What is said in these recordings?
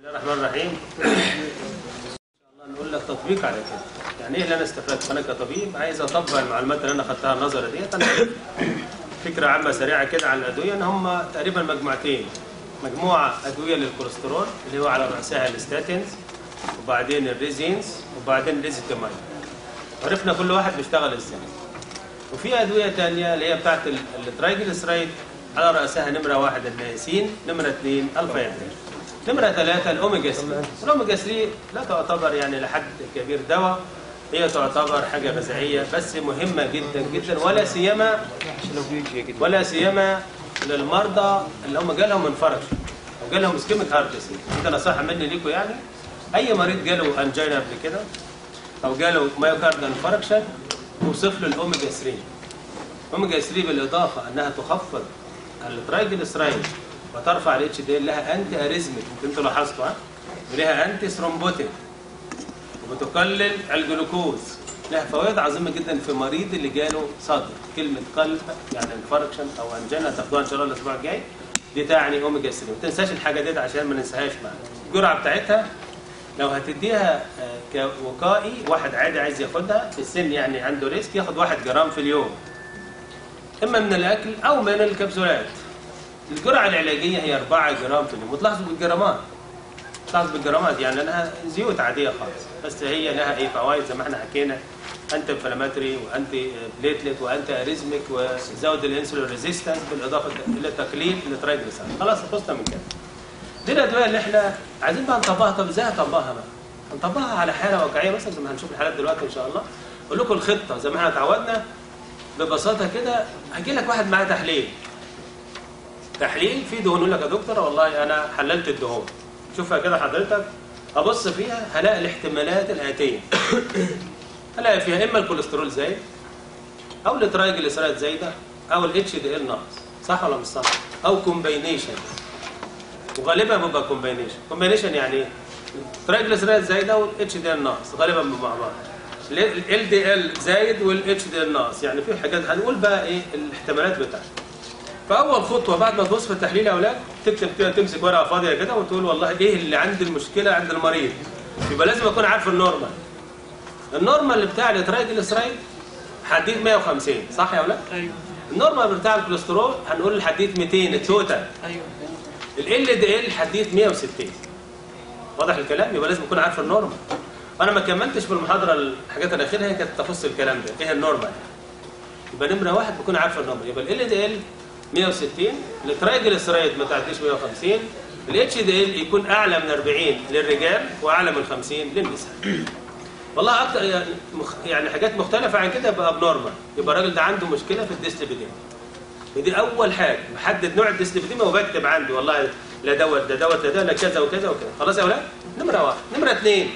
الرحمن الرحيم ان شاء الله نقول لك تطبيق على كده يعني ايه اللي انا استفدت انا كطبيب عايز اطبق المعلومات اللي انا خدتها النظري ديت انا فكره عامه سريعه كده عن الادويه ان هم تقريبا مجموعتين مجموعه ادويه للكوليسترول اللي هو على راسها الستاتينز وبعدين الريزينز وبعدين الريزيتامين عرفنا كل واحد بيشتغل ازاي وفي ادويه تانية اللي هي بتاعت الترايجليسرايد على راسها نمره واحد النياسين نمره اثنين الفا يدرين نمرة ثلاثة الأوميجا 3 الأوميجا 3 لا تعتبر يعني لحد كبير دواء هي تعتبر حاجة غذائية بس مهمة جدا جدا ولا سيما ولا سيما للمرضى اللي هم جالهم انفركشن أو جالهم اسكيميك هارت ديزيز أنت نصيحة مني ليكم يعني أي مريض جاله أنجينا قبل كده أو جاله مايوكارد انفركشن توصف له الأوميجا 3 الأوميجا 3 بالإضافة أنها تخفض الترايجليسرايد وترفع الاتش دي لها انتي اريزميك انتوا لاحظتوا ها ولها انتي ثرومبوتيك وبتقلل الجلوكوز لها فوائد عظيمه جدا في مريض اللي جاله صدر كلمه قلب يعني انفاركشن او انجنا تاخدوها ان شاء الله الاسبوع الجاي دي تعني اوميجا 3 ما تنساش الحاجه دي عشان ما ننساهاش معاك الجرعه بتاعتها لو هتديها كوقائي واحد عادي عايز ياخدها في السن يعني عنده ريسك ياخد واحد جرام في اليوم اما من الاكل او من الكبسولات الجرعة العلاجية هي 4 جرام في اليوم وتلاحظوا بالجرامات تلاحظوا بالجرامات يعني انها زيوت عادية خالص بس هي لها ايه فوائد زي ما احنا حكينا انتي انفلاماتري وانتي بليتلت وانتي اريزميك وزود الانسولين ريزيستنس بالاضافه الى تقليل الترايجليسيرايد خلاص خلصنا من كده دي الادويه اللي احنا عايزين بقى نطبقها طب ازاي هنطبقها بقى؟ هنطبقها على حاله واقعيه مثلا زي ما هنشوف الحالات دلوقتي ان شاء الله اقول لكم الخطه زي ما احنا اتعودنا ببساطه كده هجي لك واحد معاه تحليل تحليل في دهون يقول لك يا دكتور والله انا حللت الدهون شوفها كده حضرتك ابص فيها هلاقي الاحتمالات الاتيه هلاقي فيها اما الكوليسترول زايد او الترايجليسيرايد زايده او الاتش دي ال ناقص صح ولا مش صح او كومباينيشن وغالبا بيبقى كومباينيشن كومباينيشن يعني ايه الترايجليسيرايد زايده والاتش دي ال ناقص غالبا مع بعض ال دي ال زايد والاتش دي ال ناقص يعني في حاجات هنقول بقى ايه الاحتمالات بتاعتها فاول خطوه بعد ما تبص في التحليل يا اولاد تكتب كده تمسك ورقه فاضيه كده وتقول والله ايه اللي عندي المشكله عند المريض يبقى لازم اكون عارف النورمال النورمال بتاع الترايجليسرايد حديد 150 صح يا اولاد ايوه النورمال بتاع الكوليسترول هنقول الحديد 200 التوتال ايوه ال دي ال حديد 160 واضح الكلام يبقى لازم اكون عارف النورمال وانا ما كملتش في المحاضره الحاجات الاخيره هي كانت تخص الكلام ده ايه النورمال يبقى نمره واحد بكون عارف النورمال يبقى ال دي ال 160 الترايجليسرايد ما تعديش 150 الاتش دي ال يكون اعلى من 40 للرجال واعلى من 50 للنساء والله اكتر يعني, مخ يعني حاجات مختلفه عن كده يبقى ابنورمال يبقى الراجل ده عنده مشكله في الديسليبيديم ودي اول حاجه بحدد نوع الديسليبيديم وبكتب عنده والله لا دوت ده دوت ده لا كذا وكذا وكذا خلاص يا اولاد نمره واحد نمره اثنين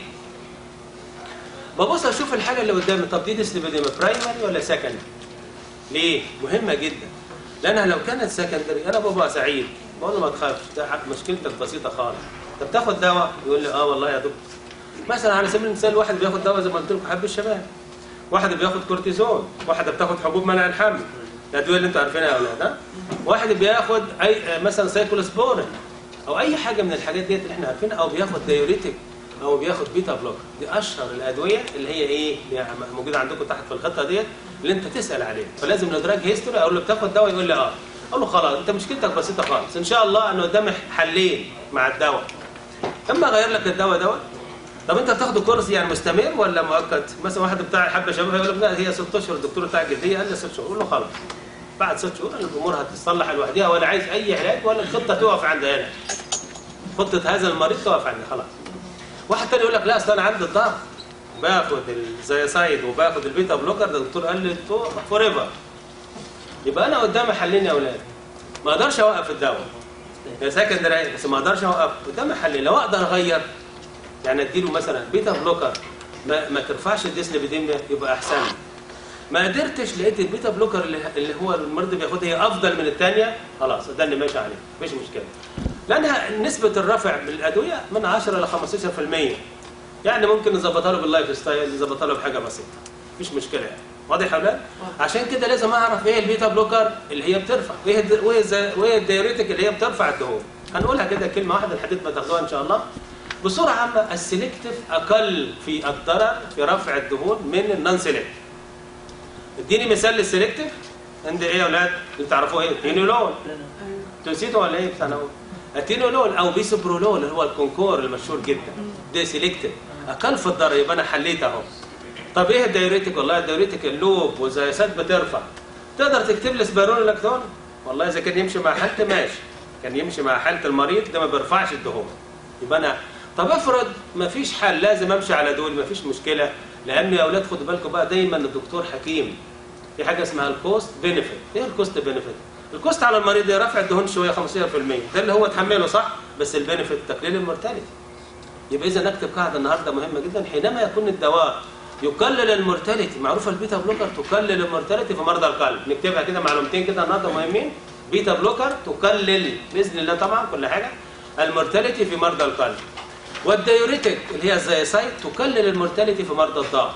ببص اشوف الحاجه اللي قدامي طب دي ديسليبيديم برايمري ولا سكندري ليه مهمه جدا لانها لو كانت سكندري انا ببقى سعيد بقول له ما تخافش ده مشكلتك بسيطه خالص انت بتاخد دواء يقول لي اه والله يا دكتور مثلا على سبيل المثال واحد بياخد دواء زي ما قلت لكم حب الشباب واحد بياخد كورتيزون واحده بتاخد حبوب منع الحمل الادويه اللي انتوا عارفينها يا اولاد ها واحد بياخد اي مثلا سايكلوسبورين او اي حاجه من الحاجات ديت اللي احنا عارفينها او بياخد دايوريتك او بياخد بيتا بلوك دي اشهر الادويه اللي هي ايه اللي موجوده عندكم تحت في الخطه ديت اللي انت تسال عليها فلازم ندراج هيستوري اقول له بتاخد دواء يقول لي اه اقول له خلاص انت مشكلتك بسيطه خالص ان شاء الله انا قدامي حلين مع الدواء اما اغير لك الدواء دوت طب انت بتاخده كورس يعني مستمر ولا مؤقت مثلا واحد بتاع حبه شباب يقول لك لا هي ست اشهر الدكتور بتاع الجلديه قال لي ست شهور اقول له خلاص بعد ست شهور الامور هتتصلح لوحدها ولا عايز اي علاج ولا الخطه تقف عند هنا خطه هذا المريض تقف عند خلاص واحد تاني يقول لك لا اصل انا عندي الضغط باخد الزياسايد وباخد البيتا بلوكر ده الدكتور قال لي فور ايفر يبقى انا قدامي حلين يا اولاد ما اقدرش اوقف الدواء يا سكندري بس ما اقدرش اوقف قدامي حلين لو اقدر اغير يعني اديله مثلا بيتا بلوكر ما, ما ترفعش الديسليبيديم يبقى احسن ما قدرتش لقيت البيتا بلوكر اللي, اللي هو المريض بياخدها هي افضل من الثانيه خلاص ده اللي ماشي عليه مفيش مشكله لانها نسبه الرفع بالادويه من 10 ل 15% يعني ممكن نظبطها له باللايف ستايل نظبطها له بحاجه بسيطه مفيش مشكله يعني واضح يا اولاد عشان كده لازم اعرف ايه البيتا بلوكر اللي هي بترفع وايه وايه وايه الدايوريتك اللي هي بترفع الدهون هنقولها كده كلمه واحده لحد ما تاخدوها ان شاء الله بصوره عامه السلكتيف اقل في الضرر في رفع الدهون من النون سلكتيف اديني مثال للسلكتيف عند ايه يا اولاد اللي تعرفوه ايه تينولول انتوا نسيتوا ولا ايه بتاع نقول التينولول او بيسوبرولول اللي هو الكونكور المشهور جدا ده سيلكتيف اقل في الضرر يبقى انا حليت اهو طب ايه الدايوريتك والله الدايوريتك اللوب وزياسات بترفع تقدر تكتب لي سبيرون لاكتون والله اذا كان يمشي مع حالتي ماشي كان يمشي مع حاله المريض ده ما بيرفعش الدهون يبقى انا طب افرض ما فيش حل لازم امشي على دول ما فيش مشكله لان يا اولاد خدوا بالكم بقى دايما الدكتور حكيم في حاجه اسمها الكوست بينيفيت ايه الكوست بينيفيت الكوست على المريض رفع الدهون شويه 15% ده اللي هو تحمله صح بس البينيفيت تقليل المورتاليتي يبقى اذا نكتب قاعده النهارده مهمه جدا حينما يكون الدواء يقلل المورتاليتي معروفه البيتا بلوكر تقلل المورتاليتي في مرضى القلب نكتبها كده معلومتين كده النهارده مهمين بيتا بلوكر تقلل باذن الله طبعا كل حاجه المورتاليتي في مرضى القلب والديوريتك اللي هي الزياسايد تقلل المورتاليتي في مرضى الضغط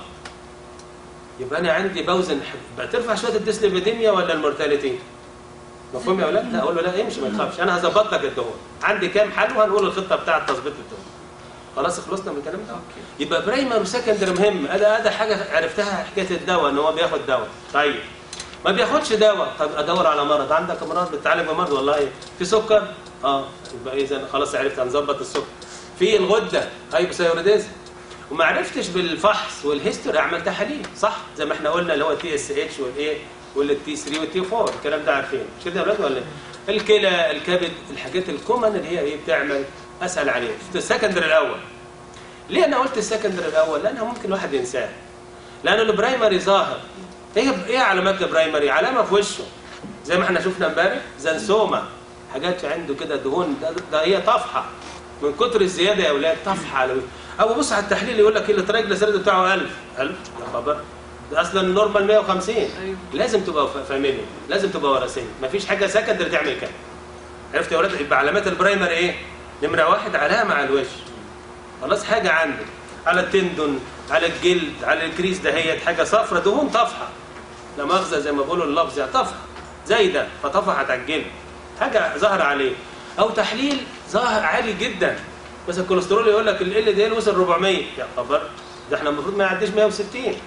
يبقى انا عندي بوزن بقى ترفع شويه الديسليبيديميا ولا المورتاليتي مفهوم يا اولاد لا اقول له لا امشي ما تخافش انا هظبط لك الدهون عندي كام حل وهنقول الخطه بتاعه تظبيط الدهون خلاص خلصنا من الكلام ده يبقى برايمر وسكندري مهم ادي ادي حاجه عرفتها حكايه الدواء ان هو بياخد دواء طيب ما بياخدش دواء طب ادور على مرض عندك امراض بتتعالج بمرض والله في سكر اه يبقى اذا خلاص عرفت هنظبط السكر في الغده هايبوثايروديزم وما عرفتش بالفحص والهيستوري اعمل تحاليل صح زي ما احنا قلنا اللي هو تي اس اتش والايه والتي 3 والتي 4 الكلام ده عارفين مش كده يا اولاد ولا إيه؟ الكلى الكبد الحاجات الكومن اللي هي ايه بتعمل اسال عليها في السكندري الاول ليه انا قلت السكندري الاول لانها ممكن واحد ينساها لان البرايمري ظاهر ايه ايه علامات البرايمري علامه في وشه زي ما احنا شفنا امبارح زنسوما حاجات عنده كده دهون ده, ده هي طفحه من كتر الزياده يا اولاد طفحه على او بص على التحليل يقول لك الترايجليسيريد بتاعه 1000 1000 يا خبر ده اصلا النورمال 150 أيوة. لازم تبقى فاميلي لازم تبقى وراثيه مفيش حاجه سكندري تعمل كده عرفت يا ولاد يبقى علامات البرايمري ايه نمره واحد علامه على الوش خلاص حاجه عندك على التندون على الجلد على الكريس دهيت حاجه صفرة دهون طفحه لا مؤاخذه زي ما بيقولوا اللفظ يعني طفحه زايده فطفحت على الجلد حاجه ظاهره عليه او تحليل ظاهر عالي جدا مثلا الكوليسترول يقول لك ال دي وصل 400 يا خبر ده احنا المفروض ما يعديش 160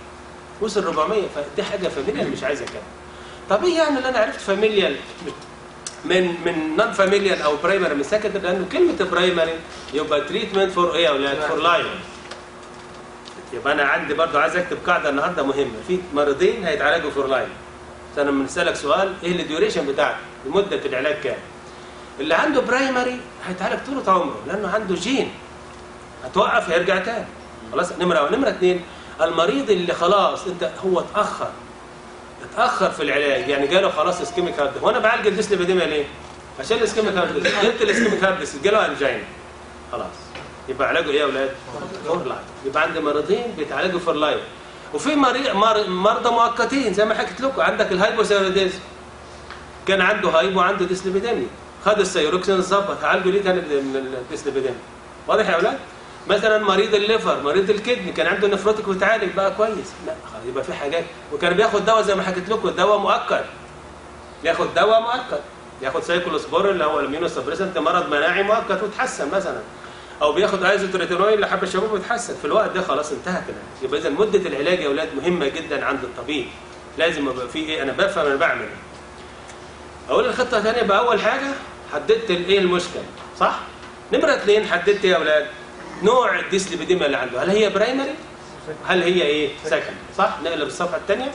وصل 400 فدي حاجه فاميليال مش عايزه كده طب ايه يعني اللي انا عرفت فاميليال من من نون فاميليال او برايمري من سكندري لانه كلمه برايمري يبقى تريتمنت فور ايه يا اولاد فور لايف يبقى انا عندي برضو عايز اكتب قاعده النهارده مهمه في مريضين هيتعالجوا فور لايف انا لما نسالك سؤال ايه الديوريشن بتاعك مده العلاج كام اللي عنده برايمري هيتعالج طول عمره لانه عنده جين هتوقف هيرجع تاني خلاص نمره ونمره اثنين المريض اللي خلاص انت هو اتاخر اتاخر في العلاج يعني جاله خلاص اسكيميك هارد وانا بعالج الديسليبيديميا ليه؟ عشان الاسكيميك هارد جبت الاسكيميك هارد جاله انجين خلاص يبقى علاجه ايه يا اولاد؟ فور لايف يبقى عندي مريضين بيتعالجوا فور لايف وفي مريض مر- مرضى مؤقتين زي ما حكيت لكم عندك الهايبوثايروديزم كان عنده هايبو وعنده ديسليبيديميا خد السيروكسين ظبط عالجه ليه تاني من الديسليبيديميا واضح يا اولاد؟ مثلا مريض الليفر مريض الكدني كان عنده نفروتك وتعالج بقى كويس لا خلاص يبقى في حاجات وكان بياخد دواء زي ما حكيت لكم دواء مؤقت ياخد دواء مؤقت ياخد سايكلوسبور اللي هو الميونوسبريسنت مرض مناعي مؤقت وتحسن مثلا او بياخد ايزوتريتينوين لحب الشباب ويتحسن في الوقت ده خلاص انتهت العلاج يبقى اذا مده العلاج يا اولاد مهمه جدا عند الطبيب لازم ابقى في ايه انا بفهم انا بعمل ايه اقول الخطه الثانيه بقى اول حاجه حددت الايه المشكله صح نمره اثنين حددت يا اولاد نوع الديسليبيديميا اللي عنده هل هي برايمري هل هي ايه سكند صح نقلب الصفحه الثانيه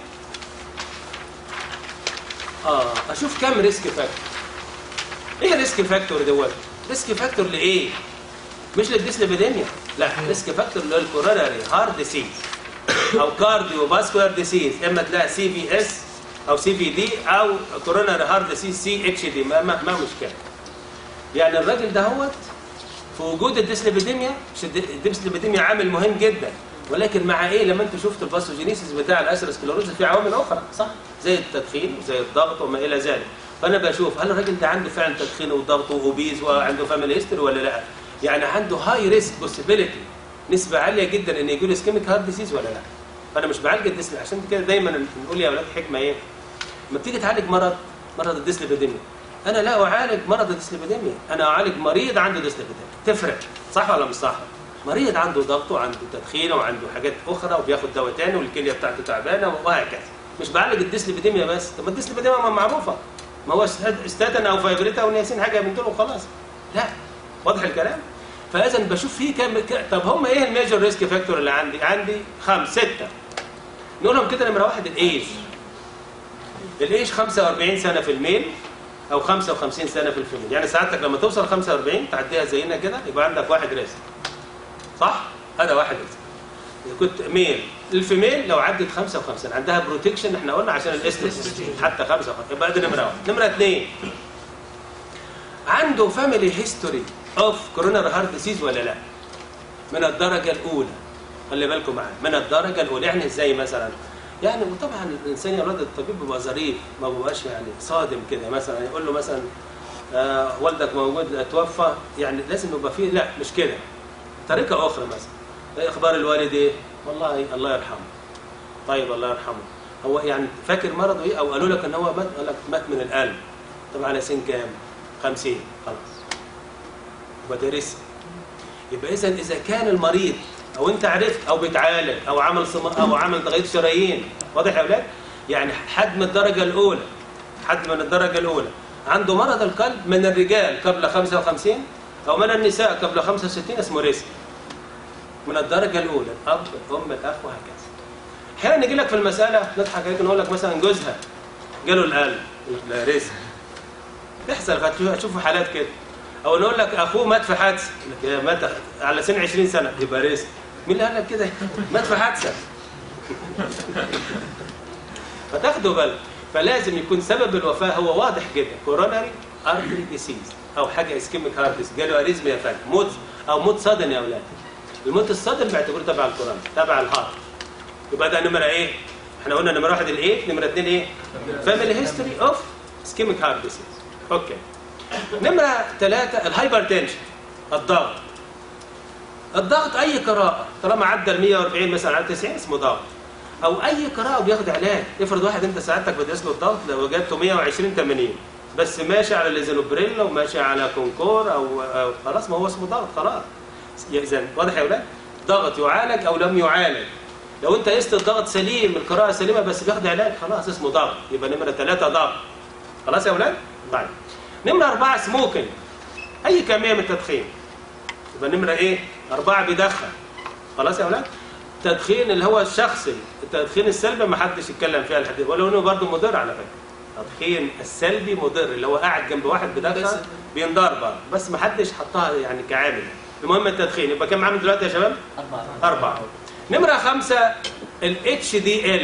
اه اشوف كم ريسك فاكتور ايه ريسك فاكتور دوت ريسك فاكتور لايه مش للديسليبيديميا لا ريسك فاكتور للكوروناري هارت ديسيز او كارديو فاسكولار ديسيز اما تلاقي سي في اس او سي في دي او كوروناري هارت ديسيز سي اتش دي ما, ما, ما مشكله يعني الراجل دهوت في وجود الديسليبيديميا مش الد- الديسليبيديميا عامل مهم جدا ولكن مع ايه لما انت شفت الباثوجينيسيس بتاع الاسيروسكليروز في عوامل اخرى صح زي التدخين وزي الضغط وما الى ذلك فانا بشوف هل الراجل ده عنده فعلا تدخين وضغط واوبيز وعنده فاميلي هيستوري ولا لا يعني عنده هاي ريسك بوسيبيليتي نسبه عاليه جدا ان يجي له اسكيميك هارت ديزيز ولا لا فانا مش بعالج الديسلي عشان كده دايما نقول يا اولاد حكمه ايه لما بتيجي تعالج مرض مرض الديسليبيديميا انا لا اعالج مرض الديسليبيديميا انا اعالج مريض عنده ديسليبيديميا تفرق صح ولا مش صح مريض عنده ضغط وعنده تدخين وعنده حاجات اخرى وبياخد دواء تاني والكليه بتاعته تعبانه وهكذا مش بعالج الديسليبيديميا بس طب ما الديسليبيديميا ما معروفه ما هو ستاتين او فايبريتا او نياسين حاجه من دول وخلاص لا واضح الكلام فاذا بشوف فيه كم ك- طب هم ايه الميجر ريسك فاكتور اللي عندي عندي خمس سته نقولهم كده نمره واحد الايج الايج 45 سنه في الميل او 55 سنه في الفيميل يعني ساعتك لما توصل 45 تعديها زينا كده يبقى عندك واحد ريسك صح هذا واحد ريسك إذا كنت ميل الفيميل لو عدت 55 عندها بروتكشن احنا قلنا عشان الاستس حتى 55 يبقى دي نمره واحد نمره اثنين عنده فاميلي هيستوري اوف كورونر هارت ديسيز ولا لا من الدرجه الاولى خلي بالكم معايا من الدرجه الاولى يعني ازاي مثلا يعني وطبعا الانسان يا ولاد الطبيب بيبقى ظريف ما بيبقاش يعني صادم كده مثلا يقول له مثلا آه والدك موجود توفى يعني لازم يبقى فيه لا مش كده طريقه اخرى مثلا إيه اخبار الوالد ايه والله الله يرحمه طيب الله يرحمه هو يعني فاكر مرضه ايه او قالوا لك ان هو مات قال لك مات من القلب طب على سن كام 50 خلاص يبقى ده رزق يبقى اذا اذا كان المريض او انت عرفت او بيتعالج او عمل صم... او عمل تغيير شرايين واضح يا اولاد يعني حد من الدرجه الاولى حد من الدرجه الاولى عنده مرض القلب من الرجال قبل 55 او من النساء قبل 65 اسمه رزق من الدرجه الاولى الاب الام الاخ وهكذا احيانا يجي لك في المساله نضحك عليك نقول لك مثلا جوزها جاله القلب يقول لك لا رزق بيحصل هتشوف- هتشوفوا حالات كده او نقول لك اخوه مات في حادثه يقول لك يا مات على سن 20 سنه يبقى رزق مين اللي قال لك كده مات في حادثه فتاخدوا بالك فلازم يكون سبب الوفاه هو واضح جدا كوروناري ارتري ديسيز او حاجه اسكيميك هارت ديسيز جاله اريزميا فعلا موت او موت صدن يا اولاد الموت الصدن بيعتبروه تبع الكورونا تبع الهارت يبقى ده نمره ايه احنا قلنا نمره واحد الايه نمره اثنين ايه فاميلي هيستوري اوف اسكيميك هارت ديسيز اوكي نمره ثلاثه الهايبر تنشن الضغط الضغط اي قراءه طالما عدى ال 140 مثلا على 90 اسمه ضغط او اي قراءه بياخد علاج افرض واحد انت ساعتك بتقيس له الضغط لو جبته 120 80 بس ماشي على ليزينوبريلا وماشي على كونكور او, أو خلاص ما هو اسمه ضغط خلاص اذا واضح يا اولاد ضغط يعالج او لم يعالج لو انت قست الضغط سليم القراءه سليمه بس بياخد علاج خلاص اسمه ضغط يبقى نمره ثلاثه ضغط خلاص يا اولاد طيب نمره اربعه سموكينج اي كميه من التدخين يبقى نمره ايه اربعه بيدخن خلاص يا اولاد التدخين اللي هو الشخصي التدخين السلبي ما حدش يتكلم فيها لحد ولو انه برضه مضر على فكره التدخين السلبي مضر اللي هو قاعد جنب واحد بيدخن بينضر برضه بس ما حدش حطها يعني كعامل المهم التدخين يبقى كم عامل دلوقتي يا شباب أربعة أربعة نمرة خمسة ال HDL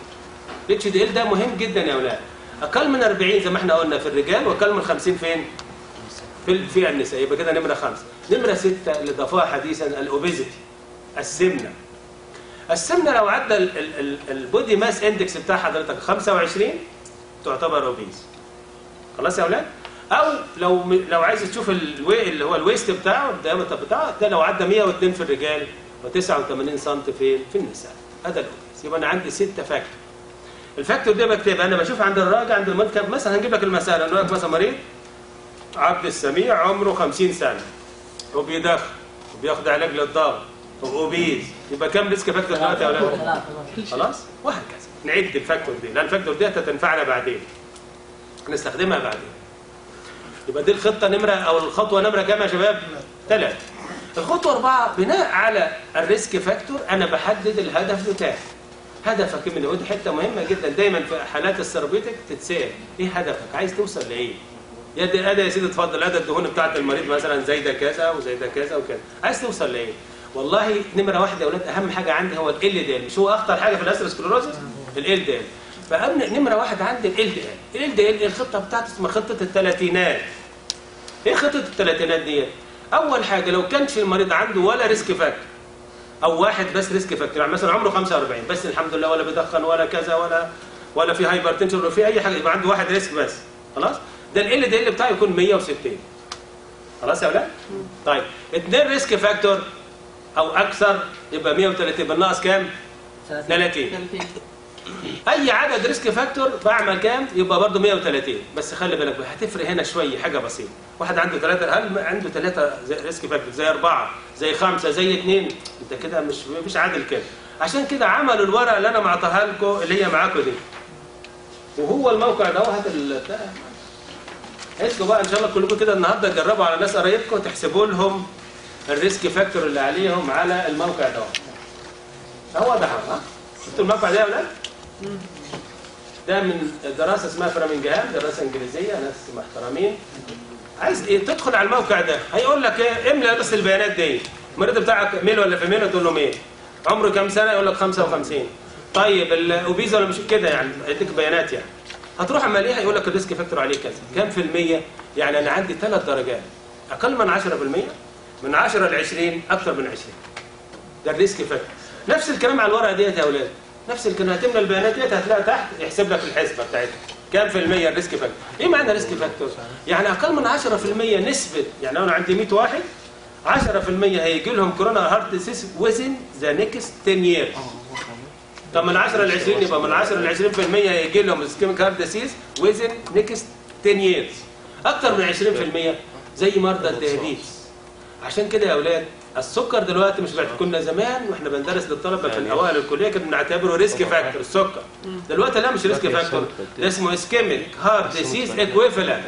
ال HDL ده مهم جدا يا أولاد أقل من 40 زي ما احنا قلنا في الرجال وأقل من 50 فين؟ في ال- في النساء يبقى كده نمرة خمسة نمرة ستة اللي ضافوها حديثا الأوبيزيتي السمنة السمنة لو عدى ال- ال- ال- البودي ماس اندكس بتاع حضرتك 25 تعتبر اوبيز خلاص يا اولاد او لو م- لو عايز تشوف الوي اللي هو الويست بتاعه الدايمتر بتاعه ده لو عدى 102 في الرجال و89 سم فين في النساء هذا الاوبيز يبقى انا عندي ستة فاكتور الفاكتور ده بكتبها انا بشوف عند الراجل عند المركب مثلا هنجيب لك المساله نقول لك مثلا مريض عبد السميع عمره 50 سنه وبيدخن وبياخد علاج للضغط واوبيز يبقى كام ريسك فاكتور دلوقتي يا اولاد ثلاثة خلاص وهكذا نعد الفاكتور دي لان الفاكتور دي هتنفعنا بعدين نستخدمها بعدين يبقى دي الخطه نمره او الخطوه نمره كام يا شباب ثلاثه الخطوه اربعه بناء على الريسك فاكتور انا بحدد الهدف بتاعي هدفك من ودي حته مهمه جدا دايما في حالات السيرابيوتيك تتسال ايه هدفك عايز توصل لايه يا دي ادي يا سيدي اتفضل ادي الدهون بتاعت المريض مثلا زي ده كذا وزي ده كذا وكذا عايز توصل لايه والله نمره واحد يا اولاد اهم حاجه عندي هو ال دي مش هو اخطر حاجه في الاسيروسكليروزس ال دي فأمن نمره واحد عندي ال دي ال دي الخطه بتاعتي اسمها خطه الثلاثينات ايه خطه الثلاثينات دي اول حاجه لو كانش المريض عنده ولا ريسك فاكتور او واحد بس ريسك فاكتور يعني مثلا عمره 45 بس الحمد لله ولا بيدخن ولا كذا ولا ولا في هايبر تنشن ولا في اي حاجه يبقى عنده واحد ريسك بس خلاص ده ال دي بتاعه يكون 160 خلاص يا اولاد طيب اثنين ريسك فاكتور او اكثر يبقى 130 بالناقص كام 30 اي عدد ريسك فاكتور بعمل كام يبقى برضه 130 بس خلي بالك بقى هتفرق هنا شويه حاجه بسيطه واحد عنده ثلاثه هل عنده ثلاثه ريسك فاكتور زي اربعه زي خمسه زي اثنين انت كده مش مش عادل كده عشان كده عملوا الورقه اللي انا معطاها لكم اللي هي معاكم دي وهو الموقع ده هات البتاع اسكوا بقى ان شاء الله كلكم كده النهارده تجربوا على ناس قرايبكم تحسبوا لهم الريسك فاكتور اللي عليهم على الموقع ده هو ده ها شفتوا الموقع ده يا اولاد ده من دراسه اسمها فرامنجهام دراسه انجليزيه ناس محترمين عايز ايه تدخل على الموقع ده هيقول لك ايه املى بس البيانات دي المريض بتاعك ميل ولا فيميل تقول له ميل عمره كام سنه يقول لك 55 طيب الاوبيز ولا مش كده يعني هيديك بيانات يعني هتروح عمليه يقول لك الريسك فاكتور عليه كذا كام في المية يعني انا عندي ثلاث درجات اقل من 10% من 10 ل 20 اكثر من 20 ده الريسك فاكتور نفس الكلام على الورقه ديت يا اولاد نفس الكلام هتملى البيانات ديت هتلاقي تحت يحسب لك الحسبه بتاعتها كام في المية الريسك فاكتور ايه معنى ريسك فاكتور يعني اقل من 10% نسبه يعني لو انا عندي 100 واحد 10% هيجي لهم كورونا هارت ديسيس وزن ذا نيكست 10 years طب من 10 ل 20 يبقى من 10 ل 20% هيجي لهم اسكيميك هارت ديسيز وزن نيكست 10 years اكتر من 20% زي مرضى الديابيتس عشان كده يا اولاد السكر دلوقتي مش بعد كنا زمان واحنا بندرس للطلبه في الاوائل الكليه كنا بنعتبره ريسك فاكتور السكر دلوقتي لا مش ريسك فاكتور ده اسمه اسكيميك هارت ديسيز ايكويفالنت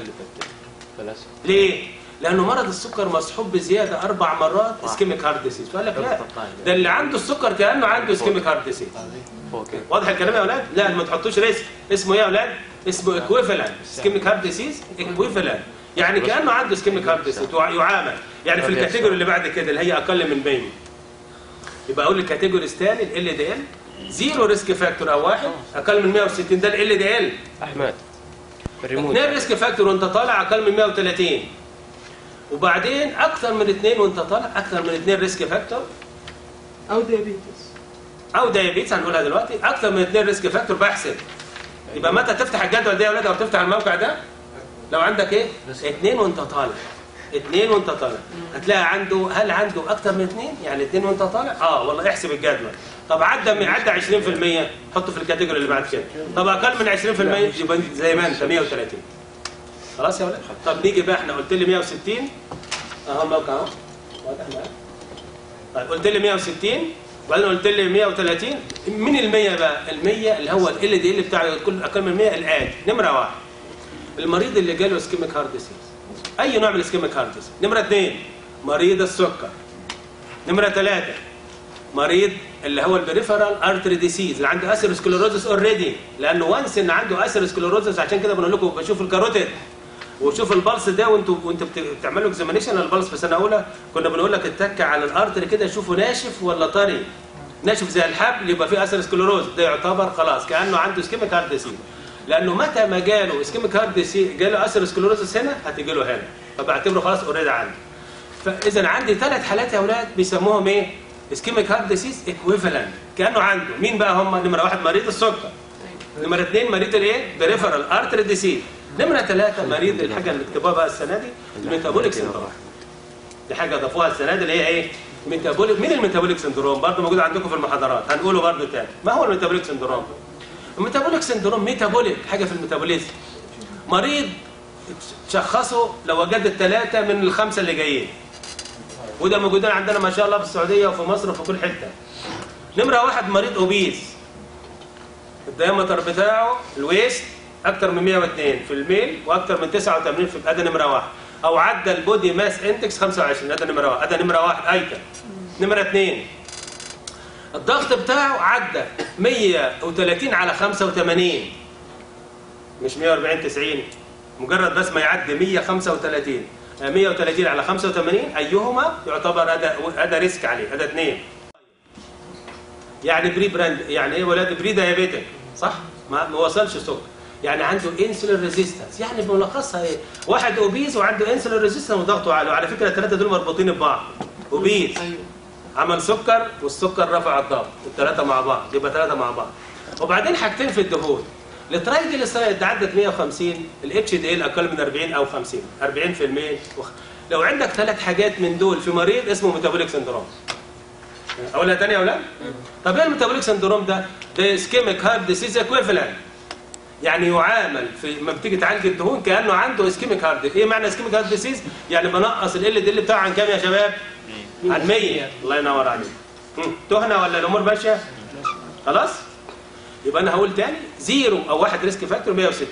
ليه؟ لانه مرض السكر مصحوب بزياده اربع مرات اسكيميك هارت ديسيز فقال لك لا ده اللي عنده السكر كانه عنده اسكيميك هارت ديسيز واضح الكلام يا اولاد لا ما تحطوش ريسك اسمه ايه يا اولاد اسمه ايكويفالنت اسكيميك هارت ديسيز ايكويفالنت يعني كانه عنده اسكيميك هارت ديسيز يعامل يعني في الكاتيجوري اللي بعد كده اللي هي اقل من بين يبقى اقول الكاتيجوري الثاني ال دي ال زيرو ريسك فاكتور او واحد اقل من 160 ده ال دي ال احمد الريموت اثنين ريسك فاكتور وانت طالع اقل من 130 وبعدين اكثر من اثنين وانت طالع اكثر من اثنين ريسك فاكتور او ديابيتس او دايابيتس هنقولها دلوقتي اكثر من اثنين ريسك فاكتور بحسب يبقى متى تفتح الجدول ده يا اولاد او تفتح الموقع ده لو عندك ايه اثنين وانت طالع اثنين وانت طالع هتلاقي عنده هل عنده اكثر من اثنين يعني اثنين وانت طالع اه والله احسب الجدول طب عدى من عدى 20% حطه في الكاتيجوري اللي بعد كده طب اقل من 20% يبقى زي ما انت 130 خلاص يا ولاد طب نيجي بقى احنا قلت لي 160 اهو الموقع اهو واضح معاك طيب قلت لي 160 وبعدين قلت لي 130 من ال 100 بقى ال 100 اللي هو ال دي ال بتاعه كل اقل من 100 الاتي نمره واحد المريض اللي جاله اسكيميك هارت ديسيز اي نوع من الاسكيميك هارت ديسيز نمره اثنين مريض السكر نمره ثلاثه مريض اللي هو البريفرال ارتري ديسيز اللي عنده اثيروسكليروزس اوريدي لانه وانس ان عنده اثيروسكليروزس عشان كده بنقول لكم بشوف الكاروتيد وشوف البلس ده وانتوا وانتوا بتعملوا اكزامينيشن البلس في سنه اولى كنا بنقول لك اتك على الارتري كده شوفه ناشف ولا طري ناشف زي الحبل يبقى فيه اثيروسكليروز ده يعتبر خلاص كانه عنده اسكيميك هارت ديسيز لانه متى ما جاله اسكيميك هارت ديسيز جاله اثيروسكليروزس هنا هتيجي له هنا فبعتبره خلاص اوريدي عندي فاذا عندي ثلاث حالات يا اولاد بيسموهم ايه اسكيميك هارت ديسيز ايكويفالنت كانه عنده مين بقى هم نمره واحد مريض السكر نمره اثنين مريض الايه بريفرال ارتري ديسيز نمره ثلاثه مريض الحاجه اللي اكتبوها بقى السنه دي الميتابوليك سندروم دي حاجه ضافوها السنه دي اللي هي ايه ميتابوليك مين الميتابوليك سندروم برضه موجود عندكم في المحاضرات هنقوله برضه تاني ما هو الميتابوليك سندروم الميتابوليك سندروم ميتابوليك حاجه في الميتابوليزم مريض شخصه لو وجد الثلاثه من الخمسه اللي جايين وده موجودين عندنا ما شاء الله في السعوديه وفي مصر وفي كل حته نمره واحد مريض اوبيس الديامتر بتاعه الويست اكتر من 102 في الميل واكتر من 89 في ادي نمره واحد او عدى البودي ماس انتكس 25 ادي نمره واحد ادي نمره واحد ايتم نمره اثنين الضغط بتاعه عدى 130 على 85 مش 140 90 مجرد بس ما يعدي 135 130 على 85 ايهما يعتبر هذا هذا ريسك عليه هذا اثنين يعني بري براند يعني ايه ولاد بري دايابيتك صح ما ما وصلش سكر يعني عنده انسولين ريزيستنس يعني بملخصها ايه واحد اوبيز وعنده انسولين ريزيستنس وضغطه عالي وعلى فكره الثلاثه دول مربوطين ببعض اوبيز ايوه عمل سكر والسكر رفع الضغط الثلاثه مع بعض يبقى ثلاثه مع بعض وبعدين حاجتين في الدهون الترايجليسرايد عدت 150 الاتش دي ال اقل من 40 او 50 40% وخ... لو عندك ثلاث حاجات من دول في مريض اسمه ميتابوليك سندروم اقولها تاني يا اولاد طب ايه الميتابوليك سندروم ده ده اسكيميك هارت ديسيز اكويفالنت يعني يعامل في ما بتيجي تعالج الدهون كانه عنده اسكيميك هارت ايه معنى اسكيميك هارت ديسيز يعني بنقص ال ال بتاعه عن كام يا شباب عن 100 الله ينور عليك هم، تهنا ولا الامور ماشيه خلاص يبقى انا هقول تاني زيرو او واحد ريسك فاكتور 160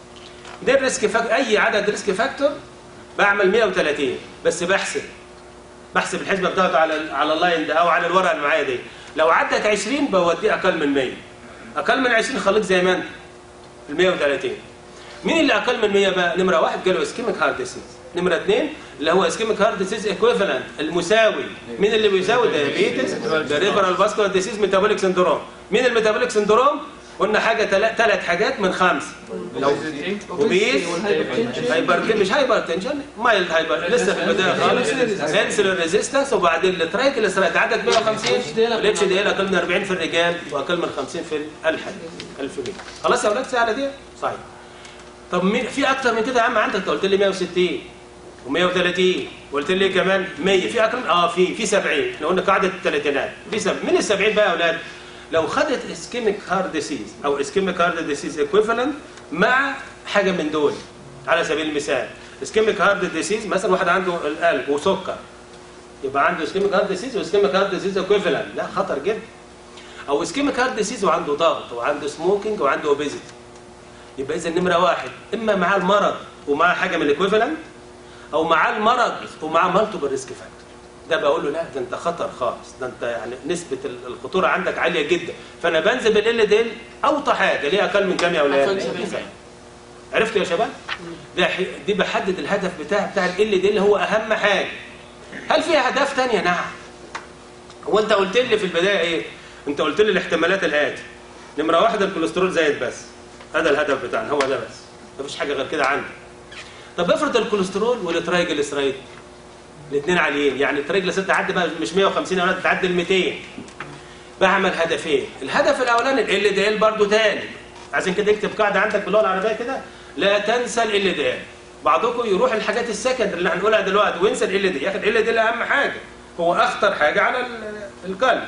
ده الريسك فاكتور اي عدد ريسك فاكتور بعمل 130 بس بحسب بحسب الحسبه بتاعته على ال- على اللاين ده او على الورقه اللي معايا دي لو عدت 20 بوديه اقل من 100 اقل من 20 خليك زي ما انت ال 130 مين اللي اقل من 100 بقى نمره واحد قالوا اسكيميك هارت ديسيز نمره اثنين اللي هو اسكيميك هارت ديسيز ايكويفالنت المساوي مين اللي بيساوي دايابيتس ريفرال فاسكولار ديسيز ميتابوليك سندروم مين الميتابوليك سندروم قلنا حاجه ثلاث حاجات من خمسه لو وبيس هايبرتنشن مش هايبرتنشن مايلد هايبر لسه في البدايه خالص انسولين ريزيستنس وبعدين الترايكليسرايد عدد 150 والاتش دي ال اقل من 40 في الرجال واقل من 50 في الحد الفيميل خلاص يا اولاد سهله دي صحيح طب مين في اكتر من كده يا عم عندك انت قلت لي 160 و130 وقلت لي كمان 100 في اكتر اه في في 70 احنا قلنا قاعده الثلاثينات في 70 من ال 70 بقى يا اولاد لو خدت اسكيميك هارد ديسيز او اسكيميك هارد ديسيز ايكويفالنت مع حاجه من دول على سبيل المثال اسكيميك هارد ديسيز مثلا واحد عنده القلب وسكر يبقى عنده اسكيميك هارد ديسيز واسكيميك هارد ديسيز ايكويفالنت لا خطر جدا او اسكيميك هارد ديسيز وعنده ضغط وعنده سموكينج وعنده اوبيزيتي يبقى اذا نمره واحد اما معاه المرض ومعاه حاجه من الايكويفالنت او معاه المرض ومعاه مالتيبل ريسك فاكتور ده بقول له لا ده انت خطر خالص ده انت يعني نسبه الخطوره عندك عاليه جدا فانا بنزل بالال ديل اوطى حاجه ليه اقل من كام يا اولاد؟ أقل من 70. عرفتوا يا شباب؟ ده ح- دي بحدد الهدف بتاع بتاع ال دي اللي هو اهم حاجه هل في اهداف تانية؟ نعم هو انت قلت لي في البدايه ايه؟ انت قلت لي الاحتمالات الاتي نمره واحد الكوليسترول زايد بس هذا الهدف بتاعنا هو ده بس مفيش حاجه غير كده عندي طب افرض الكوليسترول والترايجليسرايد الاثنين عاليين يعني الترايجليسرايد تعدي بقى مش 150 ولا تعدي ال 200 بعمل هدفين الهدف الاولاني ال دي ال برضه تاني عشان كده اكتب قاعده عندك باللغه العربيه كده لا تنسى ال دي ال بعضكم يروح الحاجات السكندري اللي هنقولها دلوقتي وينسى ال دي ياخد ال دي اهم حاجه هو اخطر حاجه على ال- القلب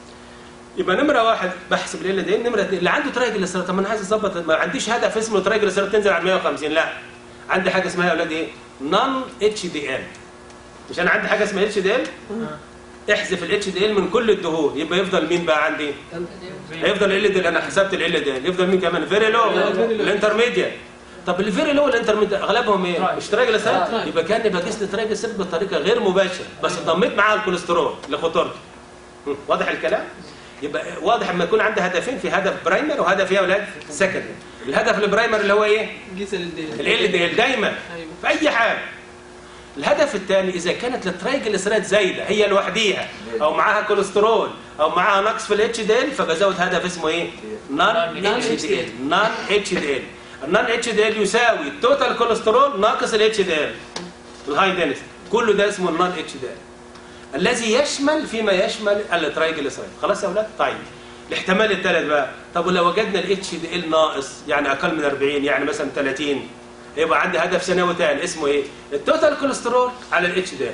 يبقى نمره واحد بحسب ال دي نمره اتنين اللي عنده ترايجليسرايد طب ما انا عايز اظبط ما عنديش هدف اسمه ترايجليسرايد تنزل على 150 لا عندي حاجه اسمها يا اولاد ايه نون اتش دي ال مش انا عندي حاجه اسمها اتش دي ال احذف الاتش دي ال من كل الدهون يبقى يفضل مين بقى عندي هيفضل ال دي انا حسبت ال دي يفضل مين كمان فيري لو الانترميديت طب الفيري لو الانترميديت اغلبهم ايه مش ترايجليسرايد يبقى كاني بقيس الترايجليسرايد بطريقه غير مباشره بس ضميت معاها الكوليسترول لخطورته هم، واضح الكلام يبقى واضح لما يكون عندي هدفين في هدف برايمر وهدف ايه يا اولاد سكندري الهدف البرايمر اللي هو ايه قيس ال دي ال دي دايما ايوه في اي حاجه الهدف الثاني اذا كانت الترايجليسيرايد زايده هي لوحديها او معاها كوليسترول او معاها نقص في الاتش دي ال فبزود هدف اسمه ايه نون اتش دي ال نون اتش دي ال النون اتش دي ال يساوي التوتال كوليسترول ناقص الاتش دي ال الهاي دينستي كله ده اسمه النون اتش دي ال الذي يشمل فيما يشمل الترايجليسيرايد خلاص يا اولاد طيب الاحتمال الثالث بقى طب ولو وجدنا الاتش دي ال ناقص يعني اقل من 40 يعني مثلا 30 يبقى عندي هدف سنوي ثاني اسمه ايه التوتال كوليسترول على الاتش دي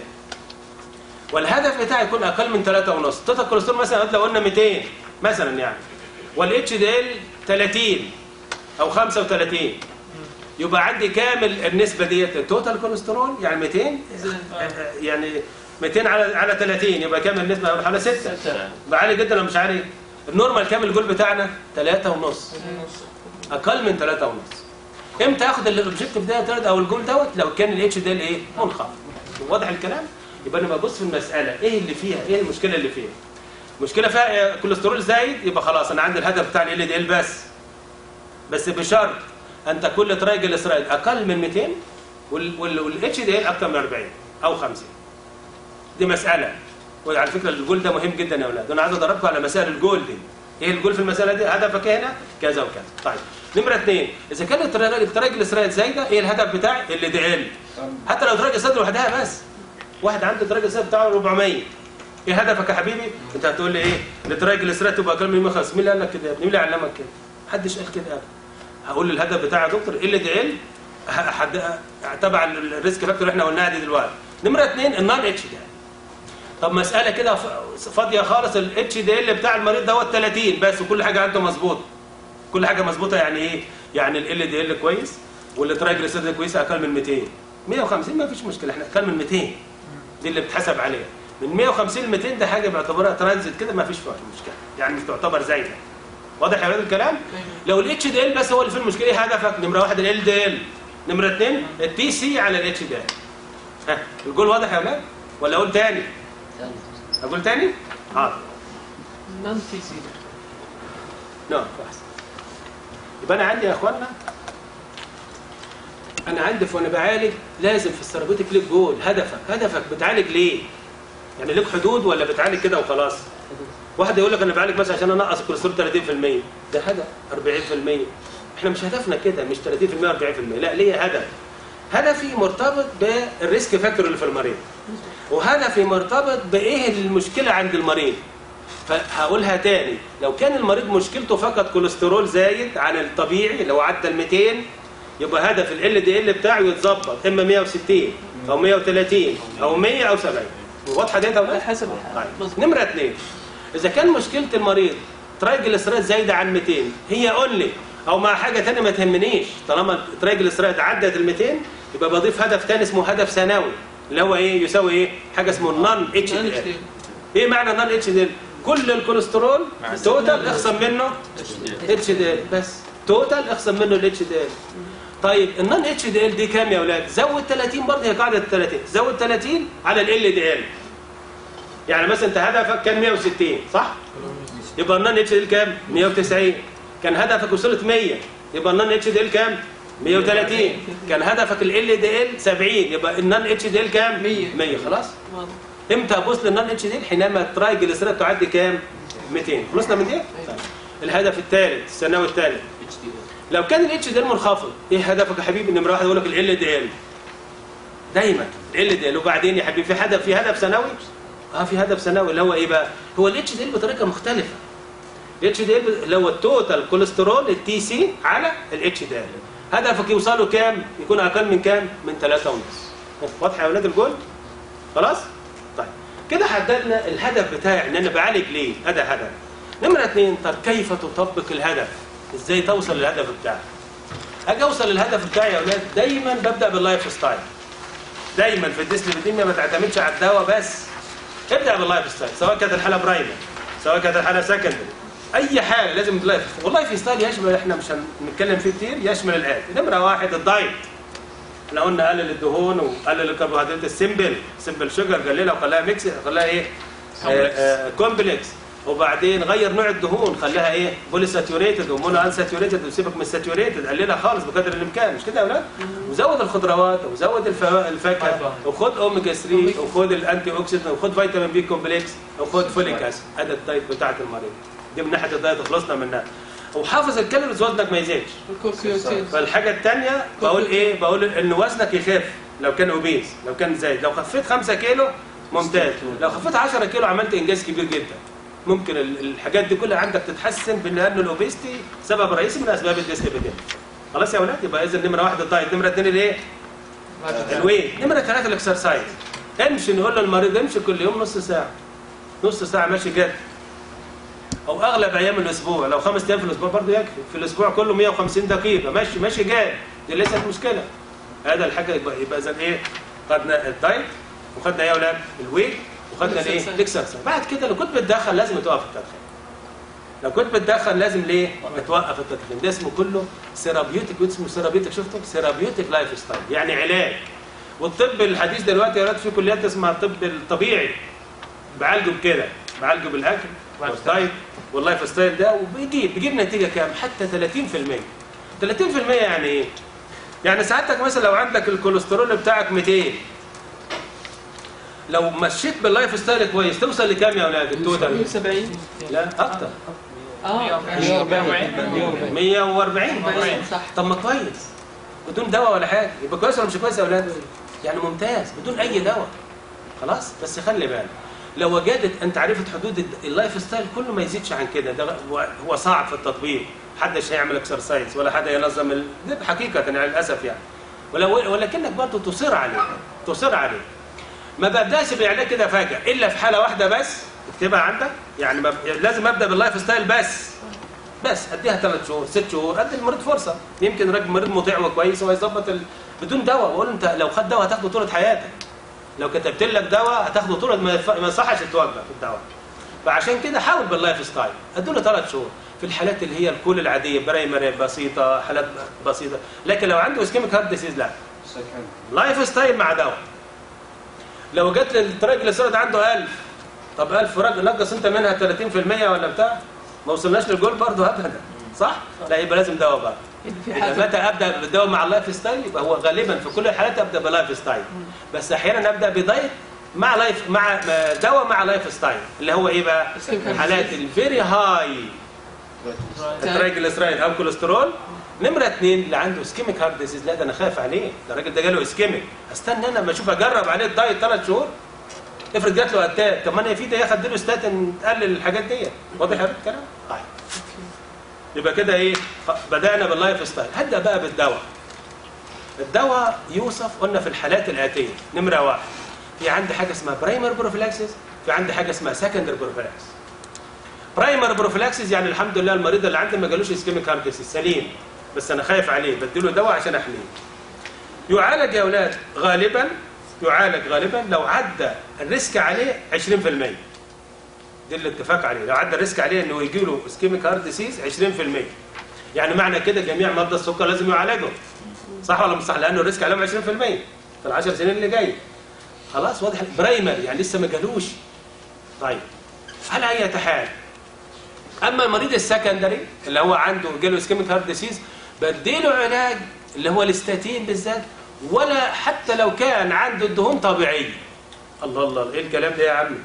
والهدف بتاعي يكون اقل من 3 ونص التوتال كوليسترول مثلا لو قلنا 200 مثلا يعني والاتش دي ال 30 او 35 يبقى عندي كامل النسبه ديت التوتال كوليسترول يعني 200 يعني 200 على على 30 يبقى كام النسبه حوالي 6 يبقى عالي جدا ولا مش عالي النورمال كام الجول بتاعنا 3 ونص اقل من 3 ونص امتى اخد الاوبجيكتيف ده او الجول دوت لو كان الاتش ده الايه منخفض واضح الكلام يبقى انا ببص في المساله ايه اللي فيها ايه المشكله اللي فيها مشكله فيها كوليسترول زايد يبقى خلاص انا عندي الهدف بتاع ال دي ال بس بس بشرط ان تكون الترايجليسرايد اقل من 200 والاتش دي ال اكثر من 40 او 50 دي مساله وعلى فكره الجول ده مهم جدا يا اولاد انا عايز ادربكم على مسائل الجول دي ايه الجول في المساله دي هدفك هنا كذا وكذا طيب نمره اثنين اذا كانت الترايجليسرايد زايده ايه الهدف بتاعي اللي دي ال حتى لو الترايجليسرايد لوحدها بس واحد عنده الترايجليسرايد بتاعه 400 ايه هدفك يا حبيبي انت هتقول لي ايه الترايجليسرايد تبقى اقل من 150 مين اللي قال لك كده يا ابني مين اللي علمك كده محدش قال كده ابدا هقول له الهدف بتاعي يا دكتور ال دي ال تبع الريسك فاكتور اللي احنا قلناها دي دلوقتي نمره اثنين النون اتش دي طب مساله كده ف- فاضيه خالص الاتش دي ال بتاع المريض دوت 30 بس وكل حاجه عنده مظبوط كل حاجه مظبوطه يعني ايه يعني ال دي ال كويس والترايجليسيريد كويس اقل من 200 150 ما فيش مشكله احنا اقل من 200 دي اللي بتحسب عليها من 150 ل 200 ده حاجه بعتبرها ترانزيت كده ما فيش فيها مشكله يعني مش تعتبر زايده واضح يا ولاد الكلام لو الاتش دي ال بس هو اللي في المشكله ايه هدفك نمره واحد ال دي ال نمره اثنين التي سي على الاتش دي ال ها الجول واضح يا ولاد ولا اقول تاني اقول تاني حاضر نون تي سي نعم كويس يبقى انا عندي يا اخوانا انا عندي وانا بعالج لازم في الثيرابيوتيك ليك جول هدفك هدفك بتعالج ليه يعني ليك حدود ولا بتعالج كده وخلاص واحد يقول لك انا بعالج مثلا عشان انقص الكوليسترول 30% ده هدف 40% احنا مش هدفنا كده مش 30% 40% لا ليه هدف هدفي مرتبط بالريسك فاكتور اللي في المريض وهدفي مرتبط بايه المشكله عند المريض فهقولها تاني لو كان المريض مشكلته فقط كوليسترول زايد عن الطبيعي لو عدى ال 200 يبقى هدف ال دي ال بتاعه يتظبط اما 160 او 130 او 100 او 70 واضحه دي يا على ولاد؟ حسب الحالة طيب مظبوط نمره اثنين اذا كان مشكله المريض ترايجليسيرايد زايده عن 200 هي اونلي او مع حاجه ثانيه ما تهمنيش طالما ترايجليسيرايد عدت ال 200 يبقى بضيف هدف ثاني اسمه هدف ثانوي اللي هو ايه يساوي ايه حاجه اسمه النون اتش نون دي ال ايه معنى نون اتش دي ال كل الكوليسترول توتال اخصم منه اتش دي ال بس توتال اخصم منه الاتش دي ال طيب النون اتش دي ال دي كام يا اولاد زود 30 برضه هي قاعده 30 زود 30 على ال دي ال يعني مثلا انت هدفك كان 160 صح يبقى النون اتش دي ال كام 190 كان هدفك وصلت 100 يبقى النون اتش دي ال كام 130 كان هدفك ال دي ال 70 يبقى النون اتش دي ال كام 100. 100 خلاص واضح. امتى ابص للنون اتش دي حينما الترايجليسيرايد تعدي كام 200 خلصنا من دي طيب. الهدف الثالث الثانوي الثالث لو كان الاتش دي ال منخفض ايه هدفك يا حبيبي نمره واحد يقول لك ال دي ال دايما ال دي ال وبعدين يا حبيبي في هدف في هدف ثانوي اه في هدف ثانوي اللي هو ايه بقى هو الاتش دي ال بطريقه مختلفه الاتش دي ال اللي هو التوتال كوليسترول التي سي على الاتش دي ال هدفك يوصله كام يكون اقل من كام من 3 ونص واضحه يا اولاد الجول خلاص طيب كده حددنا الهدف بتاعي ان انا بعالج ليه هذا هدف نمره اثنين طب كيف تطبق الهدف ازاي توصل للهدف بتاعك اجي اوصل للهدف بتاعي يا اولاد دايما ببدا باللايف ستايل دايما في الديسليبيديميا ما تعتمدش على الدواء بس ابدا باللايف ستايل سواء كانت الحاله برايمري سواء كانت الحاله سكندري اي حاجه لازم اللايف واللايف ستايل يشمل احنا مش هنتكلم فيه كتير يشمل الاتي نمره واحد الدايت احنا قلنا قلل الدهون وقلل الكربوهيدرات السمبل سمبل شوجر قللها وخلاها ميكس خلاها ايه كومبلكس وبعدين غير نوع الدهون خليها ايه بولي ساتيوريتد ومونو ان ساتيوريتد وسيبك من الساتيوريتد قللها خالص بقدر الامكان مش كده يا اولاد وزود الخضروات وزود الفوا- الفاكهه وخد اوميجا 3 وخد الانتي اوكسيدنت وخد فيتامين بي كومبلكس وخد فوليك اسيد هذا الدايت بتاعت المريض دي من ناحيه الدايت خلصنا منها وحافظ الكالوريز وزنك ما يزيدش الكوكيوتين فالحاجة الثانية بقول ايه؟ بقول ان وزنك يخف لو كان اوبيز لو كان زايد لو خفيت 5 كيلو ممتاز لو خفيت 10 كيلو عملت انجاز كبير جدا ممكن ال- الحاجات دي كلها عندك تتحسن لان الاوبيستي سبب رئيسي من اسباب الديسليبيديم خلاص يا اولاد يبقى اذا نمره واحد الدايت نمره اثنين الايه؟ الويت نمره ثلاثه الاكسرسايز امشي نقول للمريض امشي كل يوم نص ساعه نص ساعه ماشي جد او اغلب ايام الاسبوع لو خمس ايام في الاسبوع برضه يكفي في الاسبوع كله 150 دقيقه ماشي ماشي جاد دي ليست مشكله هذا الحاجه يبقى, يبقى اذا ايه خدنا الدايت وخدنا ايه يا اولاد الويت وخدنا الايه الإكسرسايز. الاكسرسايز بعد كده لو كنت بتدخن لازم توقف التدخين لو كنت بتدخن لازم ليه توقف التدخين ده اسمه كله سيرابيوتيك اسمه سيرابيوتيك شفتوا سيرابيوتيك لايف ستايل يعني علاج والطب الحديث دلوقتي يا ولاد في كليات اسمها الطب الطبيعي بعالجه بكده بعالجه بالاكل والدايت واللايف ستايل ده وبيجيب بيجيب نتيجه كام حتى 30% 30% يعني ايه يعني سعادتك مثلا لو عندك الكوليسترول بتاعك 200 لو مشيت باللايف ستايل كويس توصل لكام يا اولاد التوتال 170 لا اكتر اه 140 140 صح طب ما كويس بدون دواء ولا حاجه يبقى كويس ولا مش كويس يا اولاد يعني ممتاز بدون اي دواء خلاص بس خلي بالك لو وجدت انت عرفت حدود الد- اللايف ستايل كله ما يزيدش عن كده ده هو- هو صعب في التطبيق حدش هيعمل اكسرسايز ولا حدا ينظم ال... ده حقيقه يعني للاسف يعني ولو ولكنك برضه تصر عليه تصر عليه ما ببداش بالعلاج كده فجاه الا في حاله واحده بس اكتبها عندك يعني ما لازم ابدا باللايف ستايل بس بس اديها ثلاث شهور ست شهور ادي المريض فرصه يمكن راجل مريض مطيع وكويس هو يظبط ال... بدون دواء بقول له انت لو خد دواء هتاخده طول حياتك لو كتبت لك دواء هتاخده طول ما يف- ما يصحش توقف الدواء فعشان كده حاول باللايف ستايل ادوا ثلاث شهور في الحالات اللي هي الكل العاديه برايمري بسيطه حالات بسيطه لكن لو عنده اسكيميك هارت ديسيز لا لايف ستايل مع دواء لو جت للتراجليسيرايد عنده 1000 طب 1000 راجل نقص انت منها 30% ولا بتاع ما وصلناش للجول برضه ابدا صح؟ لا يبقى لازم دواء بقى في يبقى حاجه متى ابدا بالدواء مع اللايف ستايل يبقى هو غالبا في كل الحالات ابدا بلايف ستايل بس احيانا ابدا بدايت مع لايف مع مع دواء مع لايف ستايل اللي هو ايه بقى؟ Ischemic حالات الفيري هاي الترايجليسرايد او كوليسترول نمرة اثنين اللي عنده اسكيميك هارت ديزيز لا ده انا خايف عليه ده الراجل ده جاله اسكيميك استنى انا لما اشوف اجرب عليه الدايت ثلاث شهور افرض جات له اتاك طب ما انا في ده ياخد له ستاتين تقلل الحاجات دي واضح يا الكلام؟ طيب يبقى كده ايه خ- بدانا باللايف ستايل هبدا بقى بالدواء الدواء يوصف قلنا في الحالات الاتيه نمره واحد في عندي حاجه اسمها برايمر بروفيلاكسيس في عندي حاجه اسمها سكندري بروفيلاكسيس برايمر بروفيلاكسيس يعني الحمد لله المريض اللي عندي ما جالوش اسكيميك هارت ديزيز سليم بس انا خايف عليه بديله دواء عشان احميه يعالج يا اولاد غالبا يعالج غالبا لو عدى الريسك عليه 20% دي الاتفاق عليه لو عدى الريسك عليه انه يجي له اسكيميك هارت ديسيز 20% يعني معنى كده جميع مرضى السكر لازم يعالجوا صح ولا مش صح لانه الريسك عليهم 20% في العشر سنين اللي جايه خلاص واضح برايمري يعني لسه ما جالوش طيب على اي حال اما المريض السكندري اللي هو عنده جاله اسكيميك هارت ديسيز بديله علاج اللي هو الاستاتين بالذات ولا حتى لو كان عنده الدهون طبيعيه الله الله ايه الكلام ده يا عمي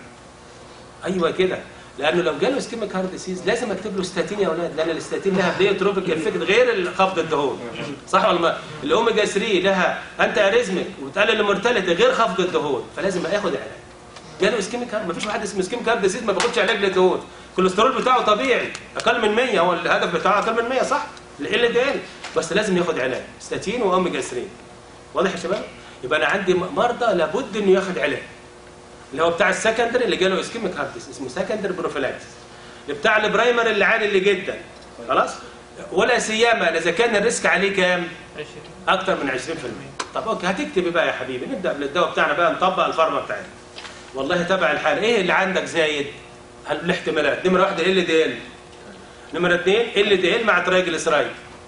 ايوه كده لانه لو جاله اسكيميك هارت ديسيز لازم اكتب له ستاتين يا اولاد لان الاستاتين لها بليوتروبيك افكت غير خفض الدهون صح ولا ما الاوميجا 3 لها انت اريزميك وتقلل المورتاليتي غير خفض الدهون فلازم اخد علاج جاله اسكيميك هارت مفيش واحد اسمه اسكيميك هارت ديسيز ما بياخدش علاج للدهون الكوليسترول بتاعه طبيعي اقل من 100 هو الهدف بتاعه اقل من 100 صح ال دي ال بس لازم ياخد علاج ستاتين واوميجا 3 واضح يا شباب يبقى انا عندي مرضى لابد انه ياخد علاج اللي هو بتاع السكندري اللي جاله اسكيميك هارت ديسيز اسمه سكندري بروفيلاكسيس اللي بتاع البرايمري اللي عالي اللي جدا خلاص ولا سيما اذا كان الريسك عليه كام اكتر من 20% طب اوكي هتكتب إيه بقى يا حبيبي نبدا بالدواء بتاعنا بقى نطبق الفارما بتاعتنا والله تبع الحاله ايه اللي عندك زايد هل- الاحتمالات نمره واحده ال دي ال نمره اثنين ال دي ال مع ترايجليسرايد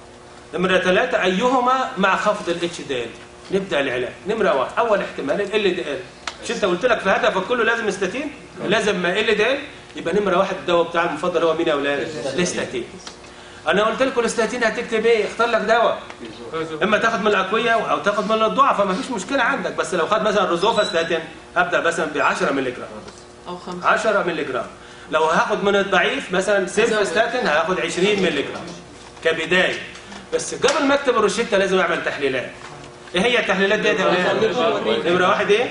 نمره ثلاثه ايهما مع خفض الاتش دي ال نبدا العلاج نمره واحد اول احتمال ال دي ال مش انت قلت لك في هدفك كله لازم استاتين لازم ال دي ال يبقى نمره واحد الدواء بتاع المفضل هو مين يا اولاد الاستاتين انا قلت لكم الاستاتين هتكتب ايه اختار لك دواء اما تاخد من الاقوياء او تاخد من الضعفاء ما فيش مشكله عندك بس لو خد مثلا روزوفاستاتين هبدا مثلا ب 10 مللي جرام او خمسه 10 مللي جرام لو هاخد من الضعيف مثلا سيلفستاتين هاخد 20 مللي جرام كبدايه بس قبل ما اكتب الروشته لازم اعمل تحليلات ايه هي التحليلات ديت يا ولاد؟ نمره واحد ايه؟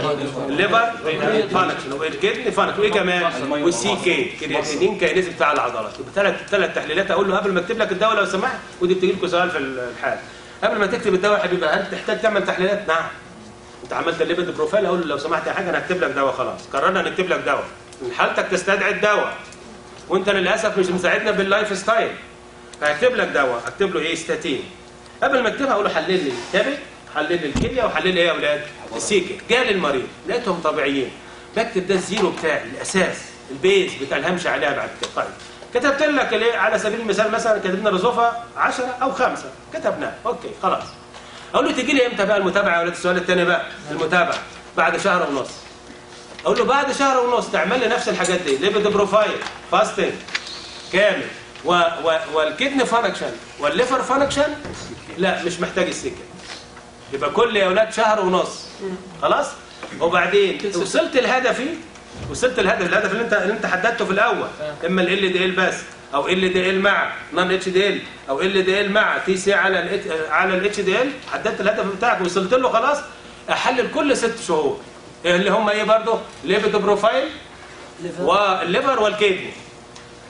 الليفر فانكشن والكدني فانكشن وايه كمان؟ والسي كي كرياتينين كاينيز بتاع العضلات يبقى ثلاث ثلاث تحليلات اقول له قبل ما اكتب لك الدواء لو سمحت ودي بتجي لكم سؤال في الحال قبل ما تكتب الدواء يا حبيبي هل تحتاج تعمل تحليلات؟ نعم انت عملت الليبيد بروفايل اقول له لو سمحت يا حاجه انا هكتب لك دواء خلاص قررنا نكتب لك دواء حالتك تستدعي الدواء وانت للاسف مش مساعدنا باللايف ستايل فهكتب لك دواء اكتب له ايه ستاتين قبل ما اكتبها اقول له حلل لي الكبد حلل لي الكليه وحلل لي ايه يا اولاد السيكه جالي المريض لقيتهم طبيعيين بكتب ده الزيرو بتاعي الاساس البيز بتاع الهمشه عليها بعد كده طيب كتبت لك الايه على سبيل المثال مثلا كتبنا رزوفه 10 او 5 كتبناه اوكي خلاص اقول له تيجي لي امتى بقى المتابعه يا ولاد السؤال الثاني بقى المتابعه بعد شهر ونص اقول له بعد شهر ونص تعمل لي نفس الحاجات دي ليبيد بروفايل فاستنج كامل و و والكدن فانكشن والليفر فانكشن لا مش محتاج السكه يبقى كل يا اولاد شهر ونص خلاص وبعدين وصلت لهدفي وصلت الهدف الهدف اللي انت اللي انت حددته في الاول اما ال دي ال بس او ال دي ال مع نون اتش دي ال او ال دي ال مع تي سي على ال على الاتش دي ال حددت الهدف بتاعك وصلت له خلاص احلل كل ست شهور اللي هم ايه برضه ليبيد بروفايل والليفر والكدني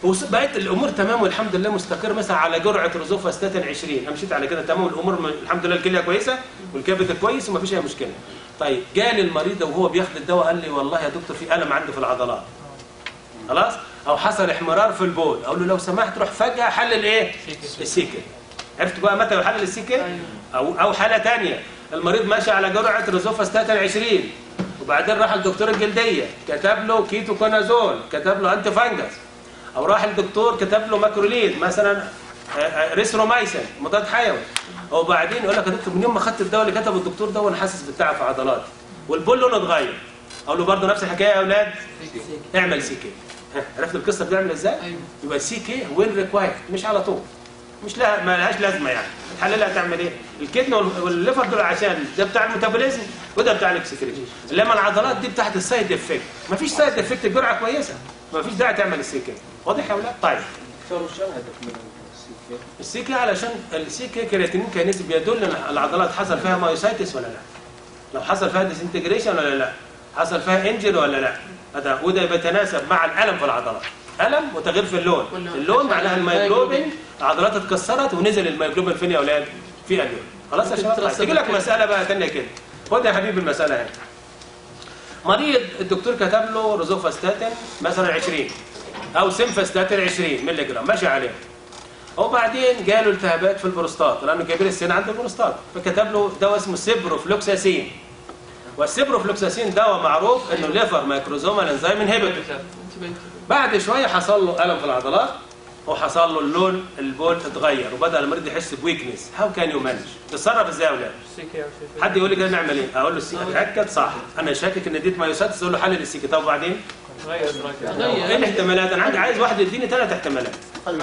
وبقيت الامور تمام والحمد لله مستقر مثلا على جرعه روزوفاستاتين 20 أنا مشيت على كده تمام الامور م- الحمد لله الكليه كويسه والكبد كويس وما فيش اي مشكله طيب جالي المريض ده وهو بياخد الدواء قال لي والله يا دكتور في الم عندي في العضلات خلاص او حصل احمرار في البول اقول له لو سمحت روح فجاه حلل ايه السيكل عرفت بقى متى يحلل السيكل أيوه. او او حاله ثانيه المريض ماشي على جرعه روزوفاستاتين 20 وبعدين راح لدكتور الجلديه كتب له كيتوكونازول كتب له انتي فانجس او راح للدكتور كتب له ماكروليد مثلا آه، آه، ريثرومايسين مضاد حيوي وبعدين يقول لك يا دكتور من يوم ما خدت الدواء اللي كتبه الدكتور ده وانا حاسس بالتعب في عضلاتي والبول لونه اتغير اقول له برضه نفس الحكايه يا اولاد اعمل سي كي ها، عرفت القصه بتعمل ازاي؟ أيوه. يبقى السي كي وين ريكوايرد مش على طول مش لها ما لهاش لازمه يعني تحللها تعمل ايه؟ الكدن وال- والليفر دول عشان ده بتاع الميتابوليزم وده بتاع الاكسكريشن انما العضلات دي بتاعت السايد افكت مفيش سايد افكت الجرعه كويسه مفيش داعي تعمل السي كي واضح يا اولاد؟ طيب دكتور وش الهدف من السي السي كي علشان السي كي كرياتينين كينيز بيدل ان العضلات حصل فيها مايوسايتس ولا لا لو حصل فيها ديسنتجريشن ولا لا حصل فيها انجر ولا لا هذا وده بيتناسب مع الالم في العضلات الم وتغيير في اللون واللون. اللون معناها الميوجلوبين العضلات اتكسرت ونزل الميوجلوبين فين يا اولاد في اليون خلاص يا شباب طيب، بتترسب تيجي لك كده. مساله بقى ثانيه كده خد يا حبيبي المساله هنا مريض الدكتور كتب له روزوفاستاتين مثلا 20 او سيمفاستاتين 20 مللي جرام ماشي عليه وبعدين جاله التهابات في البروستات لانه كبير السن عنده البروستات فكتب له دواء اسمه سيبروفلوكساسين والسيبروفلوكساسين دواء معروف انه ليفر مايكروزومال انزيم انهبيتور انتبهت بعد شويه حصل له الم في العضلات وحصل له اللون البول اتغير وبدا المريض يحس بويكنس هاو كان يو مانج تتصرف ازاي يا اولاد سيكي حد يقول لي كده نعمل ايه اقول له السيكي اتاكد صح انا شاكك ان اديت مايوساتس اقول له حلل السيكي طب وبعدين غير ايه غير الاحتمالات انا عندي عايز واحد يديني ثلاث احتمالات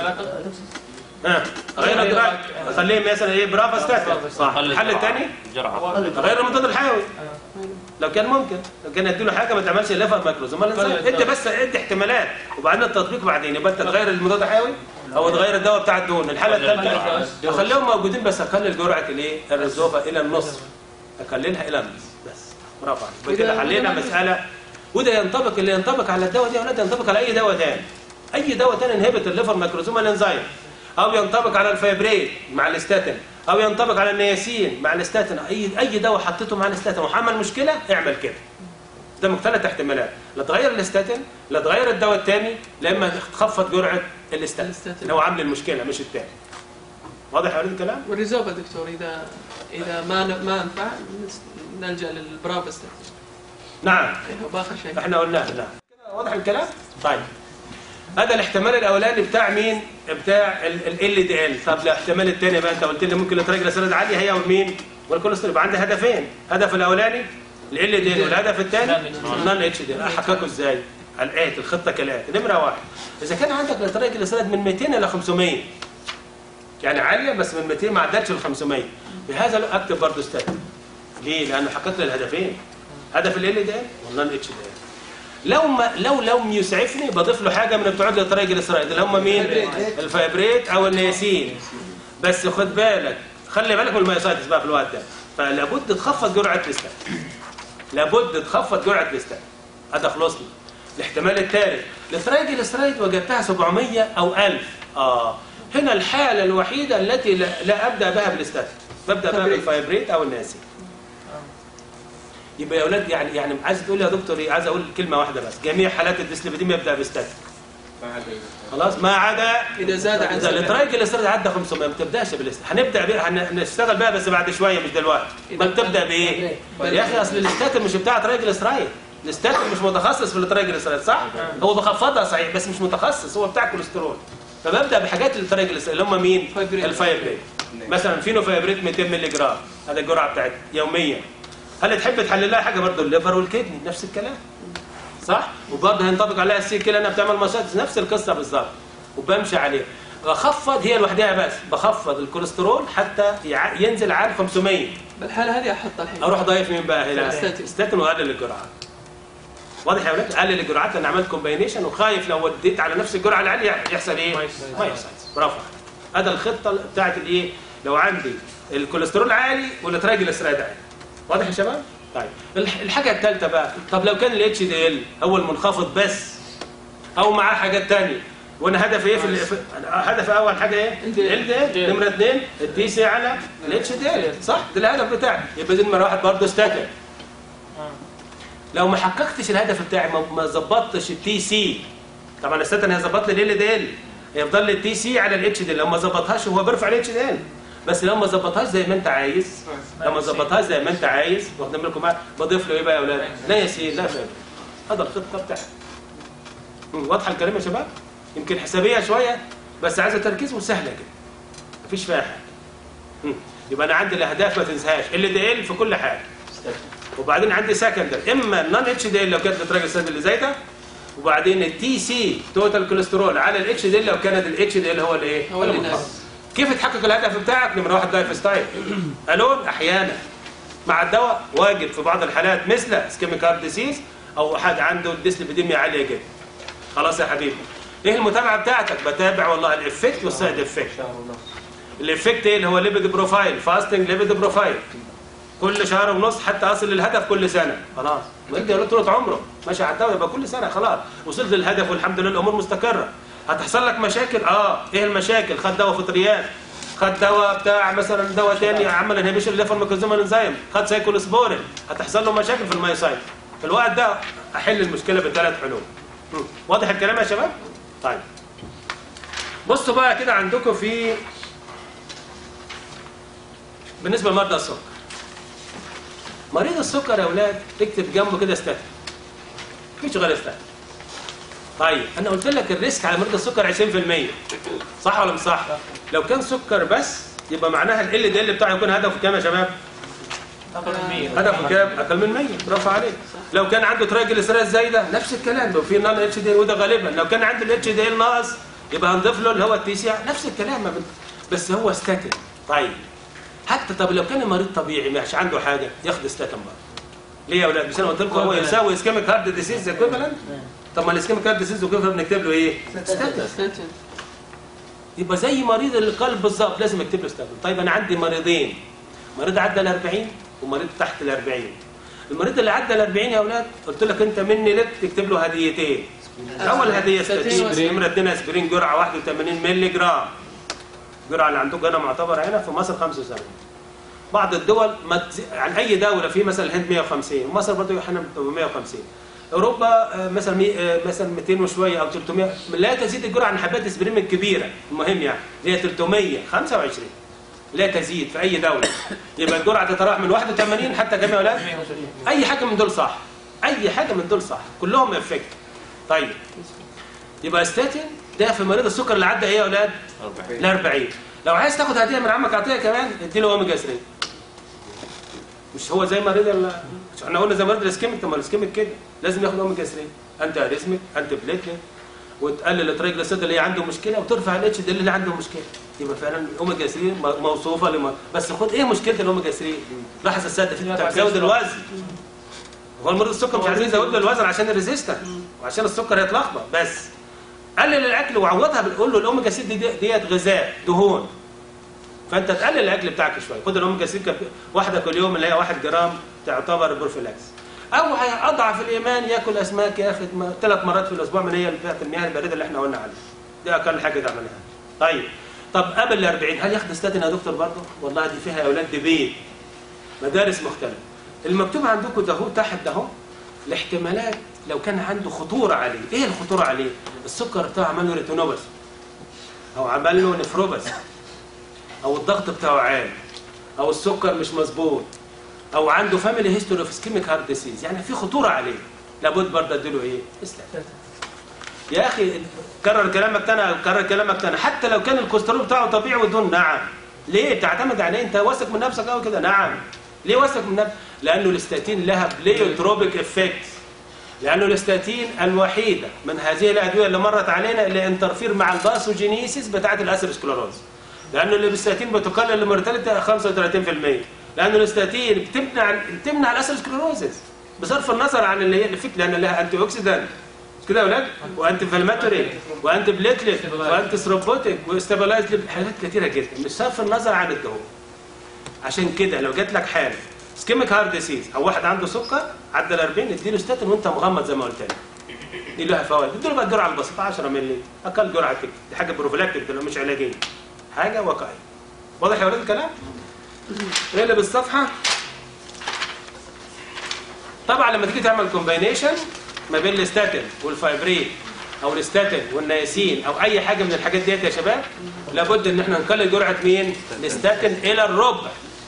ها غير غير الدراج الدراج. خليه مثلا ايه برافاستاتين صح خلي الحل الجرعة. الثاني جرعة غير المضاد الحيوي لو كان ممكن لو كان اديله حاجه ما تعملش ليفر ماكروز امال خلي ازاي ادي الدواء. بس ادي احتمالات وبعدين التطبيق بعدين يبقى انت تغير المضاد الحيوي او تغير الدواء بتاع الدهون الحاله خلي الثالثه الجرعة. اخليهم موجودين بس اقلل جرعه الايه الرزوفه الى النصف اقللها الى النصف بس برافو عليك يبقى كده وده- حلينا وده- مساله وده ينطبق اللي ينطبق على الدواء ده يا اولاد ينطبق على اي دواء ثاني اي دواء ثاني انهبت الليفر ماكروزومال انزيم او ينطبق على الفيبريت مع الاستاتين او ينطبق على النياسين مع الاستاتين اي اي دواء حطيته مع الاستاتين وعمل مشكله اعمل كده قدامك ثلاث احتمالات لا تغير الاستاتين لا تغير الدواء الثاني لا اما تخفض جرعه الاستاتين الاستاتين. اللي هو عامل المشكله مش الثاني واضح يا ولد الكلام والريزوفا دكتور اذا اذا ما ن- ما نفع نس- نلجا للبرافستات نعم باخر شيء احنا قلناها نعم كده واضح الكلام طيب هذا الاحتمال الاولاني بتاع مين بتاع ال دي ال طب الاحتمال الثاني بقى انت قلت لي ممكن الترايجليسيرايد عاليه هي ومين والكوليسترول يبقى عندي هدفين الهدف الاولاني ال دي ال والهدف الثاني النون اتش دي احققه ازاي الاتي الخطه كالاتي نمره واحد اذا كان عندك الترايجليسيرايد من 200 الى 500 يعني عاليه بس من 200 ما عدتش ال 500 بهذا اكتب برضه ستاتين ليه؟ لانه حقق لي الهدفين هدف ال ال دي ال والنون اتش دي ال لو ما لو لم يسعفني بضيف له حاجه من بتوع الترايجليسيرايد اللي هم مين؟ الفيبريت. الفايبريت او النياسين بس خد بالك خلي بالك من المايوسايتس بقى في الوقت ده فلابد تخفض جرعه الاستات لابد تخفض جرعه الاستات هذا خلصنا الاحتمال الثالث الترايجليسيرايد وجدتها 700 او 1000 اه هنا الحاله الوحيده التي لا, لا ابدا بها بالاستات ببدا بها فابريت. بالفايبريت او النياسين يبقى يا اولاد يعني يعني عايز تقول لي يا دكتور ايه عايز اقول كلمه واحده بس جميع حالات الديسليبيديميا يبدا باستات ما عدا خلاص ما عدا اذا زاد عن اذا سبعين. الترايجليسيرايد عدى 500 ما تبداش بالاست هنبدا بيها هنشتغل بيها بس بعد شويه مش دلوقتي إذا ما بتبدا كان- بايه بل- يا اخي اصل الاستاتين مش بتاع ترايجليسيرايد الاستاتين مش متخصص في الترايجليسيرايد صح هو بخفضها صحيح بس مش متخصص هو بتاع كوليسترول فببدا بحاجات الترايجليسيرايد اللي هم مين فايبريت. الفايبريت مثلا فينو فايبريت 200 مللي جرام هذا الجرعه بتاعتها يوميا هل تحب تحلل لها حاجه برضه الليفر والكدني نفس الكلام صح وبرضه هينطبق عليها السي كده انا بتعمل ماسات نفس القصه بالظبط وبمشي عليه بخفض هي لوحدها بس بخفض الكوليسترول حتى يع- ينزل عن 500 بالحاله هذه احط الحين اروح ضايف مين بقى هنا الستاتين. ستاتين واقلل الجرعات واضح يا ولاد اقلل الجرعات لان عملت كومباينيشن وخايف لو وديت على نفس الجرعه العاليه يحصل ايه مايوسايتس. مايوسايتس برافو هذا الخطه بتاعت الايه لو عندي الكوليسترول عالي والترايجليسيرايد عالي واضح يا شباب طيب الح- الحاجه الثالثه بقى طب لو كان الاتش دي ال هو المنخفض بس او معاه حاجات ثانيه وانا هدفي ايه في, ال- في هدف اول حاجه ايه؟ LDL. ال دي نمره اثنين التي سي على الاتش دي صح؟ ده الهدف بتاعي يبقى دي نمره واحد برضه ستاتيك لو ما حققتش الهدف بتاعي ما- ما ظبطتش التي سي طبعا الستن هيظبط لي ال دي ال هيفضل لي التي سي على الاتش دي لو ما ظبطهاش هو بيرفع الاتش دي ال بس لو ما ظبطهاش زي ما انت عايز لو ما ظبطهاش زي ما انت عايز واخدين بالكم معايا بضيف له ايه بقى يا اولاد؟ لا يا سيدي لا فاهم هذا الخطه بتاعتي مم، واضحه الكلام يا شباب؟ يمكن حسابيه شويه بس عايزه تركيز وسهله كده مفيش فيها حاجه مم. يبقى انا عندي الاهداف ما تنساهاش ال دي ال في كل حاجه وبعدين عندي سكندر اما النون اتش دي ال لو كانت بتراجع السد اللي زايده وبعدين التي سي توتال كوليسترول على الاتش دي ال لو كانت الاتش دي ال هو الايه؟ هو اللي المنخفض. ناس. كيف تحقق الهدف بتاعك؟ نمره واحد لايف ستايل الون احيانا مع الدواء واجب في بعض الحالات مثل اسكيميك هارت ديسيز او حد عنده الديسليبيديميا عاليه جدا خلاص يا حبيبي ايه المتابعه بتاعتك بتابع والله الافكت والسايد افكت شهر ونص الافكت ايه اللي هو ليبيد بروفايل فاستنج ليبيد بروفايل كل شهر ونص حتى اصل للهدف كل سنه خلاص ويبدا يقول طول عمره ماشي على الدواء يبقى كل سنه خلاص وصلت للهدف والحمد لله الامور مستقره هتحصل لك مشاكل اه ايه المشاكل خد دواء فطريات خد دواء بتاع مثلا دواء تاني عمل انهبيشن ليفر ميكانيزم انزيم خد سايكولوسبورين هتحصل له مشاكل في المايوسايت في الوقت ده احل المشكله بثلاث حلول مم. واضح الكلام يا شباب طيب بصوا بقى كده عندكم في بالنسبه لمرضى السكر مريض السكر يا اولاد اكتب جنبه كده ستاتين مفيش غير ستاتين طيب انا قلت لك الريسك على مريض السكر 20% صح ولا مش صح لو كان سكر بس يبقى معناها ال دي ال بتاعه يكون هدفه كام يا شباب اقل من 100 هدفه كام اقل من 100 برافو عليك لو كان عنده ترايجليسيرايد زايده نفس الكلام لو في نون اتش دي وده غالبا لو كان عنده الاتش دي ال ناقص يبقى هنضيف له اللي هو التي سي نفس الكلام ما بن- بس هو ستاتين طيب حتى طب لو كان المريض طبيعي مش عنده حاجه ياخد ستاتين برضه ليه يا اولاد مش انا قلت لكم هو يساوي اسكيميك هارد ديسيز ايكويفالنت طب ما الاسكيميك هارد ديسيز ايكويفالنت بنكتب له ايه ستاتين ستاتين يبقى زي مريض القلب بالظبط لازم اكتب له ستاتين طيب انا عندي مريضين مريض عدى ال 40 ومريض تحت ال 40 المريض اللي عدى ال 40 يا اولاد قلت لك انت مني لك تكتب له هديتين اول هديه ستاتين ستاتين واسبرين. نمره 2 اسبرين جرعه 81 مللي جرام الجرعه اللي عندكم هنا معتبره هنا في مصر 75 بعض الدول ما تز... عن اي دوله في مثلا الهند 150 ومصر برضه احنا 150 اوروبا آه، مثلا مي... آه، مثلا 200 وشويه او 300 لا تزيد الجرعه عن حبات اسبرين الكبيره المهم يعني اللي هي 325 لا تزيد في اي دوله يبقى الجرعه تتراوح من 81 حتى كام يا اولاد؟ اي حاجه من دول صح اي حاجه من دول صح كلهم افكت طيب يبقى ستاتين ده في مريض السكر اللي عدى ايه يا اولاد؟ 40 ل 40 لو عايز تاخد هديه من عمك عطيه كمان اديله اوميجا 3 مش هو زي مريض ال مش احنا قلنا زي مريض الاسكيميك طب ما الاسكيميك كده لازم ياخد اوميجا 3 انت اريزميك انت بليتلين وتقلل التريجليسيريد اللي هي عنده مشكله وترفع الاتش دي اللي عنده مشكله يبقى فعلا الاوميجا 3 م- موصوفه لما بس خد ايه مشكله الاوميجا 3 لاحظ السد في انت بتزود الوزن هو المريض السكر مش عايزين يزود له الوزن عشان الريزيستنس وعشان السكر يتلخبط بس قلل الاكل وعوضها بنقول له الاوميجا 6 دي ديت غذاء دهون فانت تقلل الاكل بتاعك شويه خد الاوميجا 6 واحده كل يوم اللي هي 1 جرام تعتبر بروفيلاكس او هي اضعف الايمان ياكل اسماك ياخد ثلاث مرات في الاسبوع من هي بتاعت المياه البارده اللي احنا قلنا عليها دي اقل حاجه تعملها طيب طب قبل ال 40 هل ياخد ستاتين يا دكتور برضه والله دي فيها يا اولاد ديبيت مدارس مختلفه المكتوب عندكم ده هو تحت ده هو الاحتمالات لو كان عنده خطوره عليه ايه الخطوره عليه السكر بتاعه عمل له ريتينوباثي او عمل له نفروباثي او الضغط بتاعه عالي او السكر مش مظبوط او عنده فاميلي هيستوري اوف اسكيميك هارت ديسيز يعني في خطوره عليه لابد برضه اديله ايه استعداد يا اخي كرر كلامك تاني كرر كلامك تاني حتى لو كان الكوليسترول بتاعه طبيعي والدهون نعم ليه تعتمد عليه انت واثق من نفسك قوي كده نعم ليه واثق من نفسك لانه الاستاتين لها بليوتروبيك افكت لانه الاستاتين الوحيده من هذه الادويه اللي مرت علينا اللي انترفير مع الباسوجينيسيس بتاعه الاسيروسكلوروز لانه الاستاتين بتقلل المورتاليتي 35% لانه الاستاتين بتمنع بتمنع الاسيروسكلوروزس بصرف النظر عن اللي هي الفكره لان لها انتي اوكسيدانت مش كده يا اولاد وانتي فالماتوري وانتي بليتلت وانتي ثروبوتيك واستابلايز حاجات كتيره جدا مش صرف النظر عن الدهون عشان كده لو جات لك حاله سكيميك هارت ديسيز او واحد عنده سكر عدى ال 40 اديله ستاتين وانت مغمض زي ما قلت لك دي لها فوائد ادوا له بقى الجرعه البسيطه 10 مللي اقل جرعه كده دي حاجه بروفيلاكتيك دي مش علاجيه حاجه واقعيه واضح يا ولاد الكلام اللي بالصفحه طبعا لما تيجي تعمل كومباينيشن ما بين الاستاتين والفايبرين او الاستاتين والنياسين او اي حاجه من الحاجات ديت يا شباب لابد ان احنا نقلل جرعه مين الاستاتين الى الربع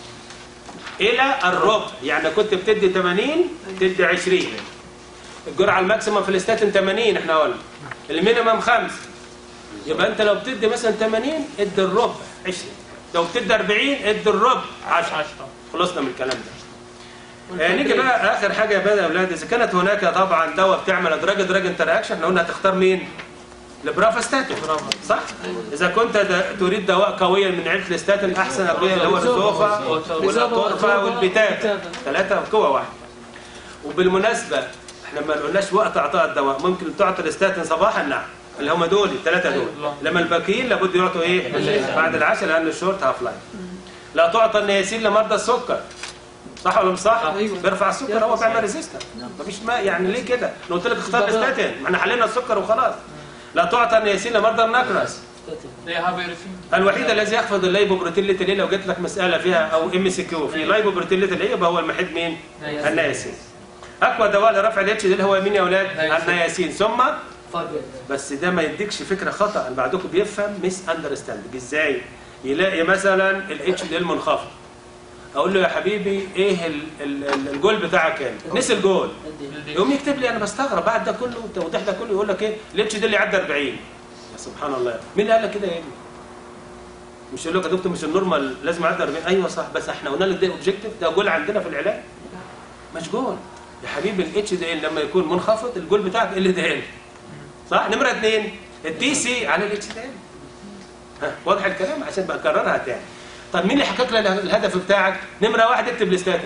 الى الربع يعني كنت بتدي 80 تدي 20 الجرعه الماكسيمم في الاستاتين 80 احنا قلنا المينيمم 5 يبقى انت لو بتدي مثلا 80 ادي الربع 20 لو بتدي 40 ادي الربع 10 خلصنا من الكلام ده آه، نيجي بقى اخر حاجه يا بقى يا اولاد اذا كانت هناك طبعا دواء بتعمل دراج دراج انتراكشن احنا قلنا هتختار مين؟ البرافاستاتين صح؟ اذا كنت د- تريد دواء قويا من عيله الاستاتين احسن ادويه اللي هو الريزوفا والاتورفا والبيتات ثلاثه قوه واحده وبالمناسبه احنا ما قلناش وقت اعطاء الدواء ممكن تعطي الاستاتين صباحا نعم اللي هم دول الثلاثه دول لما الباقيين لابد يعطوا ايه؟ بعد العشاء لان الشورت هاف لايف لا تعطى النياسين لمرضى السكر صح ولا مش صح؟ أيوة. بيرفع السكر هو بيعمل ريزيستنس مفيش ما يعني ليه كده؟ انا قلت لك اختار الاستاتين ما احنا حلينا السكر وخلاص لا تعطى النياسين لمرضى النكرس They have everything. الوحيد الذي يخفض اللايبوبروتيليتي ليه لو جت لك مساله فيها او ام سي كيو في لايبوبروتيليتي ليه يبقى هو المحيط مين؟ النياسين اقوى دواء لرفع الاتش دي هو مين يا اولاد؟ نياسين. النياسين ثم بس ده ما يديكش فكره خطا بعضكم بيفهم ميس اندرستاندنج ازاي يلاقي مثلا الاتش دي منخفض اقول له يا حبيبي ايه ال- ال- ال- الجول بتاعك كام نسي الجول يقوم يكتب لي انا بستغرب بعد ده كله التوضيح ده كله يقول لك ايه الاتش دي اللي عدى 40 يا سبحان الله مين اللي قال لك كده يا ابني مش يقول لك يا دكتور مش النورمال لازم يعدي 40 ايوه صح بس احنا قلنا لك ده اوبجيكتيف ده جول عندنا في العلاج مش جول يا حبيبي الاتش دي لما يكون منخفض الجول بتاعك ال دي ال صح نمره اثنين التي سي على الاتش دي ال ها واضح الكلام عشان بقى اكررها تاني طب مين اللي حقق لك الهدف بتاعك نمره واحد اكتب الاستاتين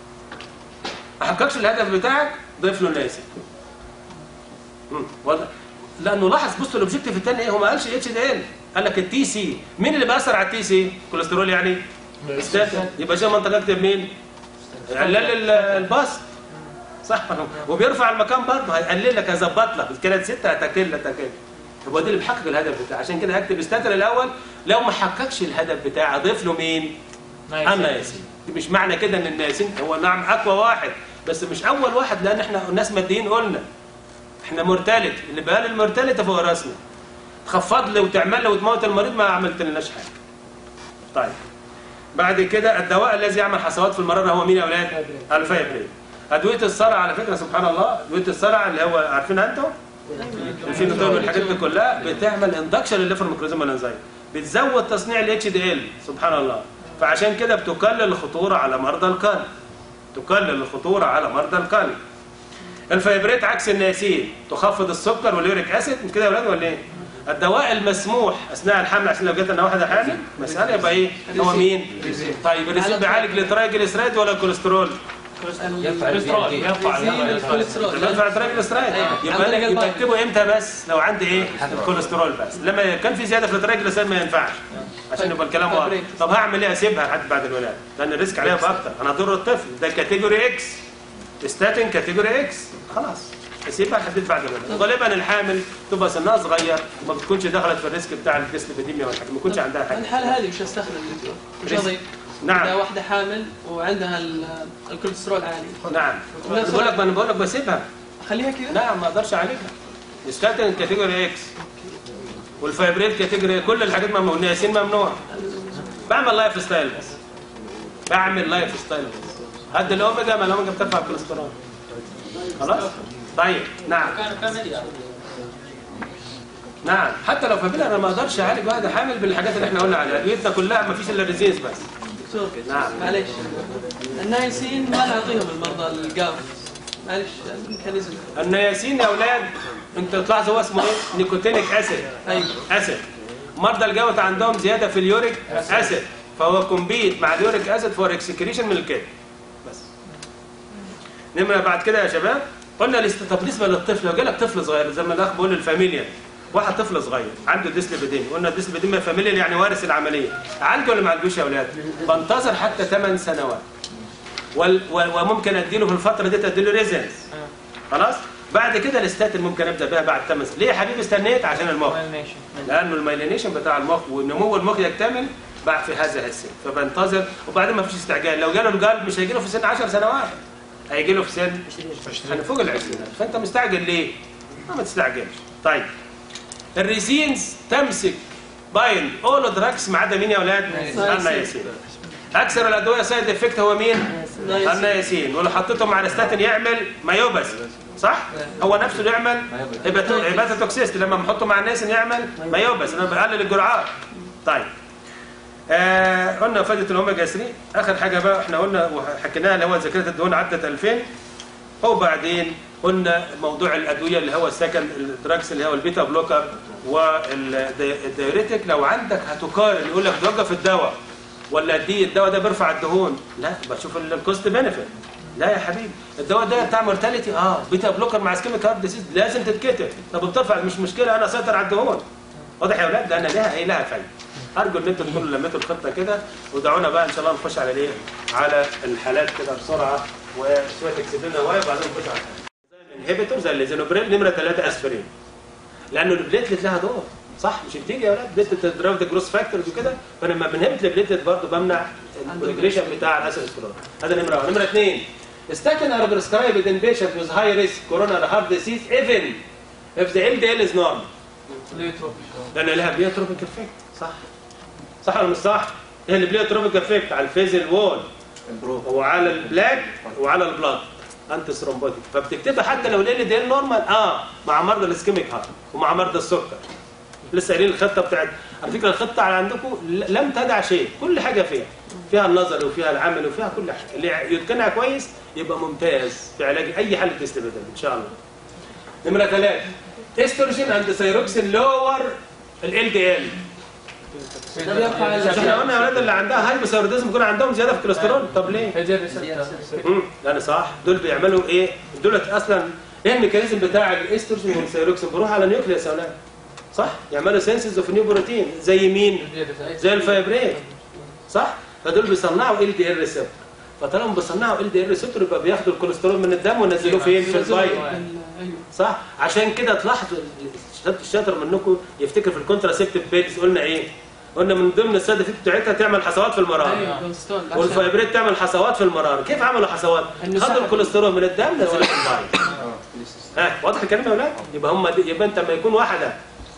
ما حققش الهدف بتاعك ضيف له الناسي مم، واضح لانه لاحظ بص الاوبجيكتيف الثاني ايه هو ما قالش اتش دي ال قال لك التي سي مين اللي بيأثر على التي سي كوليسترول يعني استاتين يبقى زي ما انت اكتب مين علل ال- الباص صح وبيرفع المكان برضه هيقلل لك هيظبط لك كانت ستة هتكل هتكل هو ده اللي بيحقق الهدف بتاعه عشان كده هكتب استاتر الاول لو ما حققش الهدف بتاعه اضيف له مين؟ النياسين دي مش معنى كده ان النياسين هو نعم اقوى واحد بس مش اول واحد لان احنا ناس ماديين قلنا احنا مورتاليتي اللي بقى المورتاليتي فوق راسنا تخفض لي وتعمل لي وتموت المريض ما عملت لناش حاجه طيب بعد كده الدواء الذي يعمل حصوات في المراره هو مين يا اولاد؟ الفايبرين ادويه الصرع على فكره سبحان الله ادويه الصرع اللي هو عارفينها انتم؟ الفينوتوب والحاجات دي كلها بتعمل اندكشن للليفر ميكروزوم الانزيم بتزود تصنيع الاتش دي ال سبحان الله فعشان كده بتقلل الخطوره على مرضى القلب تقلل الخطوره على مرضى القلب الفايبريت عكس النياسين تخفض السكر واليوريك اسيد مش كده يا اولاد ولا ايه الدواء المسموح اثناء الحمل عشان لو جت لنا واحده حامل مساله يبقى ايه هو مين طيب الريسين بيعالج الترايجليسرايد ولا الكوليسترول كوليسترول يرفع زين الكوليسترول بيرفع الترايجليسرايد يبقى انا يبقى اكتبه امتى بس لو عندي ايه الكوليسترول بس لما كان في زياده في الترايجليسرايد ما ينفعش عشان يبقى الكلام واضح طب هعمل ايه اسيبها لحد بعد الولاده لان الريسك عليها بقى اكتر انا هضر الطفل ده كاتيجوري اكس ستاتين كاتيجوري اكس خلاص اسيبها لحد بعد الولاده غالبا الحامل تبقى سنها صغير وما بتكونش دخلت في الريسك بتاع الديسليبيديميا والحاجات ما يكونش عندها حاجه الحالة هذه مش هستخدم دكتور مش ريسك. اضيف نعم. اذا واحدة حامل وعندها ال- الكوليسترول عالي نعم بقول لك ما انا بقول لك بسيبها اخليها كذا لا ما اقدرش اعالجها الستاتين كاتيجوري اكس والفايبريت كاتيجوري كل الحاجات ممنوع النياسين ممنوع بعمل لايف ستايل بس بعمل لايف ستايل بس قد الاوميجا ما الاوميجا بترفع الكوليسترول خلاص طيب نعم نعم حتى لو فابيلا انا ما اقدرش اعالج واحده حامل بالحاجات اللي احنا قلنا عليها ادويتنا كلها ما فيش الا الريزينز بس دكتور نعم. معليش النايسين ما نعطيهم المرضى القاف معلش الميكانيزم النياسين يا اولاد انت تلاحظ هو اسمه ايه نيكوتينيك اسيد ايوه اسيد مرضى الجوت عندهم زياده في اليوريك اسيد فهو كومبيت مع اليوريك اسيد فور اكسكريشن من الكلى بس نمره بعد كده يا شباب قلنا الاست- طب بالنسبه للطفل لو جالك طفل صغير زي ما الاخ بيقول الفاميليا واحد طفل صغير عنده ديسليبيديميا قلنا الديسليبيديميا فاميليا يعني وارث العمليه عالجه ولا ما عالجوش يا اولاد بنتظر حتى 8 سنوات وال- و- وممكن اديله في الفتره دي اديله ريزنس خلاص بعد كده الاستاتين ممكن ابدا بيها بعد 8 سنين ليه يا حبيبي استنيت عشان المخ لانه الميلينيشن بتاع المخ ونمو المخ يكتمل بعد في هذا السن فبنتظر وبعدين ما فيش استعجال لو جاله القلب مش هيجي له في سن 10 سنوات هيجي له في سن يعني فوق العشرينات فانت مستعجل ليه؟ ما, ما تستعجلش طيب الريزينز تمسك باين اول دراكس ما عدا مين يا اولاد؟ النياسين اكثر الادويه سايد افكت هو مين؟ النياسين ولو حطيتهم مع الاستاتين يعمل مايوبس صح؟ هو نفسه اللي يعمل هيباتوتوكسيست لما بنحطه مع الناس يعمل مايوبس انا بقلل الجرعات طيب آه قلنا فائده الاوميجا 3 اخر حاجه بقى احنا قلنا وحكيناها اللي هو ذاكره الدهون عدت 2000 وبعدين قلنا موضوع الادويه اللي هو السكند الدراكس اللي هو البيتا بلوكر والدايوريتك لو عندك هتقارن يقول لك توقف الدواء ولا دي الدواء ده بيرفع الدهون لا بشوف الكوست بنفيت لا يا حبيبي الدواء ده بتاع مورتاليتي اه بيتا بلوكر مع اسكيميك هارت ديزيز لازم تتكتب طب بترفع مش مشكله انا اسيطر على الدهون واضح يا اولاد لان لها ايه لها فايده ارجو ان انتم تكونوا لميتوا الخطه كده ودعونا بقى ان شاء الله نخش على الايه على الحالات كده بسرعه وشويه تكسب لنا هوايه وبعدين نخش على الحالات الانهبيتور زي الليزينوبريل نمره 3 اسبرين لانه البليتلت لها دور صح مش بتيجي يا ولاد بليتلت تضرب الجروس فاكتورز وكده فلما بنهبط البليتلت برضه بمنع الريجريشن بتاع الاسيدوسكلور هذا نمره واحد نمره اثنين statin are prescribed in patients with high risk coronary heart disease even if the LDL is normal لان لها بليوتروبيك افكت صح صح ولا مش صح؟ هي البليوتروبيك افكت على الفيزل وول وعلى البلاك وعلى البلاد انتي ثرومبوتيك فبتكتبها حتى لو ال دي نورمال اه مع مرضى الاسكيميك هارت ومع مرضى السكر لسه قايلين الخطه بتاعت على فكره الخطه على عندكم لم تدع شيء كل حاجه فيها فيها النظر وفيها العمل وفيها كل حاجه اللي يتقنها كويس يبقى ممتاز في علاج اي حاله استبدال ان شاء الله نمره ثلاثه استروجين اند ثيروكسين لور ال دي ال ده بيرفع ال- احنا قلنا يا اولاد اللي عندها هايبوثايروديزم بيكون عندهم زياده في الكوليسترول طب ليه؟ امم يعني صح دول بيعملوا ايه؟ دول اصلا ايه الميكانيزم بتاع الاستروجين والثيروكسين بيروح على نيوكليوس يا اولاد صح؟ يعملوا سينسز اوف نيو بروتين زي مين؟ زي الفايبرين صح؟ فدول بيصنعوا ال دي ال ريسبتور فطالما بيصنعوا ال دي ال ريسبتور يبقى بياخدوا الكوليسترول من الدم وينزلوه فين؟ في الفايبر ايوه صح عشان كده تلاحظوا الشاطر منكم يفتكر في الكونتراسيبتيف بيلز قلنا ايه قلنا من ضمن الساده فيك بتاعتها تعمل حصوات في المراره ايوه كوليسترول عشان- والفايبريت تعمل حصوات في المراره كيف عملوا حصوات إنه خدوا سحب. الكوليسترول من الدم نزلوه في الفايبر ها واضح الكلام يا اولاد يبقى هم دي- يبقى انت لما يكون واحده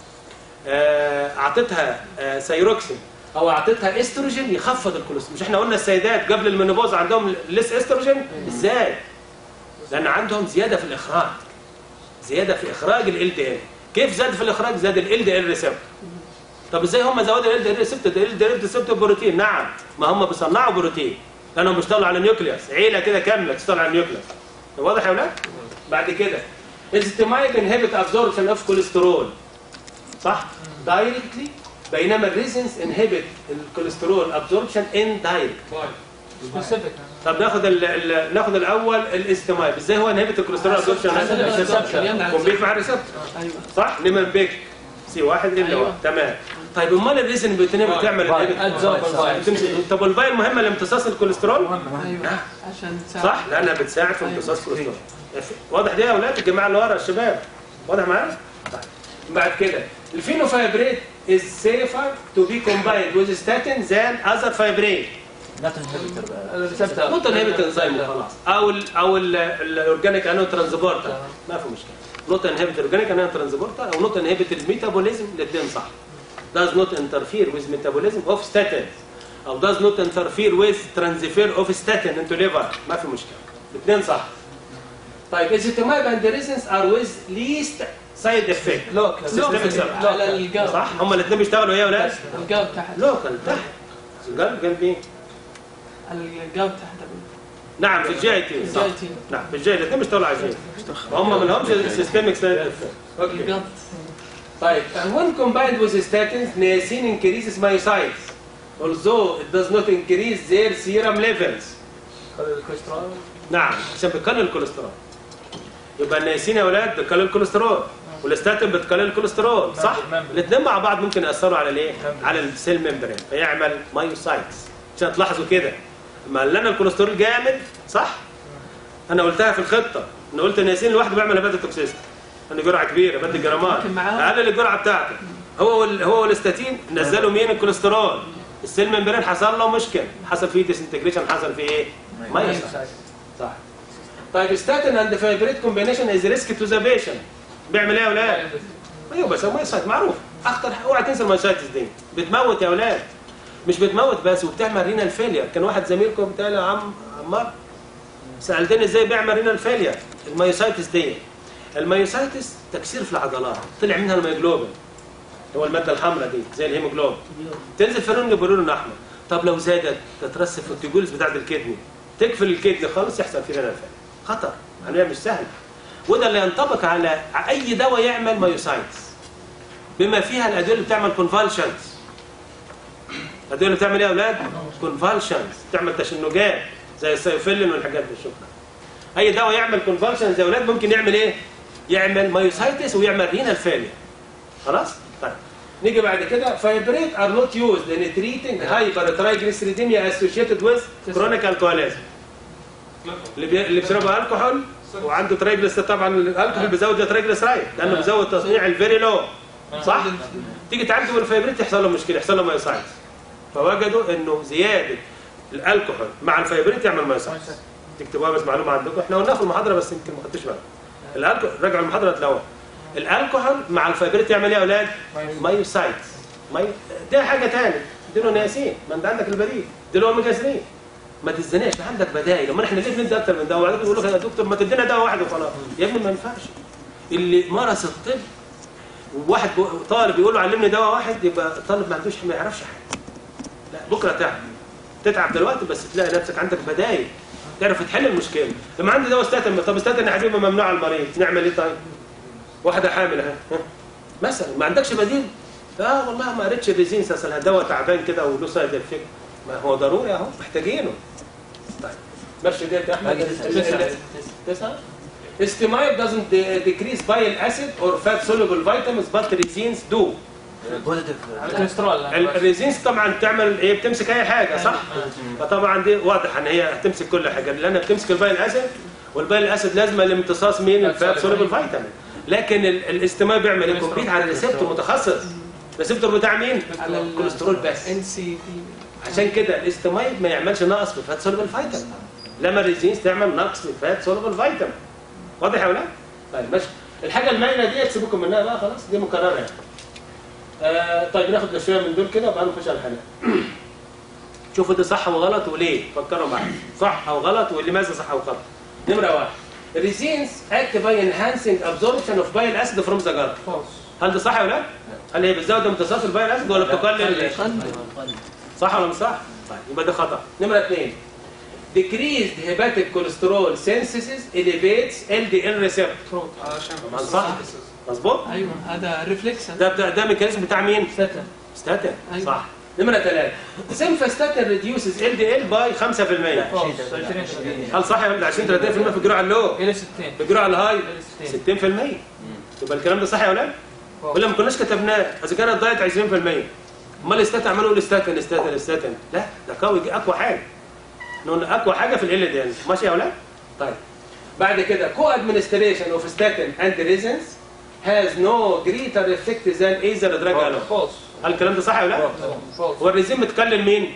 آه، اعطيتها آه، سيروكسين او اعطيتها استروجين يخفض الكوليسترول مش احنا قلنا السيدات قبل المينوبوز عندهم ليس استروجين ازاي لان عندهم زياده في الاخراج زياده في اخراج ال دي ال كيف زاد في الاخراج زاد ال دي ال ريسبتور طب ازاي هم زودوا ال دي ال ريسبتور ده ال دي ال ريسبتور بروتين نعم ما هم بيصنعوا بروتين لانهم بيشتغلوا على النيوكليوس عيله كده كامله بتشتغل على النيوكليوس واضح يا اولاد بعد كده الستيمايد انهبت ابزوربشن اوف كوليسترول صح دايركتلي بينما الريزنس انهبت الكوليسترول ابزوربشن ان دايركت سبيسيفيك طب ناخد ال ال ناخد الاول الاستيمايد ازاي هو انهبت الكوليسترول ابزوربشن عشان الريسبتور يمنع كومبيت مع الريسبتور ايوه صح نمر بيك سي واحد الا أيوة. واحد تمام طيب امال الريزن بتنام بتعمل Absorb طب الفايل مهمه لامتصاص الكوليسترول ايوه عشان تساعد صح لانها بتساعد في امتصاص الكوليسترول واضح دي يا اولاد الجماعه اللي ورا الشباب واضح معايا طيب بعد كده الفينوفايبريت is safer to be combined with statin than other fibrate الريسبتور نوت انهبت انزيم وخلاص او ال او الاورجانيك انو ترانسبورتر ما في مشكله نوت انهبت الاورجانيك انو ترانسبورتر او نوت انهبت الميتابوليزم الاثنين صح does not interfere with metabolism of statins او does not interfere with transfer of statin into liver ما في مشكله الاثنين صح طيب ezetimibe and resins are with least side effect لوكال Systemic side. على القلب صح هم الاثنين بيشتغلوا ايه يا ولاد القلب تحت لوكال تحت قلب قلب مين على القلب تحت نعم في الجي اي تي صح الجي تي نعم في الجي الاثنين بيشتغلوا على الجي وهم ما لهمش سيستميك سايد اوكي القلب طيب when combined with statins niacin increases myocytes although it does not increase their serum levels الكوليسترول نعم عشان بتقلل الكوليسترول يبقى النياسين يا اولاد بتقلل الكوليسترول والاستاتين بتقلل الكوليسترول صح ممبرين. الاثنين مع بعض ممكن ياثروا على الايه على السيل ممبرين فيعمل مايوسايتس عشان تلاحظوا كده لما لنا الكوليسترول جامد صح انا قلتها في الخطه انا قلت النياسين لوحده بيعمل هيباتوتوكسيستي انا جرعه كبيره بدي جرامات لكن معاه- اقلل الجرعه بتاعته هو وال... هو والاستاتين نزلوا مين الكوليسترول السيل ممبرين حصل له مشكله حصل فيه ديسنتجريشن حصل فيه ايه؟ ميه صح طيب ستاتين اند فايبريت كومبينيشن از ريسك تو ذا بيشنت بيعمل ايه يا اولاد؟ ايوه بس هو مايسايت معروف اخطر حاجة- اوعى تنسى المايسايتس دي بتموت يا اولاد مش بتموت بس وبتعمل رينال فيلير كان واحد زميلكم بتاعي يا عم عمار سالتني ازاي بيعمل رينال فيلير المايوسايتس دي المايوسايتس تكسير في العضلات طلع منها الميوجلوبين هو الماده الحمراء دي زي الهيموجلوبين تنزل في لون بيقولوا لنا احمر طب لو زادت تترسب في التيجولز بتاعت الكدني تقفل الكدني خالص يحصل فيه رينال فيلير خطر عمليه مش سهله وده اللي ينطبق على اي دواء يعمل مايوسايتس بما فيها الادويه اللي بتعمل كونفالشنز الادويه اللي بتعمل ايه يا اولاد كونفالشنز تعمل تشنجات زي السيوفيلين والحاجات دي شكرا اي دواء يعمل كونفالشنز يا اولاد ممكن يعمل ايه يعمل مايوسايتس ويعمل رينال فيلير خلاص طيب نيجي بعد كده فايبريت ار نوت يوزد ان تريتنج هايبر ترايجليسيريديميا اسوشيتد ويز كرونيك الكوليزم اللي بي... اللي بيشربوا الكحول وعنده ترايجليسيرايد طبعا الكحول بيزود الترايجليسيرايد لانه بيزود تصنيع الفيري لو صح تيجي تعالجه بالفايبريت يحصل له مشكله يحصل له مايوسايتس فوجدوا انه زياده الكحول مع الفايبريت يعمل مايوسايتس تكتبوها بس معلومه عندكم احنا قلناها في المحاضره بس يمكن ما خدتوش بالك الالكحول راجعوا المحاضره تلاقوها الالكحول مع الفايبريت يعمل ايه يا اولاد مايوسايتس ماي... ده حاجه ثانيه اديله نياسين ما انت عندك البديل اديله اوميجا 3 ما تزناش ما عندك بدائل امال احنا ليه بندي اكتر من دواء وبعدين يقول لك يا دكتور ما تدينا دواء واحد وخلاص يا ابني ما ينفعش اللي مارس الطب وواحد بو- طالب يقول له علمني دواء واحد يبقى الطالب ما عندوش ما يعرفش حاجه لا بكره تعب تتعب دلوقتي بس تلاقي نفسك عندك بدائل تعرف تحل المشكله لما عندي دواء ستاتين طب ستاتين يا حبيبي ممنوع على المريض نعمل ايه طيب؟ واحده حامل اهي ها؟ مثلا ما عندكش بديل اه والله ما قريتش الريزينس اصل الدواء تعبان كده وله سايد افكت ما هو ضروري اهو محتاجينه طيب ماشي ديت يا احمد تسعه Estimate doesn't de- decrease bile acid or fat soluble vitamins but resins do. بوزيتيف الكوليسترول الريزينز طبعا بتعمل ايه بتمسك اي حاجه صح؟ فطبعا دي واضح ان هي هتمسك كل حاجه لانها بتمسك البايل اسيد والبايل اسيد لازمه لامتصاص مين الفات سوليبل فيتامين لكن ال- الاستماع بيعمل ايه؟ كومبيت على الريسبتور متخصص الريسبتور بتاع مين؟ على ال- الكوليسترول بس ان سي تي عشان كده الاستمايد ما يعملش نقص في الفات سوليبل فيتامين لما الريزينز تعمل نقص في الفات سوليبل فيتامين واضح يا ولاد؟ طيب ماشي الحاجه المايله دي سيبكم منها بقى خلاص دي مكرره يعني آه طيب ناخد شويه من دول كده وبعدين نخش على الحلقه شوفوا ده صح وغلط وليه فكروا معايا صح او غلط ولماذا صح او غلط نمره واحد الريزينز اكت باي انهانسنج ابزوربشن اوف بايل اسيد فروم ذا جلد هل ده صح يا ولاد؟ هل هي بتزود امتصاص البايل اسيد ولا بتقلل صح ولا مش صح؟ طيب يبقى ده خطأ. نمرة اثنين decreased hepatic cholesterol synthesis elevates LDL receptor. طبعا صح مظبوط؟ ايوه هذا ريفلكس ده ده, ده ميكانيزم بتاع مين؟ ستاتين ستاتين أيوة. صح. نمرة ثلاثة سيمفاستاتين reduces LDL by 5% هل صح يا ولد 20 30% في الجرعة اللو الى 60 في الجرعة الهاي الى 60 60% يبقى الكلام ده صح يا ولاد؟ ولا ما كناش كتبناه اذا كان الدايت 20% امال الاستاتين عمالوا يقولوا استاتين استاتين استاتين لا ده قوي اقوى حاجه نقول اقوى حاجه في ال دي ان ماشي يا اولاد طيب بعد كده كو ادمنستريشن اوف ستاتين اند ريزنس هاز نو جريتر افكت ذان ايزر دراج الون فولس هل الكلام ده صح يا اولاد فولس هو الريزين متكلم مين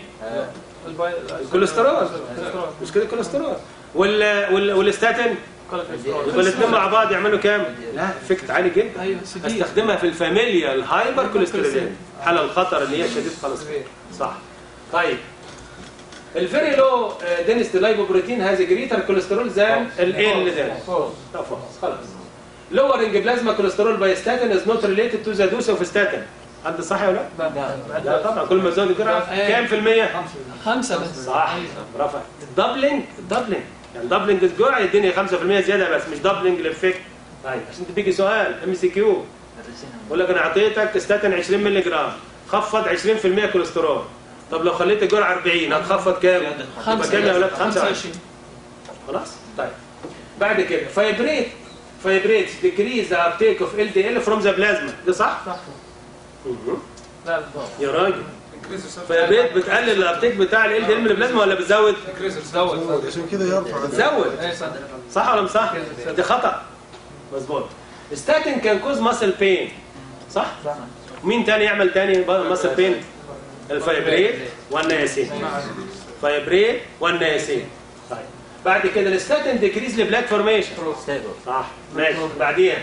الكوليسترول مش كده الكوليسترول وال وال والاستاتين يبقى الاثنين مع بعض يعملوا كام لا افكت عالي جدا ايوه سديد استخدمها في الفاميليا الهايبر كوليسترولين حالة الخطر اللي هي شديد خلاص صح طيب الفيري لو دينست لايبوبروتين هاز جريتر كوليسترول زان الايه اللي ده طب خلاص lowering plasma cholesterol by statin is not related to the dose of statin هل ده صح ولا لا؟ لا طبعا كل ما تزود الجرعه أيوة. كام في المية؟ خمسة بس صح برافو الدبلنج الدبلنج يعني دبلنج الجرعه يديني 5% زياده بس مش دبلنج الافكت طيب عشان بيجي سؤال ام سي كيو يقول لك انا اعطيتك ستاتين 20 مللي جرام خفض 20% كوليسترول طب لو خليت الجرعه 40 هتخفض كام؟ يبقى خمسة كام يا اولاد؟ 25 25 خلاص؟ طيب بعد كده فايبريت فايبريت decrease the uptake of LDL from the plasma ده صح؟ صح مهم. لا يا راجل فيبريت بتقلل الابتيك بتاع ال دي ام البلازما ولا بتزود؟ زود عشان كده يرفع بتزود صح ولا مش صح؟ دي خطأ مظبوط ستاتين كان كوز ماسل بين صح؟ مين تاني يعمل تاني ماسل بين؟ الفايبريت والنياسين فايبريت والنياسين طيب بعد كده الستاتين ديكريز لبلاك فورميشن صح ماشي بعديها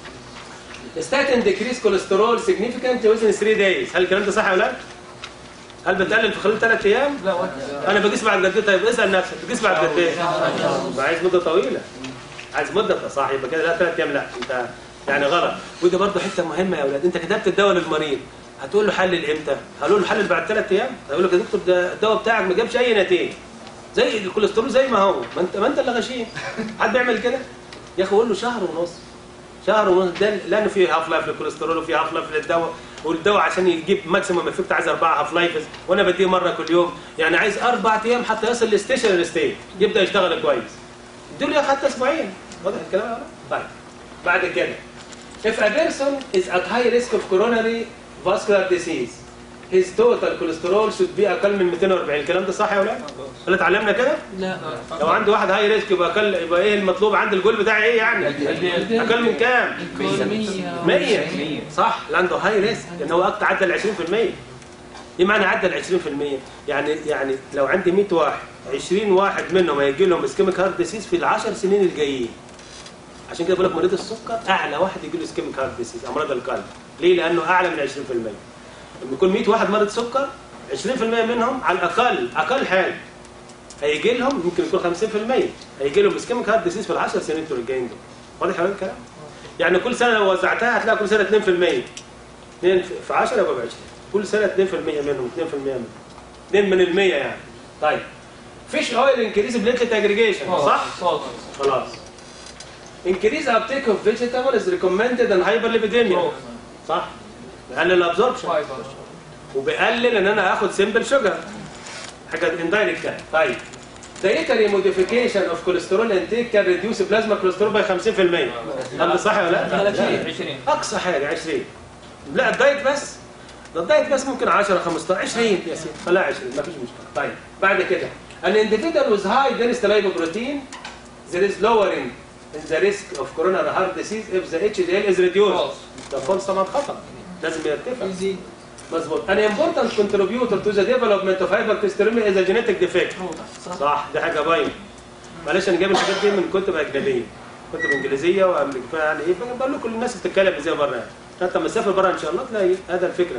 ستاتين ديكريز كوليسترول سيجنيفيكانت وزن 3 دايز هل الكلام ده صح يا ولاد؟ هل بتقلل في خلال ثلاث ايام؟ لا وقت انا بقيس بعد قد ايه طيب اسال نفسك بتقيس بعد قد ايه؟ ما عايز مده طويله عايز مده صح يبقى كده لا ثلاث ايام لا انت يعني غلط ودي برضه حته مهمه يا اولاد انت كتبت الدواء للمريض هتقول له حلل امتى؟ هقول له حلل بعد ثلاث ايام هيقول لك يا دكتور ده الدواء بتاعك ما جابش اي نتيجه زي الكوليسترول زي ما هو ما انت ما انت اللي غشيم حد بيعمل كده؟ يا اخي قول له شهر ونص شهر ونص ده لانه في هاف لايف للكوليسترول وفي هاف لايف للدواء والدواء عشان يجيب ماكسيموم افكت عايز اربعه هاف لايفز وانا بديه مره كل يوم يعني عايز اربع ايام حتى يصل للستيشنري ستيت يبدا يشتغل كويس ادوا له حتى اسبوعين واضح الكلام يا ولد؟ طيب بعد كده if a person is at high risk of coronary vascular disease his total cholesterol should be اقل من 240 الكلام ده صح يا ولاد؟ هل اتعلمنا كده؟ لا لو عندي واحد هاي ريسك يبقى اقل يبقى ايه المطلوب عند الجول بتاعي ايه يعني؟ اقل من كام؟ 100 100 صح اللي عنده هاي ريسك لان هو اكتر عدى ال 20% ايه معنى عدى ال 20% يعني يعني لو عندي 100 واحد 20 واحد منهم هيجي لهم اسكيميك هارت ديسيز في ال 10 سنين الجايين عشان كده بقول لك مريض السكر اعلى واحد يجي له اسكيميك هارت ديسيز امراض القلب ليه؟ لانه اعلى من 20% لما يكون 100 واحد مريض سكر 20% منهم على الاقل اقل حاجه هيجي لهم يمكن يكون 50% هيجي لهم اسكيميك هارت ديسيز في ال 10 سنين دول الجايين دول واضح يا ولاد الكلام؟ يعني كل سنه لو وزعتها هتلاقي كل سنه 2% 2 في 10 يبقى ب 20 كل سنه 2% منهم 2% منهم 2 من ال 100 يعني طيب فيش اويل انكريز بليتلت اجريجيشن صح؟ خلاص increase uptake of vegetable is recommended in hyperlipidemia صح؟ بيقلل الابزوربشن وبيقلل ان انا اخد سمبل شوجر حاجه اندايركت يعني طيب dietary modification of cholesterol intake can reduce plasma cholesterol by 50% هل ده صح ولا لا؟ 30 اقصى حاجه 20 لا الدايت بس ده الدايت بس ممكن 10 15 20 يا سيدي خليها 20 ما فيش مشكله طيب بعد كده an individual with high density lipoprotein there is lowering in the risk of coronary heart disease if the HDL is reduced ده فولس طبعا خطا لازم يرتفع يزيد مظبوط an important contributor to the development of hypercholesterolemia is a genetic defect صح صح دي حاجه باينه معلش انا جايب الحاجات دي من كتب اجنبيه كتب انجليزيه وامريكيه يعني ايه بقول لكم الناس بتتكلم ازاي بره يعني حتى لما تسافر بره ان شاء الله تلاقي هذا الفكره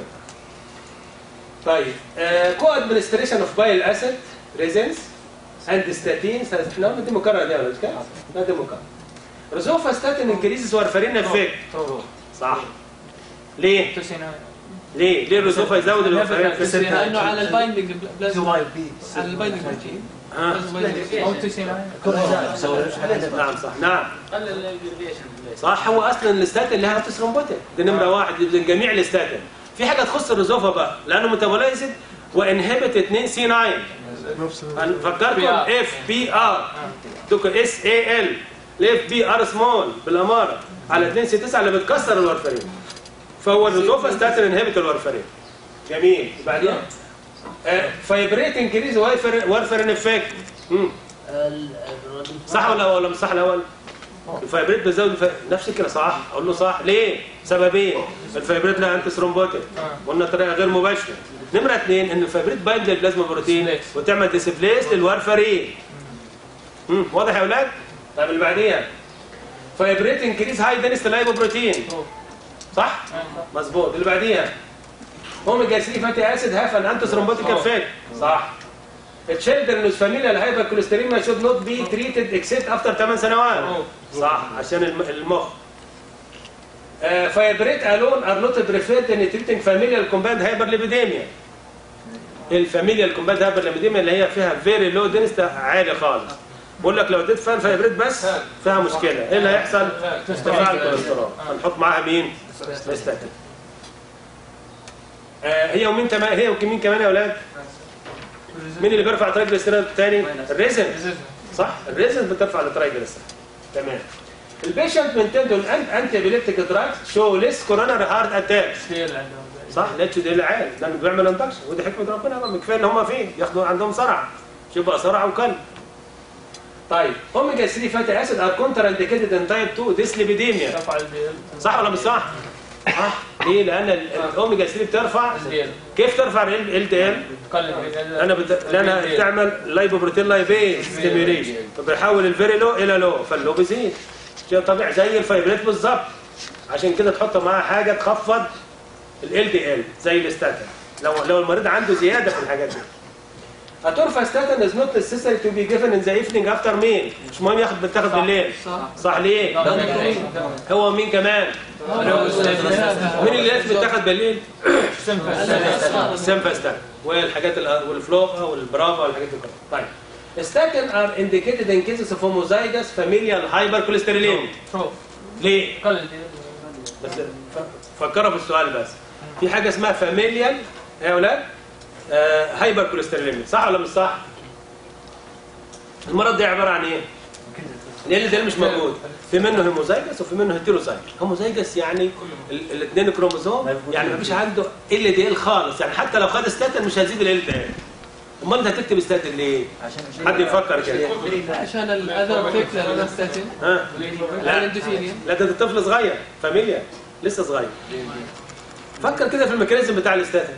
طيب كو ادمنستريشن اوف بايل اسيد ريزنس اند ستاتينز احنا قلنا دي مكرره دي ولا مش كده؟ لا دي مكرره ريزوفاستاتين انكريزز وارفارين افكت صح ليه؟ ليه؟ ليه الريزوفا يزود الوارفارين افكت؟ لانه على البايندنج بلازما على البايندنج بروتين ها؟ نعم صح نعم قلل الجريديشن صح هو اصلا الاستاتين اللي هي تسرومبوتين دي نمره واحد من جميع الاستاتين في حاجه تخص الريزوفا بقى لانه ميتابولايزد وانهبت 2 سي 9 نفس فكركم اف بي ار دوك اس اي ال الاف بي ار سمول بالاماره على 2 سي 9 اللي بتكسر الورفرين فهو الريزوفا ستاتين انهبت الورفرين جميل بعدين فايبريت انكريز وارفرين افكت صح ولا ولا مش صح الاول؟ الفايبريت بيزود الف... نفس الكلام صح اقول له صح ليه؟ سببين الفايبريت لها انتي ثرومبوتيك قلنا طريقه غير مباشره نمره اثنين ان الفايبريت بايند للبلازما بروتين وتعمل ديسبليس للوارفرين امم واضح يا اولاد؟ طيب اللي بعديها فايبريت انكريز هاي دنس لايبوبروتين صح؟ مظبوط اللي بعديها اوميجا 3 فاتي اسيد هاف ان انتي ثرومبوتيك افكت صح التشيلدرن with familial hypercholesterolemia should not be treated except after 8 سنوات صح عشان الم- المخ فايبريت الون ار نوت بريفيرد ان تريتنج فاميليال كومباند هايبرليبيديميا الفاميليال كومباند هايبرليبيديميا اللي هي فيها فيري لو دنس عالي خالص بقول لك لو اديت فان فايبريت بس فيها مشكله ايه اللي هيحصل؟ ارتفاع الكوليسترول هنحط معاها مين؟ ستاتين آه هي ومين كمان هي ومين كمان يا اولاد؟ مين اللي بيرفع الترايجليسيريد الثاني؟ الريزن صح الريزن بترفع الترايجليسيريد تمام البيشنت من تندو انتي ابيليبتيك دراجز شو ليس كوروناري هارت اتاكس كثير اللي عندهم صح ليتش دي العيال لانه بيعمل اندكشن ودي حكمه ربنا بقى كفايه ان هم فين ياخدوا عندهم صرع شوف بقى صرع وكلب طيب اوميجا 3 فاتي اسيد ار كونتر انديكيتد ان تايب 2 ديسليبيديميا رفع البيل صح ولا مش صح؟ صح ليه؟ لان ال- الاوميجا 3 بترفع البيل كيف ترفع ال دي ال؟ تقلل لانها بت... لانها بتعمل لايبوبروتين لايبيز ستيميوليشن فبيحول الفيري لو الى لو فاللو بيزيد شيء طبيعي زي الفايبريت بالظبط عشان كده تحط معاها حاجه تخفض ال دي ال زي الاستاتين لو لو المريض عنده زياده في الحاجات دي اتورفاستاتين از نوت necessary to be given in the evening after meal مش مهم ياخد بتاخد بالليل صح صح ليه؟ هو مين كمان؟ مين اللي لازم يتاخد بالليل؟ السمفاستان والحاجات ال- والفلوفا والبرافا والحاجات دي كلها طيب statin are indicated in cases of homozygous familial hypercholesterolemia ليه؟ قلل بس ف- فكروا في السؤال بس في حاجه اسمها فاميليال يا اولاد هايبر كوليستروليميا صح ولا مش صح؟ المرض ده عباره عن ايه؟ لان ده مش موجود في منه هيموزايجس وفي منه هيتيروزايجس هيموزايجس يعني الاثنين كروموزوم يعني مفيش عنده ال دي ال خالص يعني حتى لو خد ستاتين مش هيزيد ال دي ال امال انت هتكتب ستاتين ليه؟ حد يفكر كده عشان الاذر افكت للاستاتين ها؟ لا الاندوثيليوم لا ده طفل صغير فاميليا لسه صغير فكر كده في الميكانيزم بتاع الاستاتين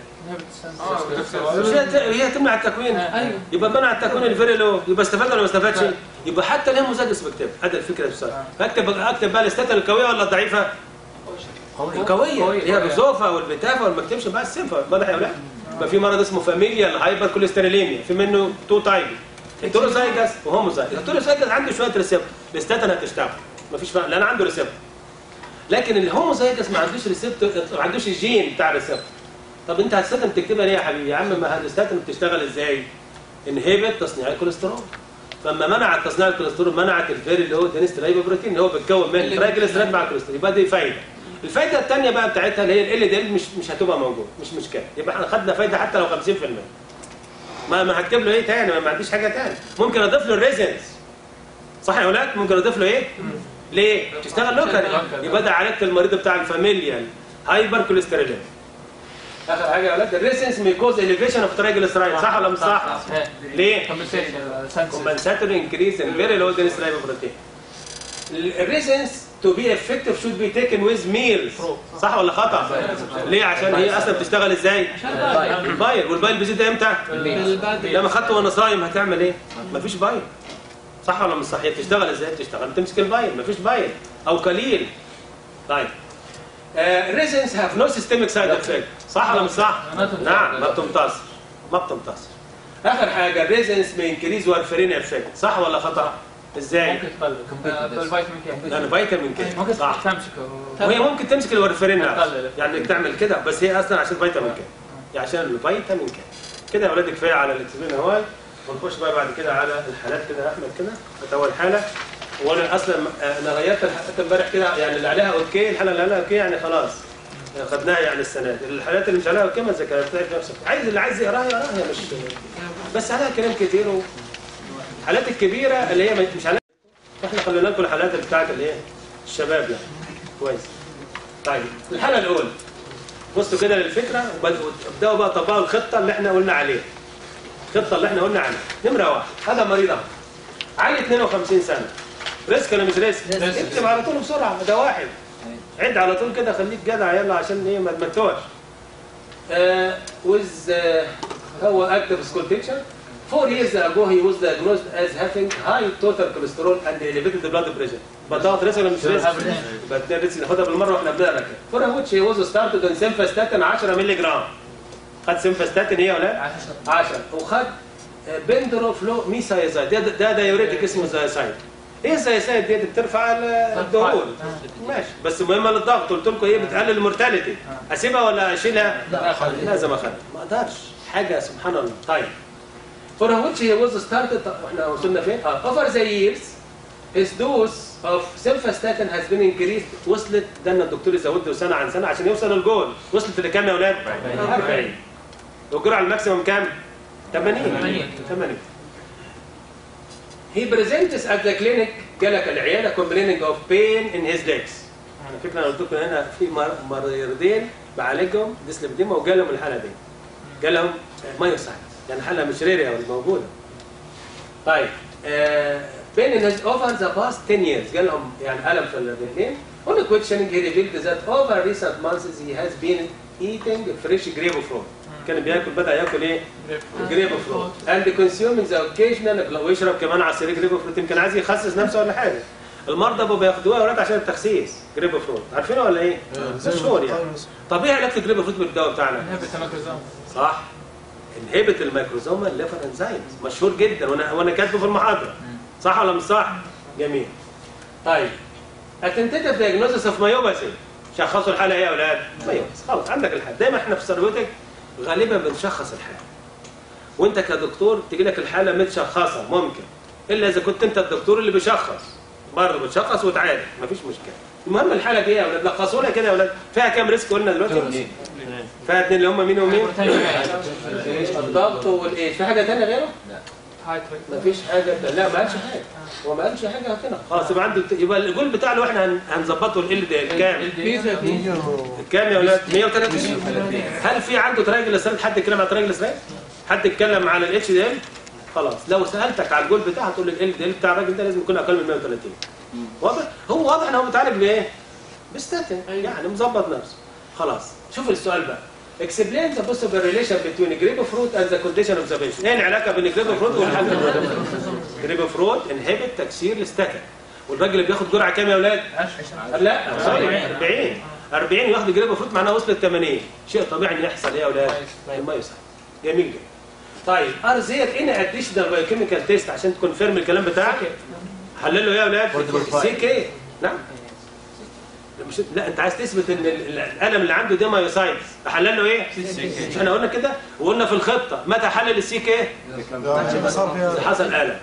مش هي هي تمنع التكوين ايوه يبقى منع التكوين الفيري لو يبقى استفاد ولا ما استفادش يبقى حتى ليه مزاجس بكتب هذا الفكره بس اكتب اكتب بقى الاستاتين القويه ولا الضعيفه القويه هي الرزوفه والبتافه وما اكتبش بقى السنفه واضح يا اولاد يبقى في مرض اسمه فاميليال هايبر كوليستروليميا في منه تو تايب هيتروزايجس وهوموزايجس الهيتروزايجس عنده شويه ريسبتور الاستاتين هتشتغل مفيش فرق لان عنده ريسبتور لكن الهوموزايجس ما عندوش ريسبتور ما عندوش الجين بتاع الريسبتور طب انت هتستخدم تكتبها ليه يا حبيبي يا عم ما هتستخدم بتشتغل ازاي انهبت تصنيع الكوليسترول فلما منعت تصنيع الكوليسترول منعت الفيري اللي هو دينست بروتين اللي هو بيتكون من ترايجليسيرايد مع الكوليسترول يبقى دي فايده الفايده الثانيه بقى بتاعتها اللي هي ال دي مش مش هتبقى موجود مش مشكله يبقى احنا خدنا فايده حتى لو 50% ما ما هكتب له ايه تاني ما عنديش حاجه تاني ممكن اضيف له الريزنس صح يا اولاد ممكن اضيف له ايه ليه تشتغل لوكال يبقى ده عالجت المريض بتاع الفاميليال هايبر كوليسترول اخر حاجه يا اولاد الريزنس ميكوز اليفيشن اوف ترايجليسرايد صح ولا مش صح ليه compensatory increase in very low density lipoprotein. The reasons to be effective should be taken with meals صح ولا خطأ؟ ليه؟ عشان هي اصلا بتشتغل ازاي؟ البايل والبايل بيزيد امتى؟ بالبعد لما خدته وانا صايم هتعمل ايه؟ مفيش بايل صح ولا مش صح؟ هي بتشتغل ازاي؟ بتشتغل تمسك البايل مفيش بايل او قليل طيب ريزنس هاف نو سيستميك سايد افكت صح ولا مش صح؟ نعم ما بتمتص ما بتمتص اخر حاجه الريزنس بينكريز وارفرين افكت صح ولا خطا؟ ازاي؟ ممكن تقلل بالفيتامين كي لان فيتامين كي ممكن صح تمسكه وهي ممكن تمسك الورفرين نفسه. تقلل. يعني انك تعمل كده بس هي اصلا عشان فيتامين كي يعني عشان الفيتامين كي كده يا اولاد كفايه على الاكسبين هواي ونخش بقى بعد كده على الحالات كده يا احمد كده ده اول حاله وانا اصلا آه، انا غيرت الحالات امبارح كده يعني اللي عليها اوكي الحاله اللي عليها اوكي يعني خلاص آه، خدناها يعني السنه دي الحالات اللي مش عليها اوكي ما تذاكرهاش في نفسك عايز اللي عايز يقراها يقراها مش بس عليها كلام كتير و... الحالات الكبيره اللي هي مش عليها احنا خلينا لكم الحالات اللي بتاعت الايه الشباب يعني كويس طيب الحاله الاولى بصوا كده للفكره وبدأوا- وابداوا بقى طبقوا الخطه اللي احنا قلنا عليها الخطه اللي احنا قلنا عليها نمره واحد هذا مريض اهو عالي 52 سنه ريسك ولا مش ريسك؟ اكتب على طول بسرعه ده واحد عد على طول كده خليك جدع يلا عشان ايه ما ما تتوهش ويز هو اكتف سكول بيكتشر Four years ago he was diagnosed as having high total cholesterol and elevated blood pressure. بطاقة ريسك ولا مش ريسك؟ يبقى اتنين ريسك ناخدها بالمرة واحنا بنقرا كده. For which he was started on simvastatin 10 مللي جرام. خد سيمفاستاتين ايه ولا 10 وخد بندروفلو ميثايزايد ده ده دايوريتك اسمه زايسايد ايه الزايسايد دي بترفع ال- الدهون ماشي بس مهمه للضغط قلت لكم ايه بتقلل المورتاليتي اسيبها ولا اشيلها لازم اخدها ما اقدرش حاجه سبحان الله طيب for which he was started احنا وصلنا فين اه over the years his dose of simvastatin has been increased وصلت ده ان الدكتور يزود له سنه عن سنه عشان يوصل للجول وصلت لكام يا اولاد 40 والجرعه الماكسيمم كام 80 80 He presents at the clinic جالك العياده complaining of pain in his legs على فكره انا قلت لكم هنا في مر- مريضين بعالجهم ديسليبيديما وجالهم الحاله دي جالهم مايوسايت يعني حاله مش ريريا ولا موجوده طيب بين الناس اوفر ذا باست 10 years جالهم يعني الم في الاثنين On the questioning he revealed that over recent months he has been eating fresh grapefruit كان بياكل بدا ياكل ايه؟ جريب فروت and consuming the occasional ويشرب كمان عصير جريب فروت يمكن عايز يخسس نفسه ولا حاجه المرضى بقوا بياخدوها يا ولاد عشان التخسيس جريب فروت عارفينه ولا ايه؟ مشهور يعني طب ايه علاقه الجريب فروت بالدواء بتاعنا؟ نهبط الميكروزوم صح انهبت الميكروزوما الليفر انزيمز مشهور جدا وانا وانا كاتبه في المحاضره صح ولا مش صح؟ جميل طيب التنتيتيف دايجنوزس اوف مايوباثي شخصوا الحاله ايه يا اولاد؟ مايوباثي خلاص عندك الحاله دايما احنا في سيروتك غالبا بنشخص الحاله وانت كدكتور تجي لك الحاله متشخصه ممكن الا اذا كنت انت الدكتور اللي بيشخص برضه بتشخص وتعالج مفيش مشكله المهم الحاله دي ايه يا اولاد لخصوا لها كده يا اولاد فيها كام ريسك قلنا دلوقتي؟ فيها اثنين اللي هم مين ومين؟ الضغط والايش في حاجه ثانيه غيره؟ هاي مفيش حاجه لا ما قالش حاجه هو ما قالش حاجه هنا خلاص يبقى عنده يبقى الجول بتاع اللي احنا هن- هنظبطه ال ده كام؟ 130 كام يا اولاد؟ 130 هل في عنده تراجل حد اتكلم عن تراجل حد اتكلم على الاتش دي ال خلاص لو سالتك على الجول بتاعه هتقول لي ال دي ال بتاع الراجل ده لازم يكون اقل من 130 واضح؟ هو واضح ان هو متعالج بايه؟ بستاتين يعني مظبط نفسه خلاص شوف السؤال بقى explain the possible relation between grapefruit and the condition of the patient ايه العلاقه بين grapefruit والحاله grapefruit inhibit تكسير الستاتين والراجل اللي بياخد جرعه كام يا اولاد؟ لا سوري 40 40 ياخد جريب فروت معناها وصلت 80 شيء طبيعي ان يحصل ايه يا اولاد؟ ما يسهل جميل جدا طيب ار زير ان اديشنال بايوكيميكال تيست عشان تكونفيرم الكلام بتاعك حلله ايه يا اولاد؟ سي كي نعم لا، مش لا انت عايز تثبت ان ال- الالم اللي عنده ده مايوسايتس احلل له ايه؟ مش احنا قلنا كده وقلنا في الخطه متى حلل السي كي؟ يعني صار إذا فيها حصل الم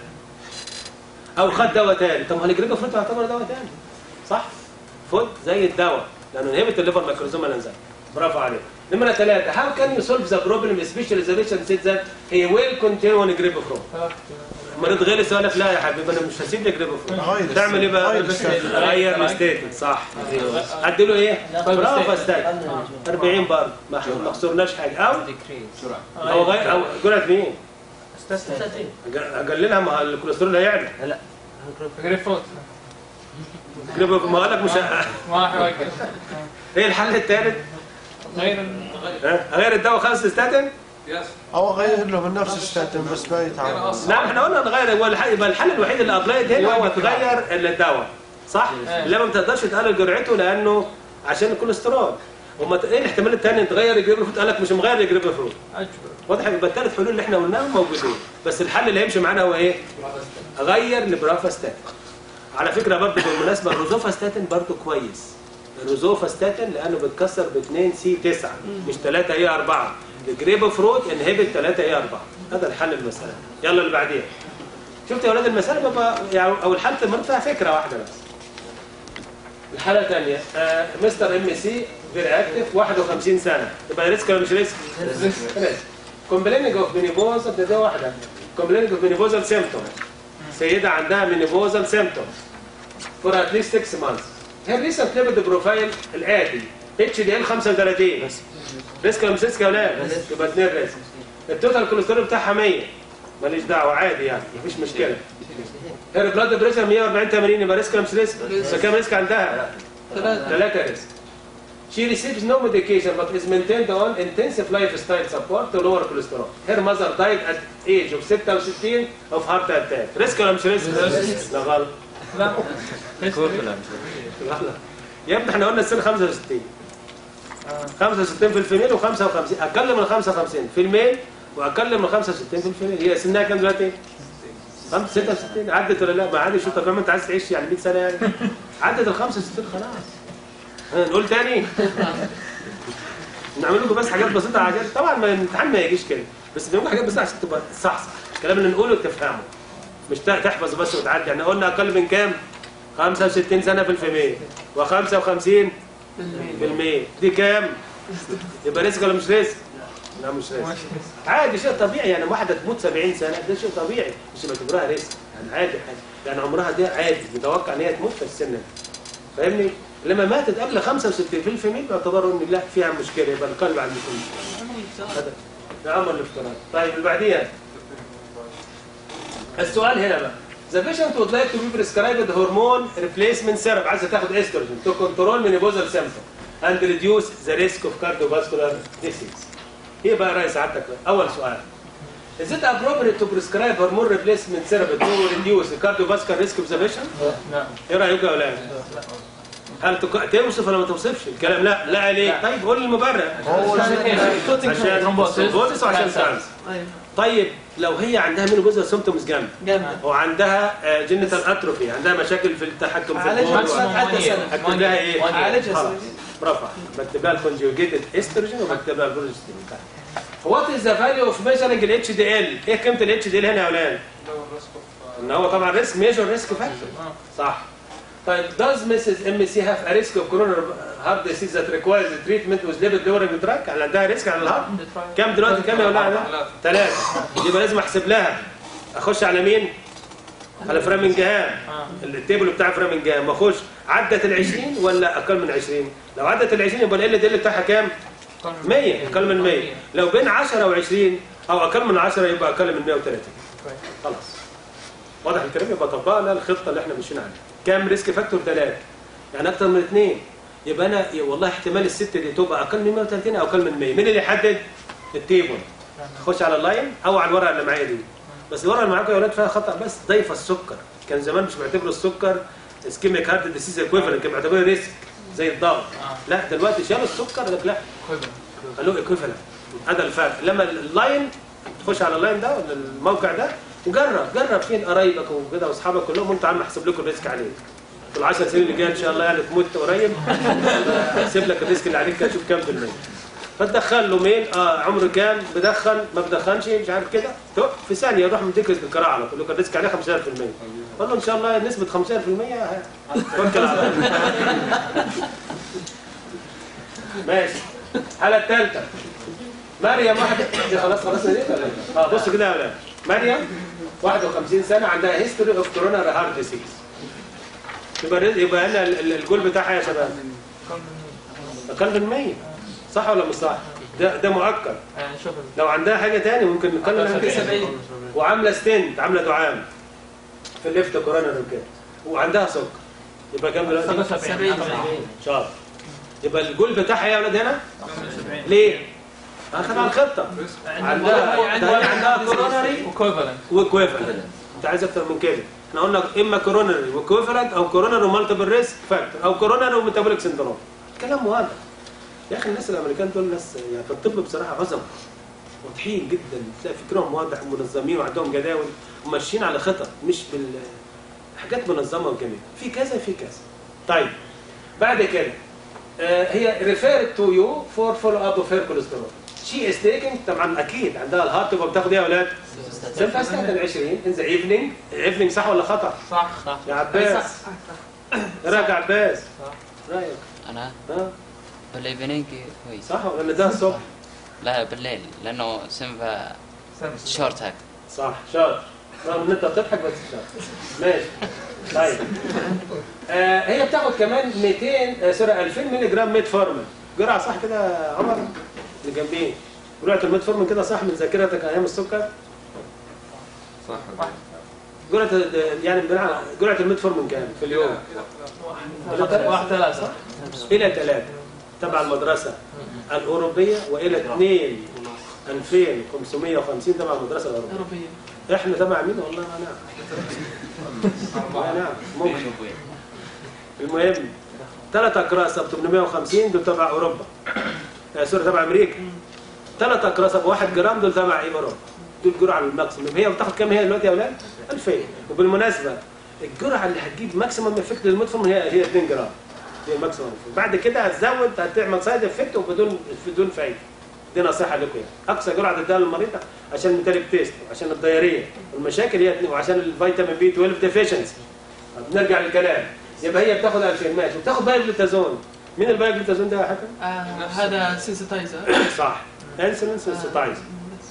او خد دواء تاني طب ما الجريبه فروت يعتبر دواء تاني صح خد زي الدواء لانه انهبت الليفر ميكروزوما الانزيم برافو عليك نمرة ثلاثة how can you solve the problem especially the patient said that he will contain one grape of fruit مريض غلس يقول لك لا يا حبيبي انا مش هسيب لك جريب اوف فروت غير تعمل ايه بقى؟ غير الستاتين. غير الستيتن صح ادي له ايه؟ برافو ستاتين 40 برضه ما ما خسرناش حاجه او او غير او جرعه مين؟ اقللها ما الكوليسترول هيعلى جريب فروت جريب ما قال لك مش ما راح يوقف ايه الحل الثالث؟ غير ال- ها؟ غير الدواء خالص ستاتين؟ او غير له من نفس الستاتين بس ما يتعامل لا احنا قلنا نغير هو الحل يبقى الحل الوحيد اللي ابلايد هنا هو تغير الدواء صح؟ لا ما تقدرش تقلل جرعته لانه عشان الكوليسترول وما ت- ايه الاحتمال الثاني تغير الجريب فروت قال لك مش مغير الجريب فروت أجبر واضح يبقى الثلاث حلول اللي احنا قلناهم موجودين بس الحل اللي هيمشي معانا هو ايه؟ اغير لبرافاستاتين على فكره برضه بالمناسبه الروزوفاستاتين برضه كويس الروزوفاستاتين لانه بيتكسر ب 2 سي 9 مش 3 اي 4 الجريب فروت انهبت 3 اي 4 هذا الحل المساله يلا اللي بعديها شفت يا اولاد المساله بقى يعني او الحاله المرض فيها فكره واحده بس الحاله الثانيه آه مستر ام سي فيري اكتف 51 سنه يبقى ريسك ولا مش ريسك؟ ريسك كومبليننج اوف مينيبوزا ده واحده كومبليننج اوف مينيبوزال سيمتوم سيده عندها مينيبوزال سيمتوم فور ات ليست 6 مانثs هي ريسنت ليبيد بروفايل الاتي اتش دي ال 35 ريسك ولا مش ريسك يا اولاد؟ يبقى 2 ريسك التوتال كوليسترول بتاعها 100 ماليش دعوه عادي يعني مفيش مشكله هير بلاد بريشر 140 80 يبقى ريسك ولا مش ريسك؟ فكام ريسك عندها؟ ثلاثة ثلاثة ريسك She receives no medication but is maintained on intensive lifestyle support to lower cholesterol. Her mother died at age of 66 of heart attack. ريسك ولا مش ريسك؟ لا غلط لا غلط يا ابني احنا قلنا السن 65 65 في الفيميل و55 اقل من 55 في الميل واقل من 65 في الفيميل هي سنها كام دلوقتي؟ 66 عدت ولا لا؟ ما عادش شو طب ما انت عايز تعيش يعني 100 سنه يعني عدت ال 65 خلاص ها، نقول تاني نعمل لكم بس حاجات بسيطه عشان طبعا ما الامتحان ما يجيش كده بس بنعمل حاجات بسيطه عشان تبقى صح صح الكلام اللي نقوله تفهمه مش ت- تحفظ بس وتعدي احنا قلنا اقل من كام 65 سنه في الفيميل و55 في المية دي كام يبقى ريسك ولا مش ريسك لا مش ريسك عادي شيء طبيعي يعني واحده تموت 70 سنه ده شيء طبيعي مش بعتبرها ريسك يعني عادي عادي يعني عمرها دي عادي متوقع ان هي تموت في السن ده فاهمني لما ماتت قبل 65 في الفيميل يعتبروا ان لا فيها مشكله يبقى القلب عنده مشكله هذا ده امر الافتراض طيب اللي بعديها السؤال هنا بقى The patient would like to be prescribed hormone replacement therapy عايزه تاخد estrogen to control menopausal symptom and reduce the risk of cardiovascular disease. ايه بقى رأي سعادتك بقى؟ أول سؤال. Is it appropriate to prescribe hormone replacement therapy to reduce the cardiovascular risk of the patient؟ نعم ايه رأيك يا أولاد؟ هل تك- توصف ولا ما توصفش؟ الكلام لا لا ليه؟ طيب قول لي المبرر. عشان ترومبوسيس وعشان كانسر. ايوه طيب لو هي عندها مينوبوزال سيمتومز جامده جامده وعندها جينيتال اتروفي عندها مشاكل في التحكم في عالجها البول بس عدى سنه اكتب لها ايه؟ عالجها خلاص سنه برافو عليك. بكتب لها الكونجوجيتد استروجين وبكتب لها البروجستين وات از ذا فاليو اوف ميجرنج الاتش دي ال؟ ايه قيمه الاتش دي ال هنا يا اولاد؟ ان هو طبعا ريسك ميجر ريسك فاكتور صح طيب does Mrs. MC have a risk of coronary heart disease that requires treatment with lipid lowering drug؟ يعني عندها ريسك على الهارت؟ كم دلوقتي كم يا ولاد؟ ثلاثة يبقى لازم احسب لها اخش على مين؟ على فرامنجهام التيبل بتاع فرامنجهام اخش عدت ال 20 ولا اقل من 20 لو عدت ال 20 يبقى ال دي بتاعها كام 100 اقل من 100 لو بين 10 و20 او اقل من 10 يبقى اقل من 130 خلاص واضح الكلام يبقى طبقنا الخطه اللي احنا ماشيين عليها كام ريسك فاكتور 3 يعني اكتر من 2 يبقى انا والله احتمال الست دي تبقى اقل من 130 او اقل من 100 مين اللي يحدد التيبل خش على اللاين او على الورقه اللي معايا دي بس الورقه اللي معاكم يا اولاد فيها خطا بس ضيفه السكر كان زمان مش معتبر السكر اسكيميك هارت ديسيز ايكويفالنت كان معتبره ريسك زي الضغط لا دلوقتي شالوا السكر قال لك لا قالوا ايكويفالنت هذا الفرق لما اللاين تخش على اللاين ده ولا الموقع ده وجرب جرب فين قرايبك وكده واصحابك كلهم وانت عم احسب لكم الريسك عليك في العشر سنين اللي جايه ان شاء الله يعني تموت قريب احسب لك الريسك اللي عليك اشوف كام في المية فتدخل له ميل اه عمره كام بدخن ما بدخنش مش عارف كده تو، في ثانيه يروح مديك القراءه على طول يقول لك الريسك عليه 15% قال له ان شاء الله نسبه 15% توكل على الله ماشي الحاله الثالثه مريم واحده دي خلاص خلاص دي ولا إيه؟ اه بص كده يا ولاد مريم 51 سنه عندها هيستوري اوف كورونا هارت ديسيز يبقى الرز- يبقى هنا ال- ال- الجول بتاعها يا شباب اقل من 100 صح ولا مش صح؟ ده ده مؤكد شوف لو عندها حاجه ثانيه ممكن نقلل عن كده 70 وعامله ستنت عامله دعام في الليفت كورونا وكده وعندها سكر يبقى كام دلوقتي؟ 70 شاطر يبقى الجول بتاعها إيه يا اولاد هنا ليه؟ اخذ على الخطه عندها ده هي عندها كورونري وكوفلنت واكويفالنت انت عايز اكتر من كده احنا قلنا اما كورونري واكويفالنت او كورونري ومالتيبل ريسك فاكتور او كورونري وميتابوليك سندروم كلام واضح يا اخي الناس الامريكان دول ناس يعني في الطب بصراحه عظمه واضحين جدا تلاقي فكرهم واضح ومنظمين وعندهم جداول وماشيين على خطط مش بال حاجات منظمه وجميله في كذا في كذا طيب بعد كده آه، هي referred to you for follow up of her cholesterol she is taking طبعا اكيد عندها الهارت تبقى بتاخد ايه يا اولاد؟ سيمفاستات 20 in the evening evening صح ولا خطا؟ صح صح يا عباس ايه رايك يا عباس؟ رايك انا ها بالايفنينج كويس صح ولا ده الصبح؟ لا بالليل لانه سنفا شورت هاك صح شاطر رغم ان انت بتضحك بس شاطر ماشي طيب آه هي بتاخد كمان 200 آه سوري 2000 مللي جرام ميتفورمين جرعه صح كده يا عمر اللي جنبيه جرعه الميتفورمين كده صح من ذاكرتك ايام السكر صح جرعه ال- يعني بناء جرعه الميتفورمين كام في اليوم؟ واحد ثلاثة صح؟ الى ثلاثه تبع المدرسه الاوروبيه والى 2 2550 تبع المدرسه الاوروبيه أوروبية احنا تبع مين والله ما نعرف ما نعرف ممكن المهم ثلاث اقراص ب 850 دول تبع اوروبا آه سوري تبع امريكا ثلاث اقراص ب 1 جرام دول تبع ايه اوروبا دول الجرعه الماكسيموم هي بتاخد كام هي دلوقتي يا اولاد 2000 وبالمناسبه الجرعه اللي هتجيب ماكسيمم افكت للمدفون هي هي 2 جرام هي الماكسيمم بعد كده هتزود هتعمل سايد افكت وبدون بدون فايده دي نصيحه لكم يعني اقصى جرعه تديها للمريض عشان الميتاليك تيست وعشان الضياريه والمشاكل هي وعشان الفيتامين بي 12 ديفيشنسي نرجع للكلام يبقى هي بتاخد 2000 ماشي وبتاخد بايوجلوتازون مين البايوجلوتازون ده يا حكم؟ آه هذا سينسيتايزر صح انسولين سنسيتايزر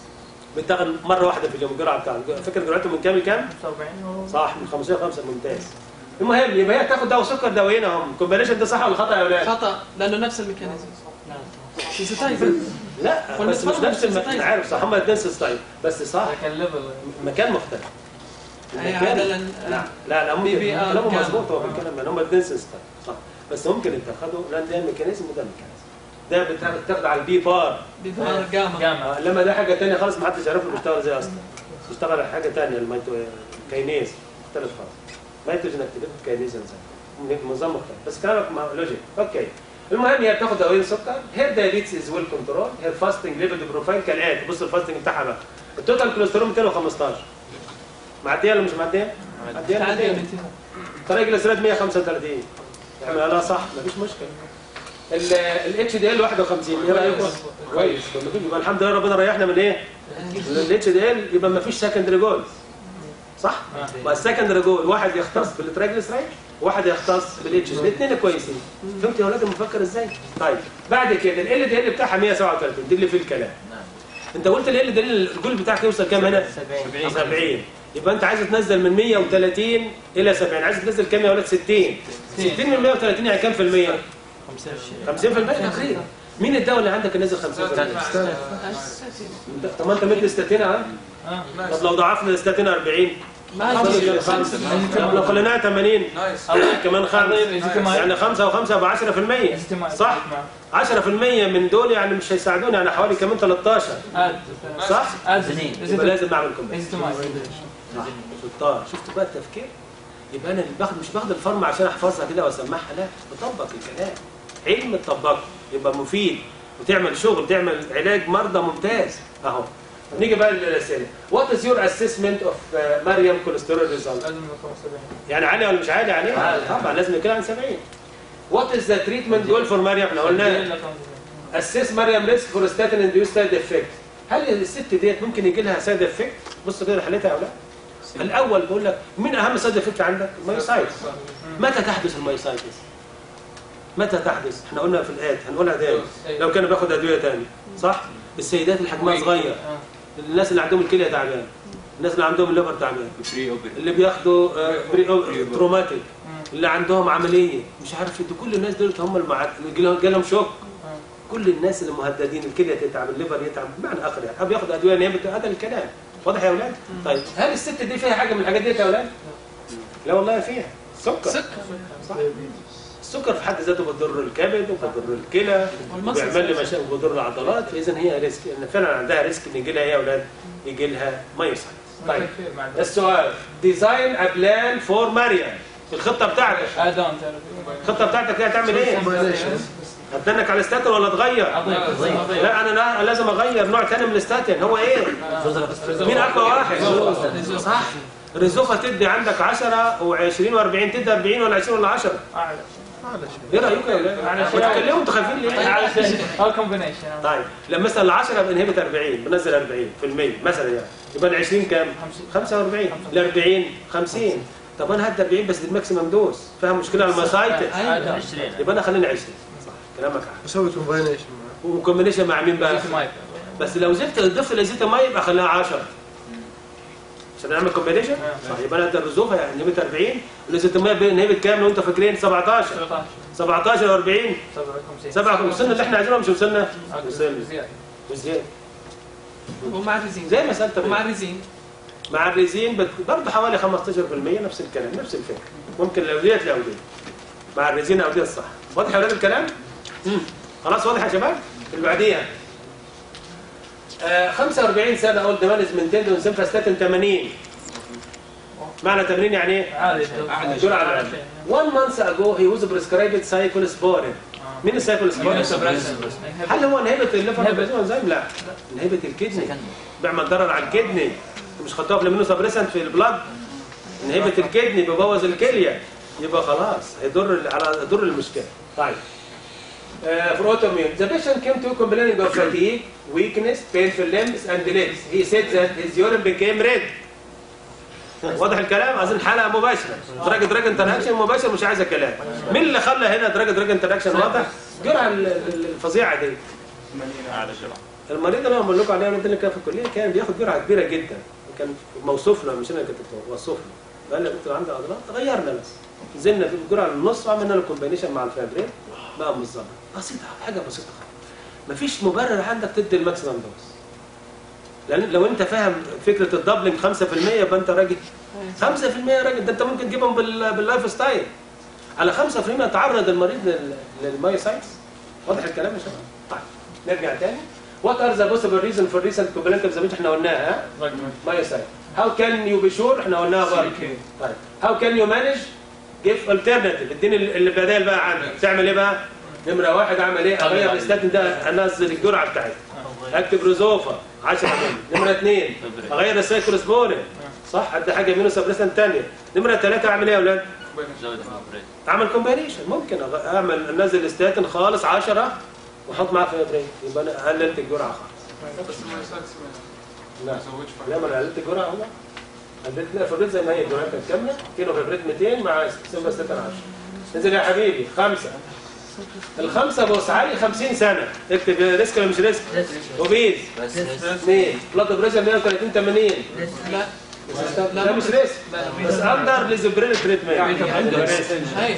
بتاخد مره واحده في اليوم الجرعه بتاعته فاكر جرعته من كام لكام 45 صح من 15 ل 5 ممتاز المهم يبقى هي تاخد دواء سكر دوايين اهم الكومبينيشن ده صح ولا خطا يا اولاد خطا لانه نفس الميكانيزم سيستايزر لا ولا بس مش فرق نفس المكان سيستايزر. عارف صح هم الاثنين سيستايل بس صح كان ليفل مكان مختلف هي المكان- هذا لأن- لا لا لا هم بي بي آر كلامه كام. مظبوط هو بيتكلم ان هم الاثنين سيستايل صح بس ممكن انت تاخده لان ده ميكانيزم وده ميكانيزم ده بتاخد- بتاخد على البي بار بيظهر جاما جامعة آه، لما ده حاجه ثانيه خالص ما حدش يعرف له بيشتغل ازاي اصلا بيشتغل على حاجه ثانيه الميتو كاينيز مختلف خالص ميتوجين اكتيفيتد كاينيز انزيم نظام مختلف بس كلامك مع لوجيك اوكي المهم هي بتاخد دوايين سكر هير دايابيتس از ويل كنترول هير فاستنج ليفل بروفايل كالاتي بص الفاستنج بتاعها بقى التوتال كوليسترول 215 معديه ولا مش معديه؟ معديه تعدي 200 200 طريق الاسراد 135 يعني لا صح مفيش مشكله الاتش دي ال 51 ايه رايكم؟ كويس يبقى الحمد لله ربنا ريحنا من ايه؟ الاتش دي ال يبقى مفيش سكندري جول صح؟ ما السكندري جول واحد يختص بالترايجليسرايد وواحد يختص بالاتش دي الاثنين كويسين فهمت يا اولاد المفكر ازاي؟ طيب بعد كده ال دي ال بتاعها 137 دي اللي في الكلام انت قلت ال دي ال الجول بتاعك يوصل كام هنا؟ 70 يبقى انت عايز تنزل من 130 الى 70 عايز تنزل كام يا ولاد 60 60 من 130 يعني كام في المية 50% تقريبا مين الدواء اللي عندك نزل 50% طب ما انت مدي ستاتين ها طب لو ضعفنا الاستاتين 40 ما طب يجي لو خليناها 80 كمان خمس يعني 5 و5 ب 10% صح 10% من دول يعني مش هيساعدوني يعني حوالي كمان 13 اد صح اد يبقى لازم اعمل كومبينيشن ازدماج صح سلطان شفت بقى التفكير يبقى انا اللي باخد مش باخد الفارما عشان احفظها كده واسمعها لا بطبق الكلام علم تطبقه يبقى مفيد وتعمل شغل تعمل علاج مرضى ممتاز اهو نيجي بقى للاسئله وات از يور اسسمنت اوف مريم كوليسترول ريزلت لازم يكون 70 يعني عالي ولا مش عالي عليه طبعا لازم يكون عن 70 وات از ذا تريتمنت جول فور مريم احنا قلنا اسس مريم ريسك فور ستاتين انديوس سايد افكت هل الست ديت ممكن يجي لها سايد افكت بص كده حالتها يا اولاد الاول بقول لك مين اهم سايد افكت عندك المايوسايتس متى تحدث المايوسايتس متى تحدث احنا قلنا في الآيات هنقولها تاني لو كان بياخد ادويه تاني صح السيدات اللي حجمها صغير الناس اللي عندهم الكليه تعبان الناس اللي عندهم الليفر تعبان اللي بياخدوا آه، بري أو- تروماتيك اللي عندهم عمليه مش عارف انت كل الناس دول هم المع... اللي جالهم شوك كل الناس اللي مهددين الكليه تتعب الليفر يتعب بمعنى اخر يعني حابب ياخد ادويه نيابه هذا الكلام واضح يا اولاد طيب هل الست دي فيها حاجه من الحاجات دي يا اولاد لا والله فيها سكر سكر صح السكر في حد ذاته بيضر الكبد وبيضر الكلى والمصل. وبيعمل لي مشاكل وبيضر العضلات فاذا هي ريسك ان فعلا عندها ريسك ان يجي لها ايه يا اولاد يجي لها مايوسايتس طيب السؤال ديزاين ا بلان فور مريم الخطه بتاعتك ادون الخطه بتاعتك دي هتعمل ايه؟ هتدنك على الستاتين ولا تغير؟ لا انا لا لازم اغير نوع تاني من الستاتين هو ايه؟ مين اقوى واحد؟ صح ريزوفا تدي عندك 10 و20 و40 تدي 40 ولا 20 ولا 10 اعلى ايه رايكم يا اولاد؟ بتكلموا انتوا خايفين ليه؟ اعلى شيء هو كومبينيشن طيب لما مثلا ال 10 بنهبت 40 بنزل 40 في المية مثلا يعني يبقى ال 20 كام؟ 45 ال 40 50 طب انا هدي 40 بس دي الماكسيمم دوز فاهم مشكله على المسايتس يبقى انا خليني 20 صح كلامك عارف بسوي كومباينيشن وكومبينيشن مع مين بقى؟ بس لو زدت ضفت لزيت الميه يبقى خليها 10 عشان نعمل كومبينيشن صح يبقى انا ادي الرزوفه يعني نهبت 40 ولزيت الميه نهبت كام لو انتوا فاكرين 17 17 17 و40 57 7 وصلنا اللي احنا عايزينه ولا مش وصلنا؟ وصلنا زيادة وزياده ومع الريزين زي ما سالت ومع الريزين مع الريزين بت- برضه حوالي 15% نفس الكلام نفس الفكره ممكن لو ديت لو ديت مع الريزين او ديت صح واضح يا ولاد الكلام؟ مم. خلاص واضح يا شباب؟ اللي بعديها آه 45 سنه اولد مانجمنت تندون سيمفاستاتين 80 معنى 80 يعني ايه؟ عالي دول على الأقل. One month ago he was prescribed cyclosporin مين السايكلوسبورين؟ هل هو انهبت الليفر inhibit. انزيم؟ لا انهبت الكدني بيعمل ضرر على الكدني انتوا مش خدتوها في المينو سبريسنت في البلاد انهبت الكدني بيبوظ الكليه يبقى خلاص هيضر على يضر المشكله طيب for autoimmune. The patient came to complaining of fatigue, weakness, painful limbs and legs. He said that his urine became red. واضح الكلام عايزين حلقه مباشره دراج دراج انتراكشن مباشر مش عايزه كلام مين اللي خلى هنا دراج دراج انتراكشن واضح الجرعه ال- ال- الفظيعه دي المريض اللي انا بقول لكم عليه ده اللي كان في الكليه كان بياخد جرعه كبيره جدا كان موصوف له مش انا كنت موصوف له قال لي دكتور عندي عضلات غيرنا بس نزلنا في الجرعه للنص وعملنا له كومبينيشن مع الفابرين بقى مظبط بسيطه حاجه بسيطه خالص مفيش مبرر عندك تدي الماكسيمم دوز لان لو انت فاهم فكره الدبلنج 5% يبقى انت راجل 5% يا راجل ده انت ممكن تجيبهم بال- باللايف ستايل على 5% تعرض المريض لل- للمايوسايتس واضح الكلام يا شباب؟ طيب نرجع تاني وات ار ذا بوسيبل ريزون فور ريسنت كومبلنت اوف احنا قلناها ها مايوسايت هاو كان يو بي شور احنا قلناها برضه طيب هاو كان يو مانج جيف الترناتيف اديني ال- البدائل بقى عندك تعمل ايه بقى؟ نمره واحد اعمل ايه؟ اغير الاستاتين ده انزل الجرعه بتاعتها اكتب ريزوفا 10 مللي نمره اثنين اغير السايكلوسبورين صح ادي حاجه مينو سبريسن ثانيه نمره ثلاثه اعمل ايه يا اولاد؟ اعمل كومبينيشن ممكن أغ- اعمل انزل استاتين خالص 10 واحط معاه فيبرين يبقى انا قللت الجرعه خالص بس ما يسالش لا ما يزودش لا ما انا قللت الجرعه اهو قللت لا فبريت زي ما هي الجرعه كانت كامله كيلو فبريت 200 مع سيمبا 10 نزل يا حبيبي خمسه الخمسه بص عالي 50 سنه اكتب ريسك ولا مش ريسك؟ اوبيز اثنين بلاد بريشر 130 80 لا لا مش ريسك بس اندر ليزبرين تريتمنت هاي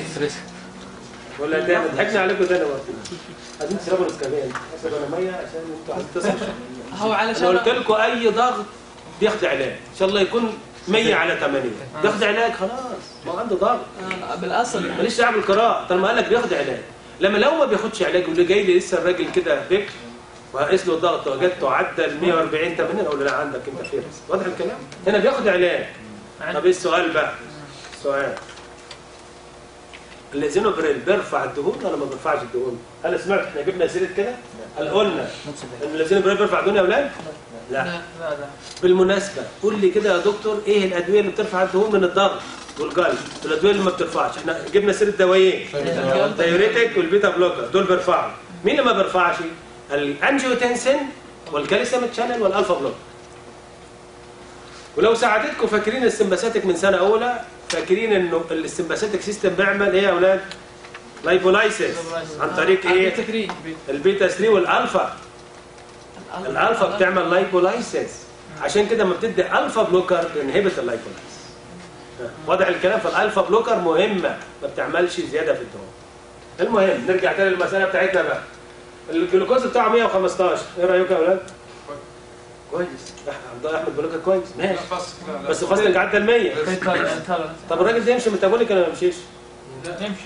ولا ده ضحكنا عليكم ده انا برضه عايزين تشربوا نسكافيه اشرب انا ميه عشان انتوا عايزين تصحوا هو انا علشان قلت لكم اي ضغط بياخد علاج ان شاء الله يكون 100 على 80 بياخد علاج خلاص ما هو عنده ضغط آه، بالاصل ماليش دعوه بالقراءه طالما قال لك بياخد علاج لما لو ما بياخدش علاج واللي جاي لي لسه الراجل كده بك وقيس له الضغط وجدته عدى ال 140 80 اقول له لا عندك انت فيروس واضح الكلام هنا بياخد علاج طب ايه السؤال بقى سؤال الازينوبريل بيرفع الدهون ولا ما بيرفعش الدهون؟ هل سمعت احنا جبنا سيره كده؟ هل قلنا ان الازينوبريل بيرفع الدهون يا اولاد؟ لا لا لا لا بالمناسبه قول لي كده يا دكتور ايه الادويه اللي بترفع الدهون من الضغط والقلب والادويه اللي ما بترفعش احنا جبنا سيره دوايين الدايوريتك والبيتا بلوكر دول بيرفعوا مين اللي ما بيرفعش الانجيوتنسين والكالسيوم تشانل والالفا بلوكر ولو ساعدتكم فاكرين السمباثيك من سنه اولى فاكرين انه السمباثيك سيستم بيعمل ايه يا اولاد لايبولايسيس عن طريق ايه تكريم البيتا 3 والالفا الالفا بتعمل لايبولايسيس عشان كده لما بتدي الفا بلوكر انهبت اللايبولايسيس واضح الكلام فالالفا بلوكر مهمه ما بتعملش زياده في الدهون المهم نرجع تاني للمساله بتاعتنا بقى الجلوكوز بتاعه 115 ايه رايكم يا اولاد كويس عبد الله احمد بلوكر كويس ماشي فاصل لا بس فاصل عدى ال 100 في تولرنس طب الراجل ده يمشي ميتابوليك ولا ما يمشيش؟ يمشي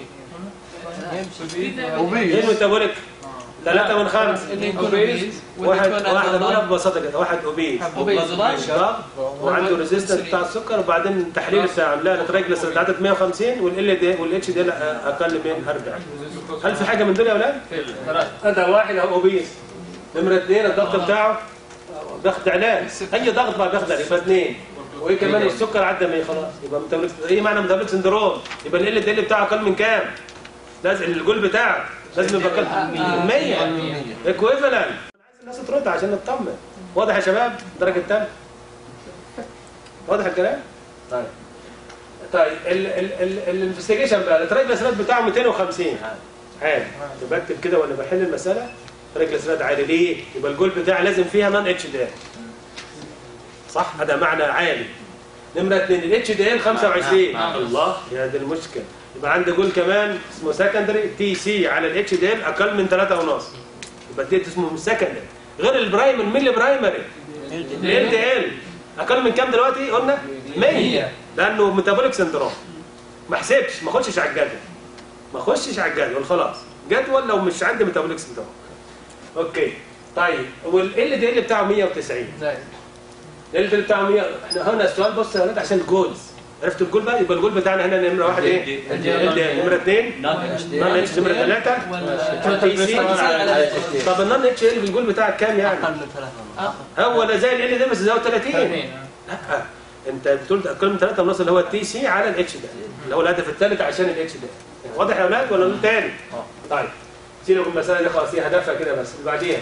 ايه وبيز الميتابوليك؟ ثلاثة من خمسة اللي يكون أوبيز. أوبيز واحد واللي يكون واحد عنده اقولها ضغط. ببساطة كده واحد اوبيز أوبيز ضغط. ضغط وعنده ريزيستنس بتاع السكر وبعدين التحليل بتاع لا التريجليسيرايد عدد 150 والال دي والاتش دي اقل من 40 هل في حاجة من دول يا اولاد؟ ثلاثة هذا واحد اهو اوبيز نمرة اثنين الضغط بتاعه بياخد علاج اي ضغط بقى بياخد علاج يبقى اثنين وايه كمان السكر عدى 100 خلاص يبقى ميتابوليك ايه معنى ميتابوليك سندروم يبقى ال دي بتاعه اقل من كام؟ لازم الجول بتاعه لازم يبقى اقل من 100 ايكويفالنت عايز الناس ترد عشان نطمن واضح يا شباب درجه تم واضح الكلام؟ طيب طيب الانفستيجيشن بقى الترايجليسيرايد بتاعه 250 عالي بكتب كده وانا بحل المساله ترايجليسيرايد عالي ليه؟ يبقى الجول بتاعي لازم فيها نون اتش دي صح هذا معنى عالي نمرة اثنين الاتش دي ال 25 نعم. الله يا دي المشكلة يبقى عندي جول كمان اسمه سكندري تي سي على الاتش دي ال اقل من 3 ونص يبقى دي اسمه سكندري غير البرايمري مين البرايمري؟ ال دي ال اقل من كام دلوقتي قلنا 100 لانه ميتابوليك سندروم ما حسبش ما اخشش على الجدول ما اخشش على الجدول خلاص جدول لو مش عندي ميتابوليك سندروم اوكي طيب والال دي ال بتاعه 190 زايد ال دي بتاعه 100 احنا هنا السؤال بص يا ولاد عشان الجولز عرفت الجول بقى يبقى الجول بتاعنا هنا نمره واحد ايه؟ ال دي نمره اثنين نون اتش نمره ثلاثه ولا تي سي طب النون اتش ال الجول بتاعك كام يعني؟ اقل من ثلاثة هو لا زي ال دي بس زود 30 اثنين لا انت بتقول اقل من 3 ونص اللي هو التي سي على الاتش ده اللي هو الهدف الثالث عشان الاتش ده واضح يا اولاد ولا نقول تاني؟ طيب سيبك من المساله دي خلاص هي هدفها كده بس اللي بعديها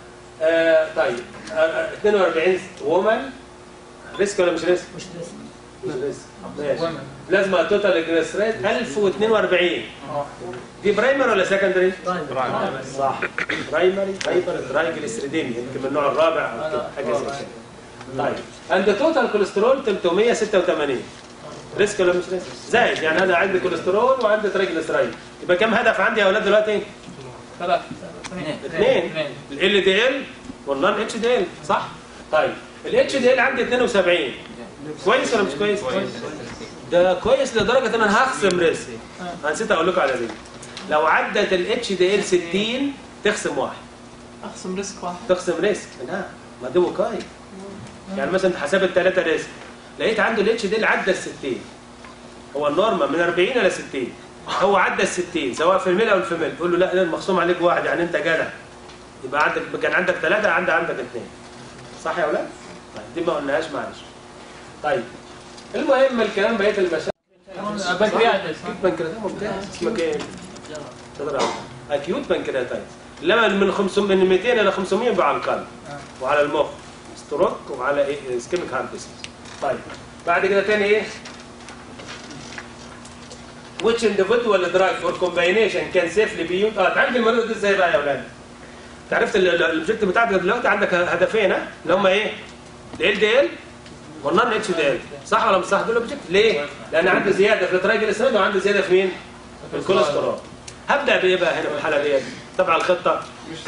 آه طيب آه آه 42 وومن ريسك ولا مش ريسك؟ مش رسمي مش لسه ماشي لازم التوتال جليسريد 1042 اه دي برايمر ولا سكندري؟ صح برايمري هايبر ترايجليسيريديميا يمكن من النوع الرابع او كده حاجه زي كده طيب عند توتال كوليسترول 386 ريسك ولا مش ريسك؟ زايد يعني انا عندي كوليسترول وعندي ترايجليسيرايد يبقى كم هدف عندي يا اولاد دلوقتي؟ ثلاثة اثنين اثنين ال دي ال والنون اتش دي ال صح؟ طيب الاتش دي ال عندي 72 كويس ولا مش كويس؟ ده كويس لدرجه ان انا هخصم ريسك انا نسيت اقول لكم على دي لو عدت الاتش دي ال 60 تخصم واحد اخصم ريسك واحد تخصم ريسك لا ما ده وقايه يعني مثلا انت حسبت ثلاثه ريسك لقيت عنده الاتش دي ال عدى ال 60 هو النورمال من 40 الى 60 هو عدى ال 60 سواء في الميل او الفيميل تقول له لا ده مخصوم عليك واحد يعني انت جدع يبقى عندك كان عندك ثلاثه عندك عندك اثنين صح يا اولاد؟ طيب دي ما قلناهاش معلش طيب المهم الكلام بقيه المشاكل بنكرياتس اكيوت بنكرياتايتس ممتاز اسمك ايه؟ تقدر اكيوت بنكرياتايتس لما من 500 من 200 الى 500 يبقى على القلب وعلى المخ ستروك وعلى ايه اسكيميك هارت ديسيز طيب بعد كده تاني ايه؟ which individual drug or combination can safely be used اه تعالج المريض ده ازاي بقى يا اولاد؟ انت عرفت الاوبجيكت بتاعك دلوقتي عندك هدفين ها اللي هم ايه؟ ال دي ال والنون اتش دي ال صح ولا مش صح؟ دول الاوبجيكت ليه؟ لان عندي زياده في الترايجليسيرايد وعندي زياده في مين؟ في الكوليسترول هبدا بايه بقى هنا في الحاله ديت؟ تبع الخطه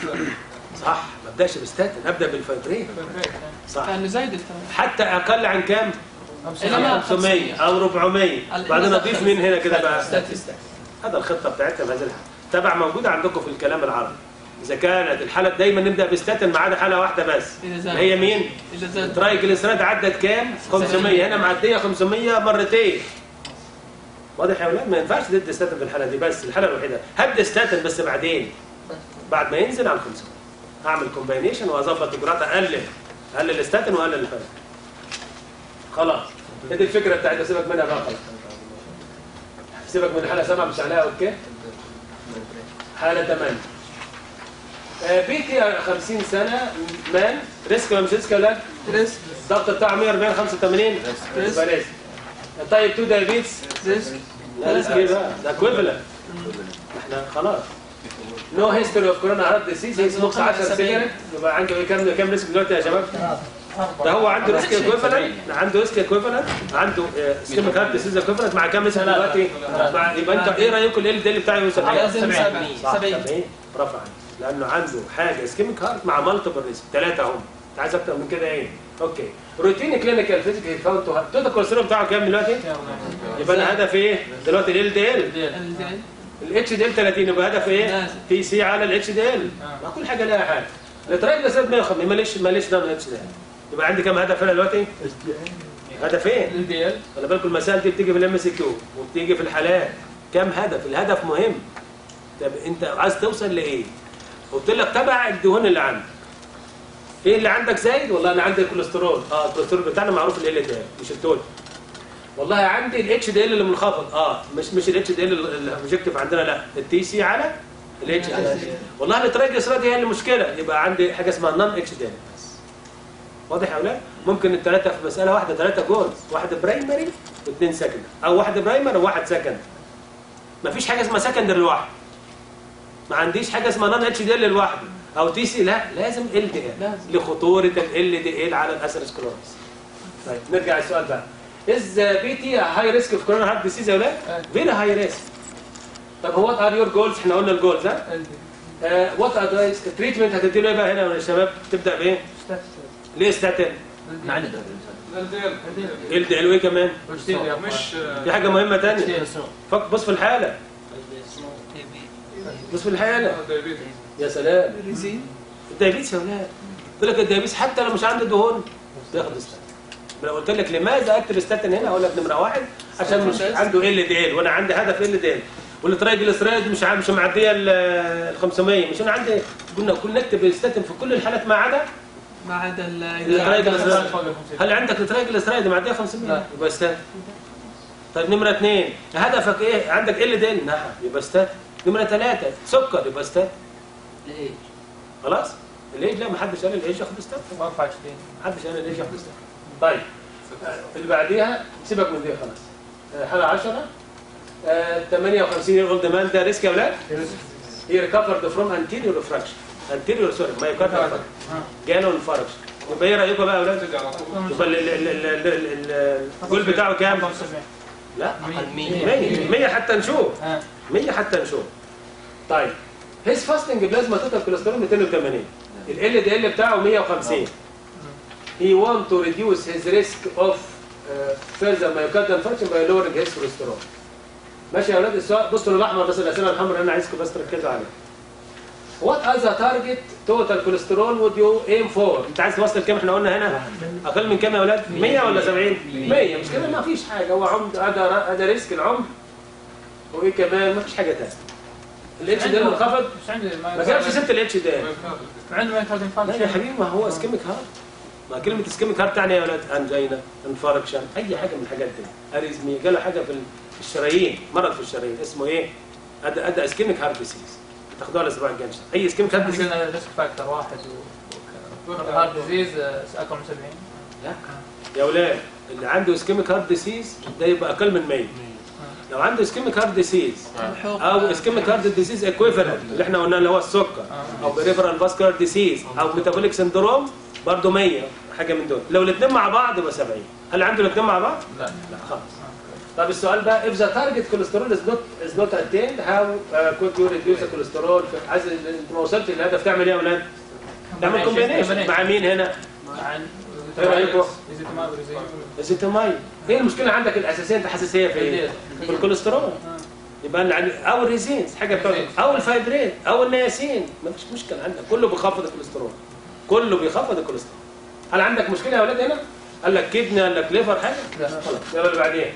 صح ما ابداش بستاتين ابدا بالفايبرين صح لانه زايد الثمن حتى اقل عن كام؟ إلى ما 500 او 400 ال- بعدين ال- اضيف مين هنا كده بقى؟ ستاتين. هذا الخطه بتاعتنا بهذا الحال تبع موجوده عندكم في الكلام العربي اذا كانت الحاله دايما نبدا بستاتين ما عدا حاله واحده بس إذا اللي زاد. هي مين؟ اذا زاد الترايجليسيرايد عدت كام؟ 500 هنا معديه 500 مرتين واضح يا اولاد ما ينفعش تدي ستاتين في الحاله دي بس الحاله الوحيده هدي ستاتين بس بعدين بعد ما ينزل على 500 اعمل كومباينيشن واظبط الجرعات اقلل اقلل الستاتين واقلل الفرق خلاص هي دي الفكره بتاعتها سيبك منها بقى خلاص سيبك من الحاله 7 مش عليها اوكي حاله 8 آه، بيتي 50 سنه مان ريسك ولا مش ريسك ولا لا؟ ريسك الضغط بتاعه 140 85 ريسك. يبقى ريسك طيب 2 دايابيتس ريسك لا ريسك ايه بقى؟ ده اكويفالنت احنا خلاص نو هيستوري اوف كورونا هارت ديسيز هي سموكس 10 سيجاريت يبقى عنده كام كام ريسك دلوقتي يا شباب؟ ده هو عنده ريسك اكويفالنت عنده ريسك اكويفالنت عنده سكيميك هارت ديسيز اكويفالنت مع كام ريسك دلوقتي؟ مع يبقى انت ايه رايكم ال ال بتاعه يوصل لازم كام؟ 70 صح 70 70 برافو عليك لانه عنده حاجه اسكيميك هارت مع مالتيبل ريسك ثلاثه هم انت عايز اكتر من كده ايه؟ اوكي روتين كلينيكال فيزيكال كاونت توتال كوليسترول بتاعه كام دلوقتي؟ يبقى انا هدف ايه؟ دلوقتي ال دي ال الزين الاتش دي ال 30 يبقى هدف ايه؟ لازم. تي سي على الاتش دي ال ما كل حاجه لها حاجه الترايجليسيرايد 150 ماليش ماليش ده من الاتش دي ال يبقى عندي كام هدف هنا دلوقتي؟ هدفين الدي ال خلي بالكم المسائل دي بتيجي في الام سي كيو وبتيجي في الحالات كام هدف الهدف مهم طب انت عايز توصل لايه قلت لك تبع الدهون اللي عندك ايه اللي عندك زايد والله انا عندي الكوليسترول اه الكوليسترول بتاعنا معروف ال ال دي مش التول والله عندي الاتش دي ال اللي منخفض اه مش مش الاتش دي ال الاوبجكتيف عندنا لا التي سي على الاتش دي والله الترايجليسيرايد هي المشكله يبقى عندي حاجه اسمها نون اتش دي بس واضح يا اولاد ممكن الثلاثه في مساله واحده ثلاثه جولز واحد برايمري واثنين سكند او واحد برايمري وواحد سكند مفيش حاجه اسمها سكندري لوحده ما عنديش حاجه اسمها نون اتش دي ال لوحده او تي سي لا لازم ال دي ال لازم. لخطوره ال دي ال على الاثيروسكلوروز طيب نرجع السؤال بقى از بي تي هاي ريسك اوف كورونا هارت ديسيز يا اولاد فيري هاي ريسك طب هو وات ار يور جولز احنا قلنا الجولز ها وات ادفايس التريتمنت هتدي له ايه بقى هنا يا شباب تبدا بايه ليه ستاتين ال دي ال وايه كمان مش في حاجه مهمه ثانيه فك بص في الحاله بص في الحاله يا سلام ريزين الدايابيتس يا ولاد قلت لك الدايابيتس حتى لو مش عنده دهون بياخد ستاتين لو قلت لك لماذا اكتب ستاتين هنا اقول لك نمره واحد عشان مش عنده ال دي ال وانا عندي هدف ال دي ال والترايجليسيرايد مش ع- مش معديه ال 500 مش انا عندي قلنا كل نكتب ستاتين في كل الحالات ما عدا ما عدا ال- الترايجليسيرايد فوق ال 50. هل عندك الترايجليسيرايد معديه 500 لا. يبقى ستات طيب نمره اثنين هدفك ايه عندك ال دي ال نعم يبقى ستات نمره ثلاثه سكر يبقى ستات خلاص الايج لا ما حدش قال الايج ياخد ستات ما 24 ما حدش قال الايج ياخد ستات طيب اللي بعديها سيبك من دي خلاص آه، حاجه 10 آه، 58 year old man ده ريسك يا اولاد هي recovered from anterior fraction anterior sorry ما يقدر جاله انفاركشن يبقى ايه رايكم بقى يا اولاد؟ يبقى ال- ال- ال- ال- ال- ال- الجول بتاعه كام؟ 75 لا مية. 100 100 حتى نشوف ها 100 حتى نشوف طيب هيز فاستنج بلازما توتال كوليسترول 280 ال دي ال بتاعه 150 he want to reduce his risk of uh, further myocardial infarction by lowering his cholesterol ماشي يا اولاد السؤال بصوا للاحمر بس الاسئله الحمراء اللي انا عايزكم بس تركزوا عليها What other target total cholesterol would you aim for؟ انت عايز توصل كام احنا قلنا هنا؟ اقل من كام يا اولاد؟ 100 ولا 70 100 مش كده ما فيش حاجه هو عمد هذا هذا ريسك العمر وايه كمان ما فيش حاجه ثانيه الاتش ده منخفض مش عندي ما جابش ست الاتش ده عنده ما يكاد لا يا حبيبي ما هو اسكيميك هارت ما كلمه اسكيميك هارت تعني يا اولاد انجينا انفاركشن اي حاجه من الحاجات دي اريزمي جاله حاجه في الشرايين مرض في الشرايين اسمه ايه؟ ادى ادى اسكيميك هارت ديسيز تاخدوها الاسبوع الجاي إن شاء الله. اي اسكيميك هارت ديسيز قلنا ريسك فاكتور واحد و هارت ديزيز اكثر من 70 لا يا اولاد اللي عنده اسكيميك هارت ديسيز ده يبقى اقل من 100 لو عنده اسكيميك هارت ديسيز الحوق او اسكيميك هارت ديسيز ايكويفالنت اللي احنا قلنا اللي هو السكر او بريفرال فاسكولار ديسيز او ميتابوليك سندروم برضه 100 حاجه من دول لو الاثنين مع بعض يبقى 70 هل عنده الاثنين مع بعض؟ لا لا خالص طب السؤال بقى if the target cholesterol is not is not attained how uh, could you reduce the cholesterol عايز انت ما وصلتش للهدف تعمل ايه يا اولاد؟ تعمل كومبينيشن مع مين هنا؟ عن إيه رأيكم؟ إزيتامايب وريزين. الزيتامين ايه المشكله عندك الاساسيه انت حساسيه في ايه؟ في الكوليسترول يبقى اللي عندي او الريزينز حاجه بتاعت او الفايبرين او النياسين ما فيش مشكله عندك كله بيخفض الكوليسترول كله بيخفض الكوليسترول هل عندك مشكله يا اولاد هنا؟ قال لك كدني قال لك ليفر حاجه؟ لا. خلاص يلا اللي بعدين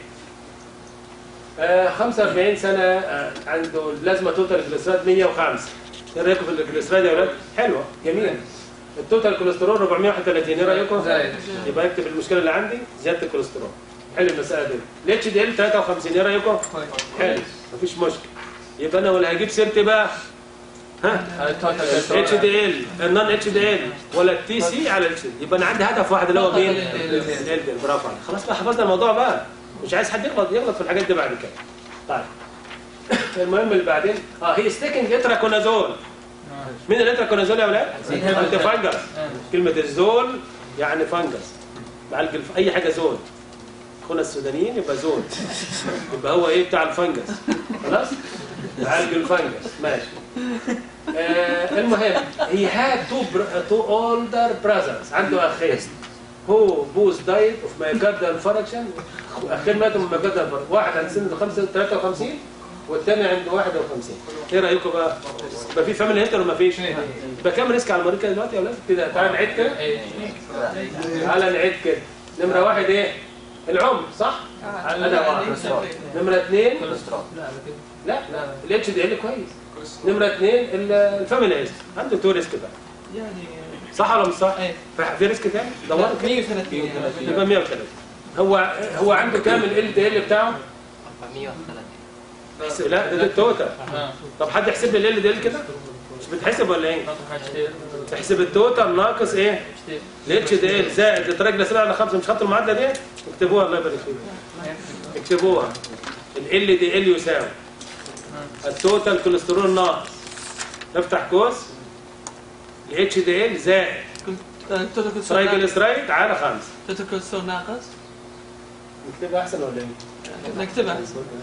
آه 45 سنه آه عنده البلازما توتال جليسرات 105 ايه رايكم في الجليسرات يا اولاد؟ حلوه جميله التوتال كوليسترول 431 ايه رايكم؟ زايد. يبقى اكتب المشكله اللي عندي زياده الكوليسترول حلو المساله دي الاتش دي ال 53 ايه رايكم؟ حلو مفيش مشكله يبقى انا ولا هجيب سيرتي بقى ها التوتال اتش دي ال النون اتش دي ال ولا التي سي على الاتش يبقى انا عندي هدف واحد اللي هو مين؟ ال دي برافو عليك خلاص بقى حفظنا الموضوع بقى مش عايز حد يغلط يغلط في الحاجات دي بعد كده طيب المهم اللي بعدين اه هي ستيكنج اتراكونازول مين الاتراكونازول يا اولاد؟ انت فانجس كلمه الزول يعني فانجس بعالج الف... اي حاجه زول اخونا السودانيين يبقى زول يبقى هو ايه بتاع الفنجس خلاص عالج الفنجس ماشي آه المهم he had two br- two older brothers عنده اخين هو بوز دايت اوف مايكاردال فركشن اخين ماتوا من مايكاردال فركشن واحد عند سن 5 53 والثاني عنده 51 ايه رايكم بقى؟ يبقى في فاميلي هيتر ولا ما فيش؟ يبقى كام ريسك على المريض كده دلوقتي يا اولاد؟ كده تعالى نعيد كده تعالى نعيد كده نمره واحد ايه؟ العمر صح؟ هذا واحد نمره اثنين لا لا الاتش دي ال كويس نمره اثنين ال- الفاميلي هيستوري عنده تو ريسك بقى يعني صح ولا مش صح؟ ايه في- في ريسك تاني؟ دوروا كده 130 يبقى 130 هو هو عنده كام ال دي ال بتاعه؟ 430 احسب- لا ده, ده التوتال طب حد يحسب لي ال دي ال كده؟ مش بتحسب ولا ايه؟ تحسب التوتال ناقص ايه؟ الاتش دي ال زائد التراجل على خمسه مش خدتوا المعادله دي؟ اكتبوها الله يبارك فيكم اكتبوها ال دي ال يساوي التوتال كوليسترول ناقص افتح قوس الاتش دي ال زائد توتال كوليسترول ترايجليسرايد على خمسه توتال كوليسترول ناقص نكتبها احسن ولا ايه؟ نكتبها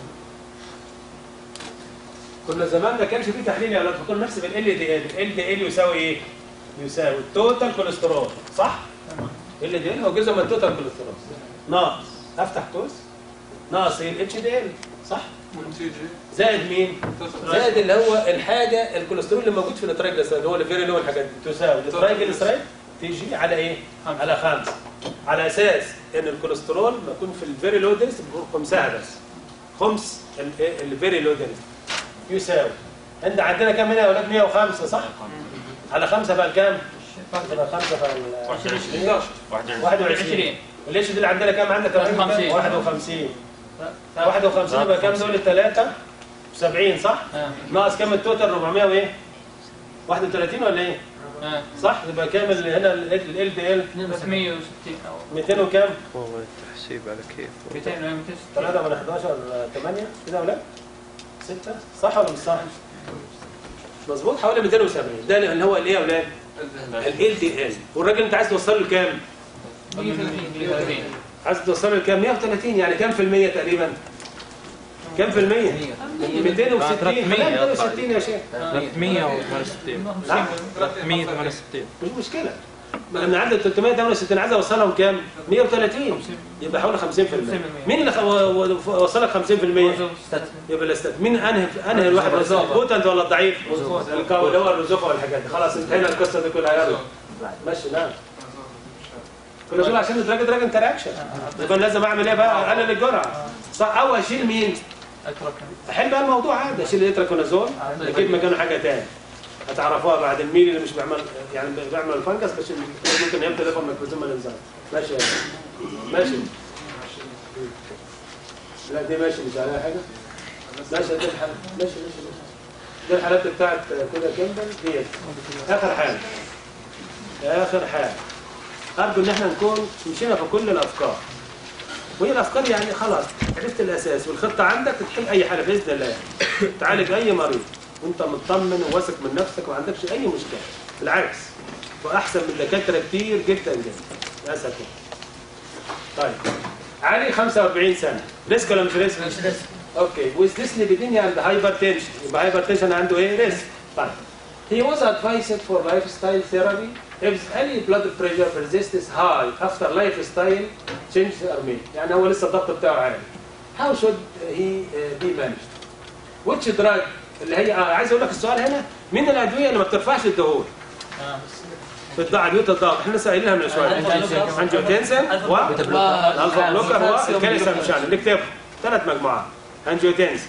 كنا زمان ما كانش فيه تحليل يا اولاد فكنا نحسب ال دي ال ال دي ال يساوي ايه؟ يساوي التوتال كوليسترول صح؟ ال دي ال هو جزء من التوتال كوليسترول ناقص افتح قوس ناقص ايه؟ الاتش دي ال صح؟ زائد مين؟ زائد اللي هو الحاجه الكوليسترول اللي موجود في الترايجليسرايد اللي هو الفيري لو الحاجات دي تساوي الترايجليسرايد تيجي على ايه؟ على خمسه على اساس ان الكوليسترول بيكون في الفيري لو دينس بيكون خمسها بس خمس الفيري لو دينس يساوي عند عندنا كام هنا يا اولاد 105 صح؟ على خمسه بقى كام؟ على خمسه بقى 21 21 وليش دي اللي عندنا كام عندك 51. 51 51 يبقى كام دول الثلاثه 70 صح؟ ناقص كام التوتال 400 وايه؟ 31 ولا ايه؟ آه. صح يبقى كام اللي هنا ال دي ال 360 او 200 وكام هو التحسيب على كيف 200 260 3 من 11 8 كده ولا 6 صح ولا مش صح مظبوط حوالي 270 ده اللي هو الايه يا اولاد ال دي ال والراجل انت عايز توصله لكام 130 عايز توصله لكام 130 يعني كام في المية تقريبا كام في المية 260 خليها 260 يا شيخ 368 نعم 368 مش مشكلة ما انا عندي 368 عايز اوصلهم كام 130 يبقى حوالي 50% مين اللي خ- و- و- وصلك 50% يبقى الاستاذ مين انهي انهي الواحد البوتنت ولا الضعيف الكو- اللي هو الرزوفه والحاجات دي خلاص انتهينا القصه دي كلها يلا ماشي نعم كنا دول عشان دراج دراج انتراكشن يبقى لازم اعمل ايه بقى اقلل الجرعه صح او اشيل مين احل بقى الموضوع عادي اشيل الاتراكونازول اجيب مكانه حاجه تاني هتعرفوها بعد الميل اللي مش بيعمل يعني بيعمل الفنجس بس ممكن يبدا يفهم ميكروزوم الانزيم ماشي يا أخي. ماشي لا دي ماشي مش عليها حاجه ماشي دي الحالة ماشي ماشي ماشي دي الحالات بتاعت كده كمبل ديت اخر حاجه اخر حاجه ارجو ان احنا نكون مشينا في كل الافكار وهي الافكار يعني خلاص عرفت الاساس والخطه عندك تحل اي حاجه باذن الله تعالج اي مريض وانت مطمن وواثق من نفسك وما عندكش اي مشكله بالعكس واحسن من دكاتره كتير جدا جدا للاسف طيب علي 45 سنه ريسك ولا مش ريسك؟ مش ريسك اوكي with dyslipidemia and hypertension يبقى hypertension عنده ايه؟ ريسك طيب He was advised for lifestyle therapy if any blood pressure persists high after lifestyle change or meal. يعني هو لسه الضغط بتاعه عالي. How should he uh, be managed? Which drug اللي هي آه عايز اقول لك السؤال هنا مين الادويه اللي ما بترفعش الدهون؟ في الضغط ادويه الضغط احنا لسه قايلينها من شويه انجيوتنسن و الفا بلوكر والكالسيوم شانل نكتبهم ثلاث مجموعات انجيوتنسن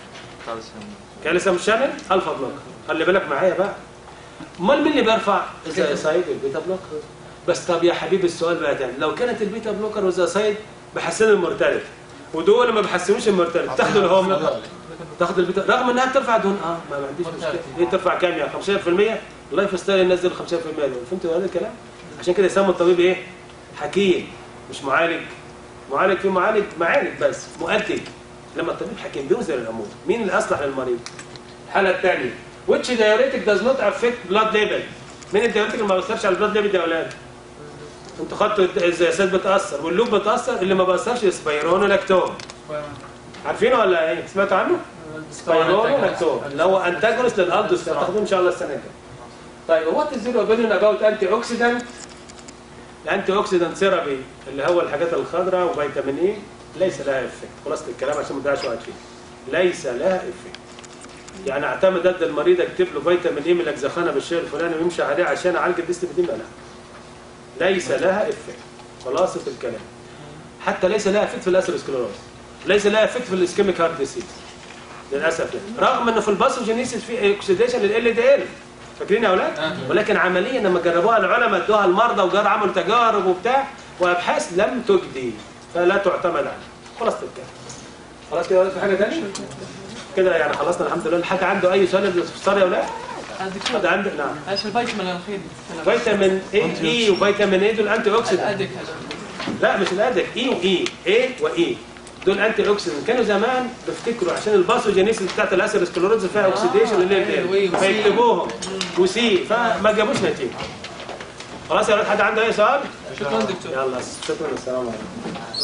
كالسيوم شانل الفا بلوكر خلي بالك معايا بقى امال مين اللي بيرفع الزياسايد البيتا بلوكر بس طب يا حبيبي السؤال بقى تاني لو كانت البيتا بلوكر والزياسايد بيحسنوا المورتاليتي ودول ما بيحسنوش المورتاليتي تاخدوا الهوم تاخد البيتا رغم انها بترفع دهون اه ما ما عنديش مشكله هي ترفع كام يعني 5% اللايف ستايل ينزل 5% دول فهمتوا هذا الكلام عشان كده يسموا الطبيب ايه حكيم مش معالج معالج في معالج معالج بس مؤكد لما الطبيب حكيم بيوزن الامور مين اللي اصلح للمريض الحاله الثانيه which diuretic does not affect blood level مين الديوريتك اللي ما بيأثرش على البلاد ليفل يا اولاد انتوا خدتوا الزياسات بتاثر واللوب بتاثر اللي ما بيأثرش سبايرونولاكتون عارفينه ولا ايه سمعتوا عنه سبايرونولاكتون اللي هو انتاجونست للالدوس هتاخدوه ان شاء الله السنه الجايه طيب وات از يور اوبينيون اباوت انتي اوكسيدنت الانتي اوكسيدنت ثيرابي اللي هو الحاجات الخضراء وفيتامين اي ليس لها افكت خلاص الكلام عشان ما نضيعش وقت فيه ليس لها افكت يعني اعتمد ضد المريض اكتب له فيتامين اي من الاجزخانه بالشيء الفلاني ويمشي عليه عشان اعالج الديستبيديما لا ليس لها افكت خلاصه الكلام حتى ليس لها افكت في الاسيروسكليروز ليس لها افكت في الاسكيميك هارت ديسيز للاسف يعني. رغم انه في الباثوجينيسيس في اوكسيديشن لل دي ال فاكرين يا اولاد ولكن عمليا لما جربوها العلماء ادوها المرضى وجربوا عملوا تجارب وبتاع وابحاث لم تجدي فلا تعتمد عليها خلاص الكلام خلاص كده في حاجه ثانيه كده يعني خلصنا الحمد لله حد عنده اي سؤال باستفسار يا اولاد الدكتور حد عنده نعم ايش الفيتامين الاخير فيتامين اي اي وفيتامين اي دول انتي اوكسيدنت الادك هذا لا مش الادك اي واي اي واي دول انتي اوكسيدنت كانوا زمان بيفتكروا عشان الباثوجينيسيس بتاعت الاسيروسكليروز فيها اوكسيديشن اللي أيوة، وي هي وسي. فيكتبوهم وسي فما جابوش نتيجه خلاص يا ولاد حد عنده اي سؤال؟ شكرا دكتور يلا شكرا السلام عليكم